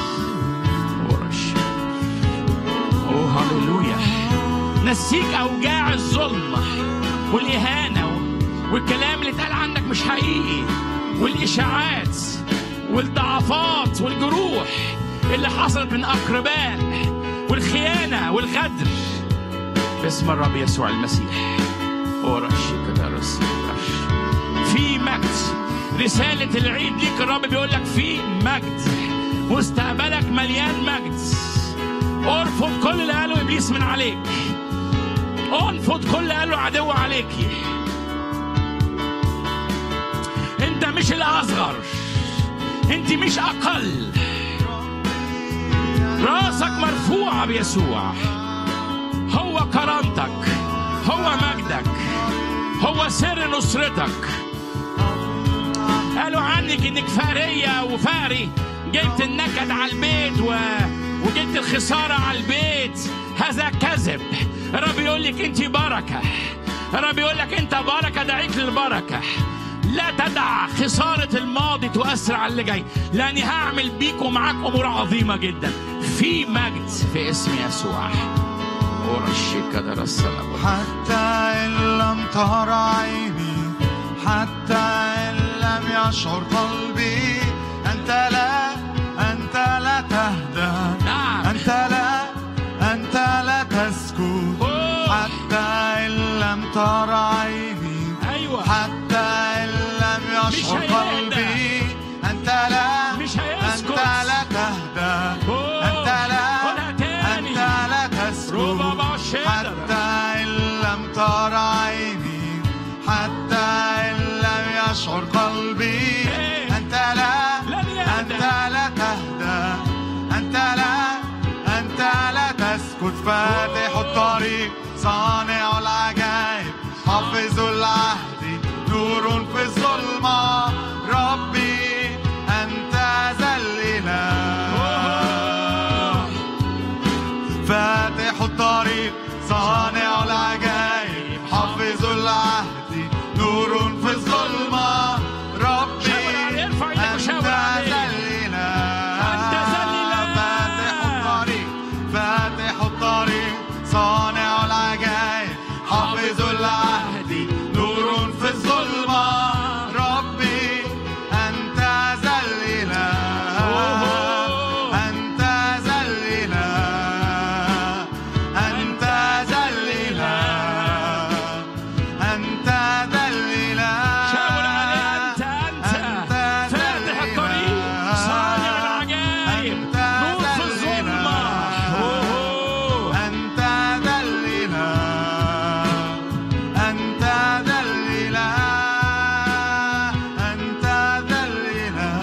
ورش اوه هللويا نسيك اوجاع الظلم والاهانه والكلام اللي اتقال عنك مش حقيقي والاشاعات والضعفات والجروح اللي حصلت من اقرباء والخيانه والغدر باسم الرب يسوع المسيح ورش كده رش رش في مجد رسالة العيد ليك الرب بيقول لك في مجد مستقبلك مليان مجد ارفض كل اللي قاله ابليس من عليك انفض كل اللي قاله عدو عليكي مش الاصغر انت مش اقل راسك مرفوعه بيسوع هو كرامتك هو مجدك هو سر نصرتك قالوا عنك انك فاريه وفاري جبت النكد على البيت و... وجبت الخساره على البيت هذا كذب الرب يقول لك انت بركه الرب يقول لك انت بركه دعيك للبركه لا تدع خسارة الماضي تؤثر على اللي جاي لأني هعمل بيك ومعاك أمور عظيمة جدا في مجد في اسم يسوع ورشيك در السلام حتى إن لم تر عيني حتى إن لم يشعر قلبي أنت لا أنت لا تهدى نعم. أنت لا أنت لا تسكت أوه. حتى إن لم تر عيني أيوة حتى إن لم يشعر مش هيهدى. قلبي أنت لا مش هيسكت. أنت لا تهدى أوه. أنت لا قولها تاني. أنت لا تسكت روبا باشيدر. حتى إن لم تر عيني حتى إن لم يشعر قلبي إيه. أنت لا لن يهدى. أنت لا تهدى أنت لا أنت لا تسكت فاتح الطريق صانع العجائب حافظ العهد نور في الظلمة ربي أنت ذا الإله فاتح الطريق صانع العجائب حافظ العهد نور في الظلمة ربي شاور عليه، ارفع ايدك أنت وشاور عليه. ذا الإله أنت ذا الإله. فاتح الطريق فاتح الطريق صانع العجائب حافظ العهد نور في الظلمة ربي أنت ذا الإله أنت ذا الإله أنت ذا الإله أنت ذا الإله شاور عليه أنت أنت فاتح الطريق صانع العجائب أنت نور ذا في الظلمة الإله. أوه. أنت ذا الإله أنت ذا الإله أنت ذا الإله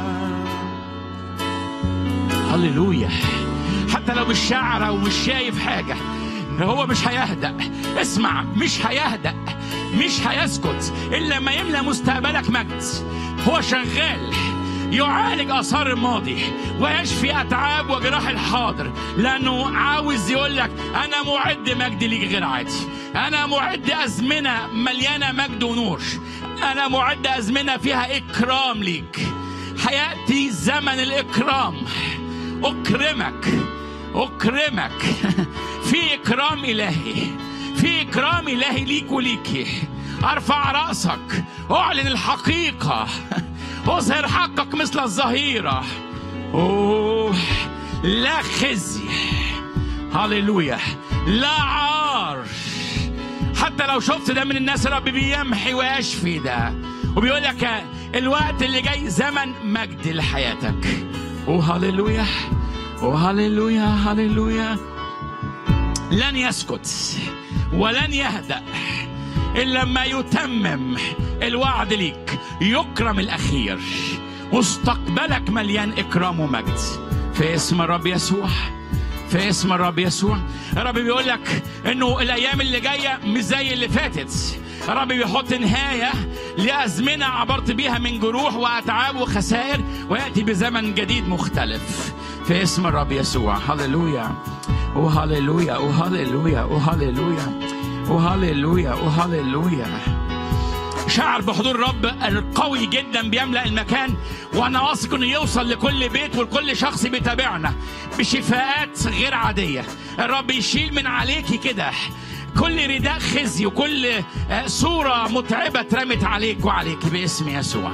هللويا حتى لو مش شاعر او مش شايف حاجه هو مش هيهدأ اسمع مش هيهدأ مش هيسكت الا لما يملى مستقبلك مجد هو شغال يعالج اثار الماضي ويشفي اتعاب وجراح الحاضر لانه عاوز يقول لك انا معد مجد ليك غير عادي انا معد ازمنه مليانه مجد ونور انا معد ازمنه فيها اكرام ليك هياتي زمن الاكرام اكرمك اكرمك في اكرام الهي في اكرام الهي ليك وليكي ارفع راسك اعلن الحقيقه اظهر حقك مثل الظهيره اوه لا خزي هللويا لا عار حتى لو شفت ده من الناس رب بيمحي ويشفي ده وبيقول لك الوقت اللي جاي زمن مجد لحياتك وهللويا وهللويا هللويا لن يسكت ولن يهدأ إلا لما يتمم الوعد ليك يكرم الأخير مستقبلك مليان إكرام ومجد في اسم الرب يسوع في اسم الرب يسوع الرب بيقول لك انه الايام اللي جايه مش زي اللي فاتت الرب بيحط نهايه لازمنه عبرت بيها من جروح واتعاب وخسائر وياتي بزمن جديد مختلف في اسم الرب يسوع هللويا وهللويا وهللويا وهللويا وهللويا وهللويا شعر بحضور الرب القوي جدا بيملا المكان وانا واثق انه يوصل لكل بيت ولكل شخص بيتابعنا بشفاءات غير عاديه الرب يشيل من عليكي كده كل رداء خزي وكل آه، صوره متعبه اترمت عليك وعليك باسم يسوع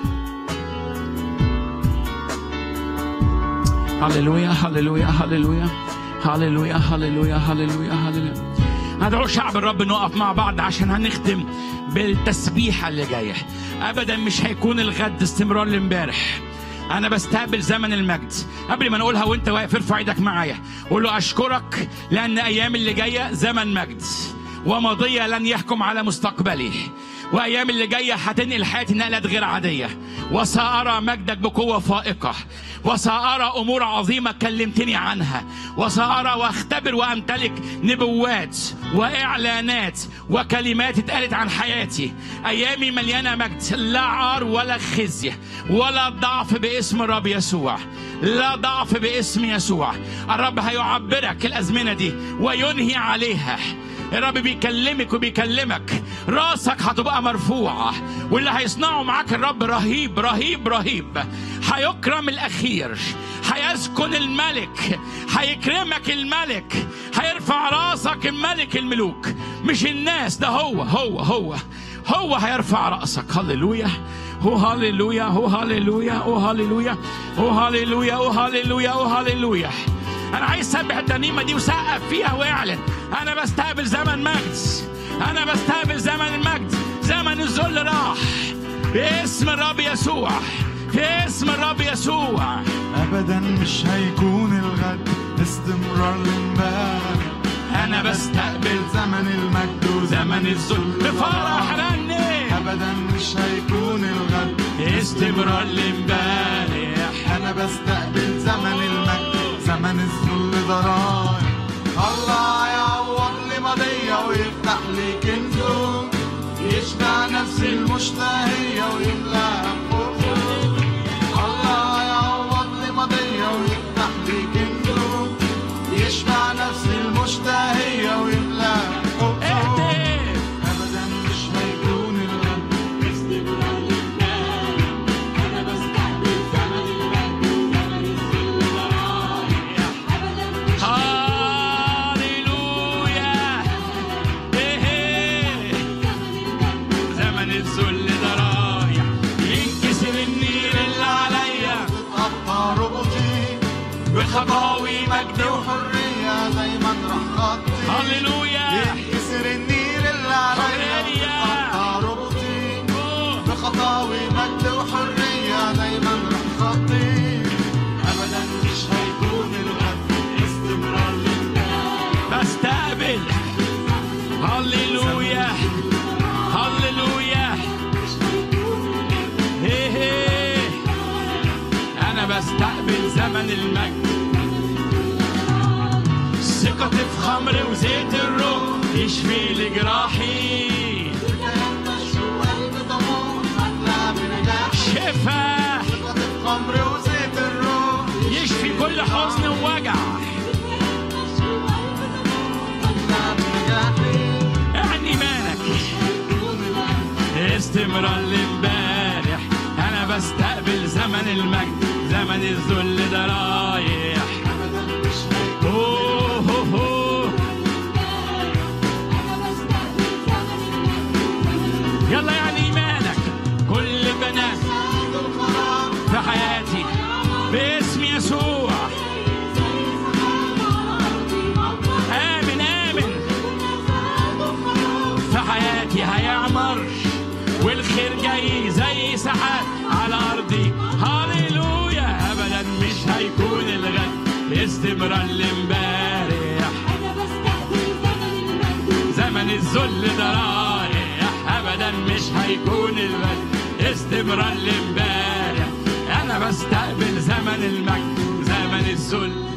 هللويا هللويا هللويا هللويا هللويا هللويا هللويا ندعو شعب الرب نقف مع بعض عشان هنختم بالتسبيحة اللي جاية أبدا مش هيكون الغد استمرار لامبارح أنا بستقبل زمن المجد قبل ما نقولها وأنت واقف ارفع إيدك معايا قول له أشكرك لأن أيام اللي جاية زمن مجد وماضية لن يحكم على مستقبلي وايام اللي جايه هتنقل حياتي نقلات غير عاديه وسارى مجدك بقوه فائقه وسارى امور عظيمه كلمتني عنها وسارى واختبر وامتلك نبوات واعلانات وكلمات اتقالت عن حياتي ايامي مليانه مجد لا عار ولا خزي ولا ضعف باسم الرب يسوع لا ضعف باسم يسوع الرب هيعبرك الازمنه دي وينهي عليها الرب بيكلمك وبيكلمك راسك هتبقى مرفوعة واللي هيصنعه معاك الرب رهيب رهيب رهيب هيكرم الأخير هيسكن الملك هيكرمك الملك هيرفع راسك الملك الملوك مش الناس ده هو هو هو هو هيرفع رأسك هللويا هو هللويا هو هللويا هو هللويا هو هللويا هو هللويا هو هللويا انا عايز اسبح الترنيمه دي وسقف فيها واعلن انا بستقبل زمن مجد انا بستقبل زمن المجد زمن الذل راح باسم الرب يسوع في اسم الرب يسوع ابدا مش هيكون الغد استمرار لامبارح انا بستقبل زمن المجد زمن الذل بفرح رني ابدا مش هيكون الغد استمرار لامبارح انا بستقبل زمن المجد زمن الذل ده رايح الله هيعوض لي ماضية ويفتح لي كنزه يشبع نفسي المشتهية ويملاها فوق الله هيعوض لي ماضية ويفتح لي كنزه يشبع نفسي المشتهية ويملاها فوق اهتف ابدا مش هيكون الغد استمرار للنار أنا بستقبل زمن المجد زمن الذل ورايح أبدا مش هاليلويا إيه. زمن الذل ده رايح ينكسر النير اللي عليا تتقطع ربطي بخطاوي مجد وحرية دايما راح خطي هللويا ينكسر النيل اللي عليا حرية. وتتقطع ربطي أوه. بخطاوي مجد وحرية دايما راح خطي أبدا مش هيكون الغد استمرار لله بستقبل هللويا هللويا هيه هيه. انا بستقبل زمن المجد ثقتي في خمر وزيت الروح يشفي لي جراحي وقلب طموح هتلاقي بنجاح شفا ثقة في خمر وزيت الروح يشفي كل حزن ووجع هتلاقي بنجاحي يعني مالك استمرار لامبارح انا بستقبل زمن المجد زمن الذل ده رايح أبدا مش هيكون أوه هو هو. أنا بستقبل زمن المجد يلا يعني ايمانك كل بنات القرار في حياتي باسم يسوع امن امن في حياتي هيعمر والخير جاي زي سحاب على ارضي هللويا ابدا مش هيكون الغد استمرار لامبارح أنا بستقبل زمن المجد زمن الذل ده رايح ابدا مش هيكون الغد استمرار لامبارح انا بستقبل زمن المجد زمن الذل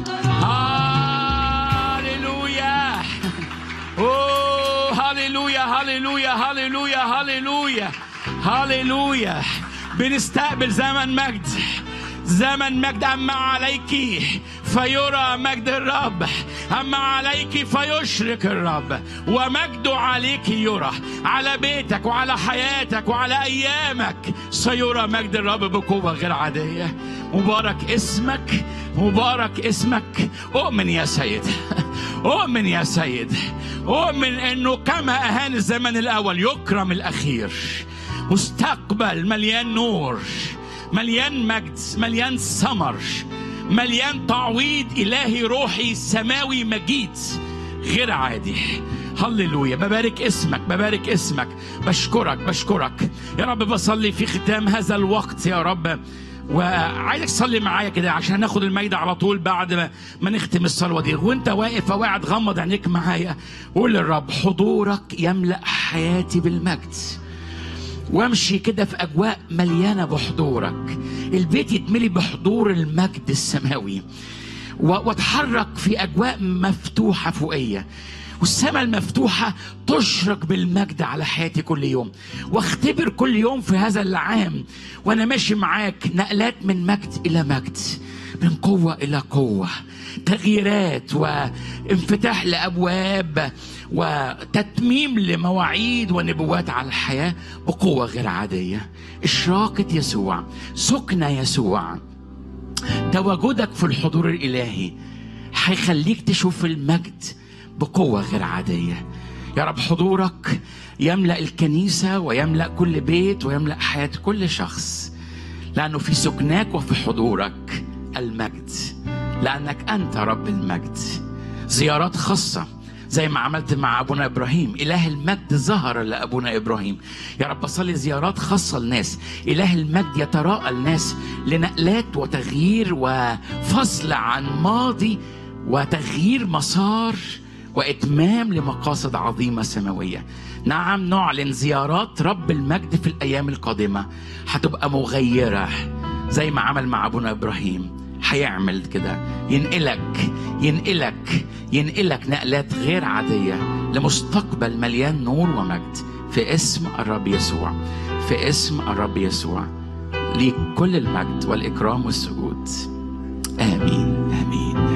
هاليلويا اوه هاليلويا هاليلويا هاليلويا هاليلويا هاليلويا بنستقبل زمن مجد زمن مجد أما عليك فيرى مجد الرب أما عليك فيشرق الرب ومجده عليك يرى على بيتك وعلى حياتك وعلى أيامك سيرى مجد الرب بقوة غير عادية مبارك اسمك مبارك اسمك أؤمن يا سيد أؤمن يا سيد أؤمن أنه كما أهان الزمن الأول يكرم الأخير مستقبل مليان نور مليان مجد مليان ثمر مليان تعويض إلهي روحي سماوي مجيد غير عادي هللويا ببارك اسمك ببارك اسمك بشكرك بشكرك يا رب بصلي في ختام هذا الوقت يا رب وعايزك تصلي معايا كده عشان ناخد الميدة على طول بعد ما, ما نختم الصلوة دي وانت واقف او قاعد غمض عينيك معايا قول للرب حضورك يملأ حياتي بالمجد وامشي كده في اجواء مليانه بحضورك البيت يتملي بحضور المجد السماوي و- واتحرك في اجواء مفتوحه فوقيه والسماء المفتوحة تشرق بالمجد على حياتي كل يوم واختبر كل يوم في هذا العام وانا ماشي معاك نقلات من مجد الى مجد من قوة الى قوة تغييرات وانفتاح لابواب وتتميم لمواعيد ونبوات على الحياة بقوة غير عادية إشراقة يسوع سكن يسوع تواجدك في الحضور الإلهي هيخليك تشوف المجد بقوة غير عادية يا رب حضورك يملأ الكنيسة ويملأ كل بيت ويملأ حياة كل شخص لأنه في سكناك وفي حضورك المجد لأنك أنت رب المجد زيارات خاصة زي ما عملت مع أبونا إبراهيم إله المجد ظهر لأبونا إبراهيم يا رب صلي زيارات خاصة للناس إله المجد يتراءى الناس لنقلات وتغيير وفصل عن ماضي وتغيير مسار وإتمام لمقاصد عظيمة سماوية نعم نعلن زيارات رب المجد في الأيام القادمة هتبقى مغيرة زي ما عمل مع أبونا إبراهيم هيعمل كده ينقلك ينقلك ينقلك نقلات غير عادية لمستقبل مليان نور ومجد في اسم الرب يسوع في اسم الرب يسوع ليك كل المجد والإكرام والسجود آمين آمين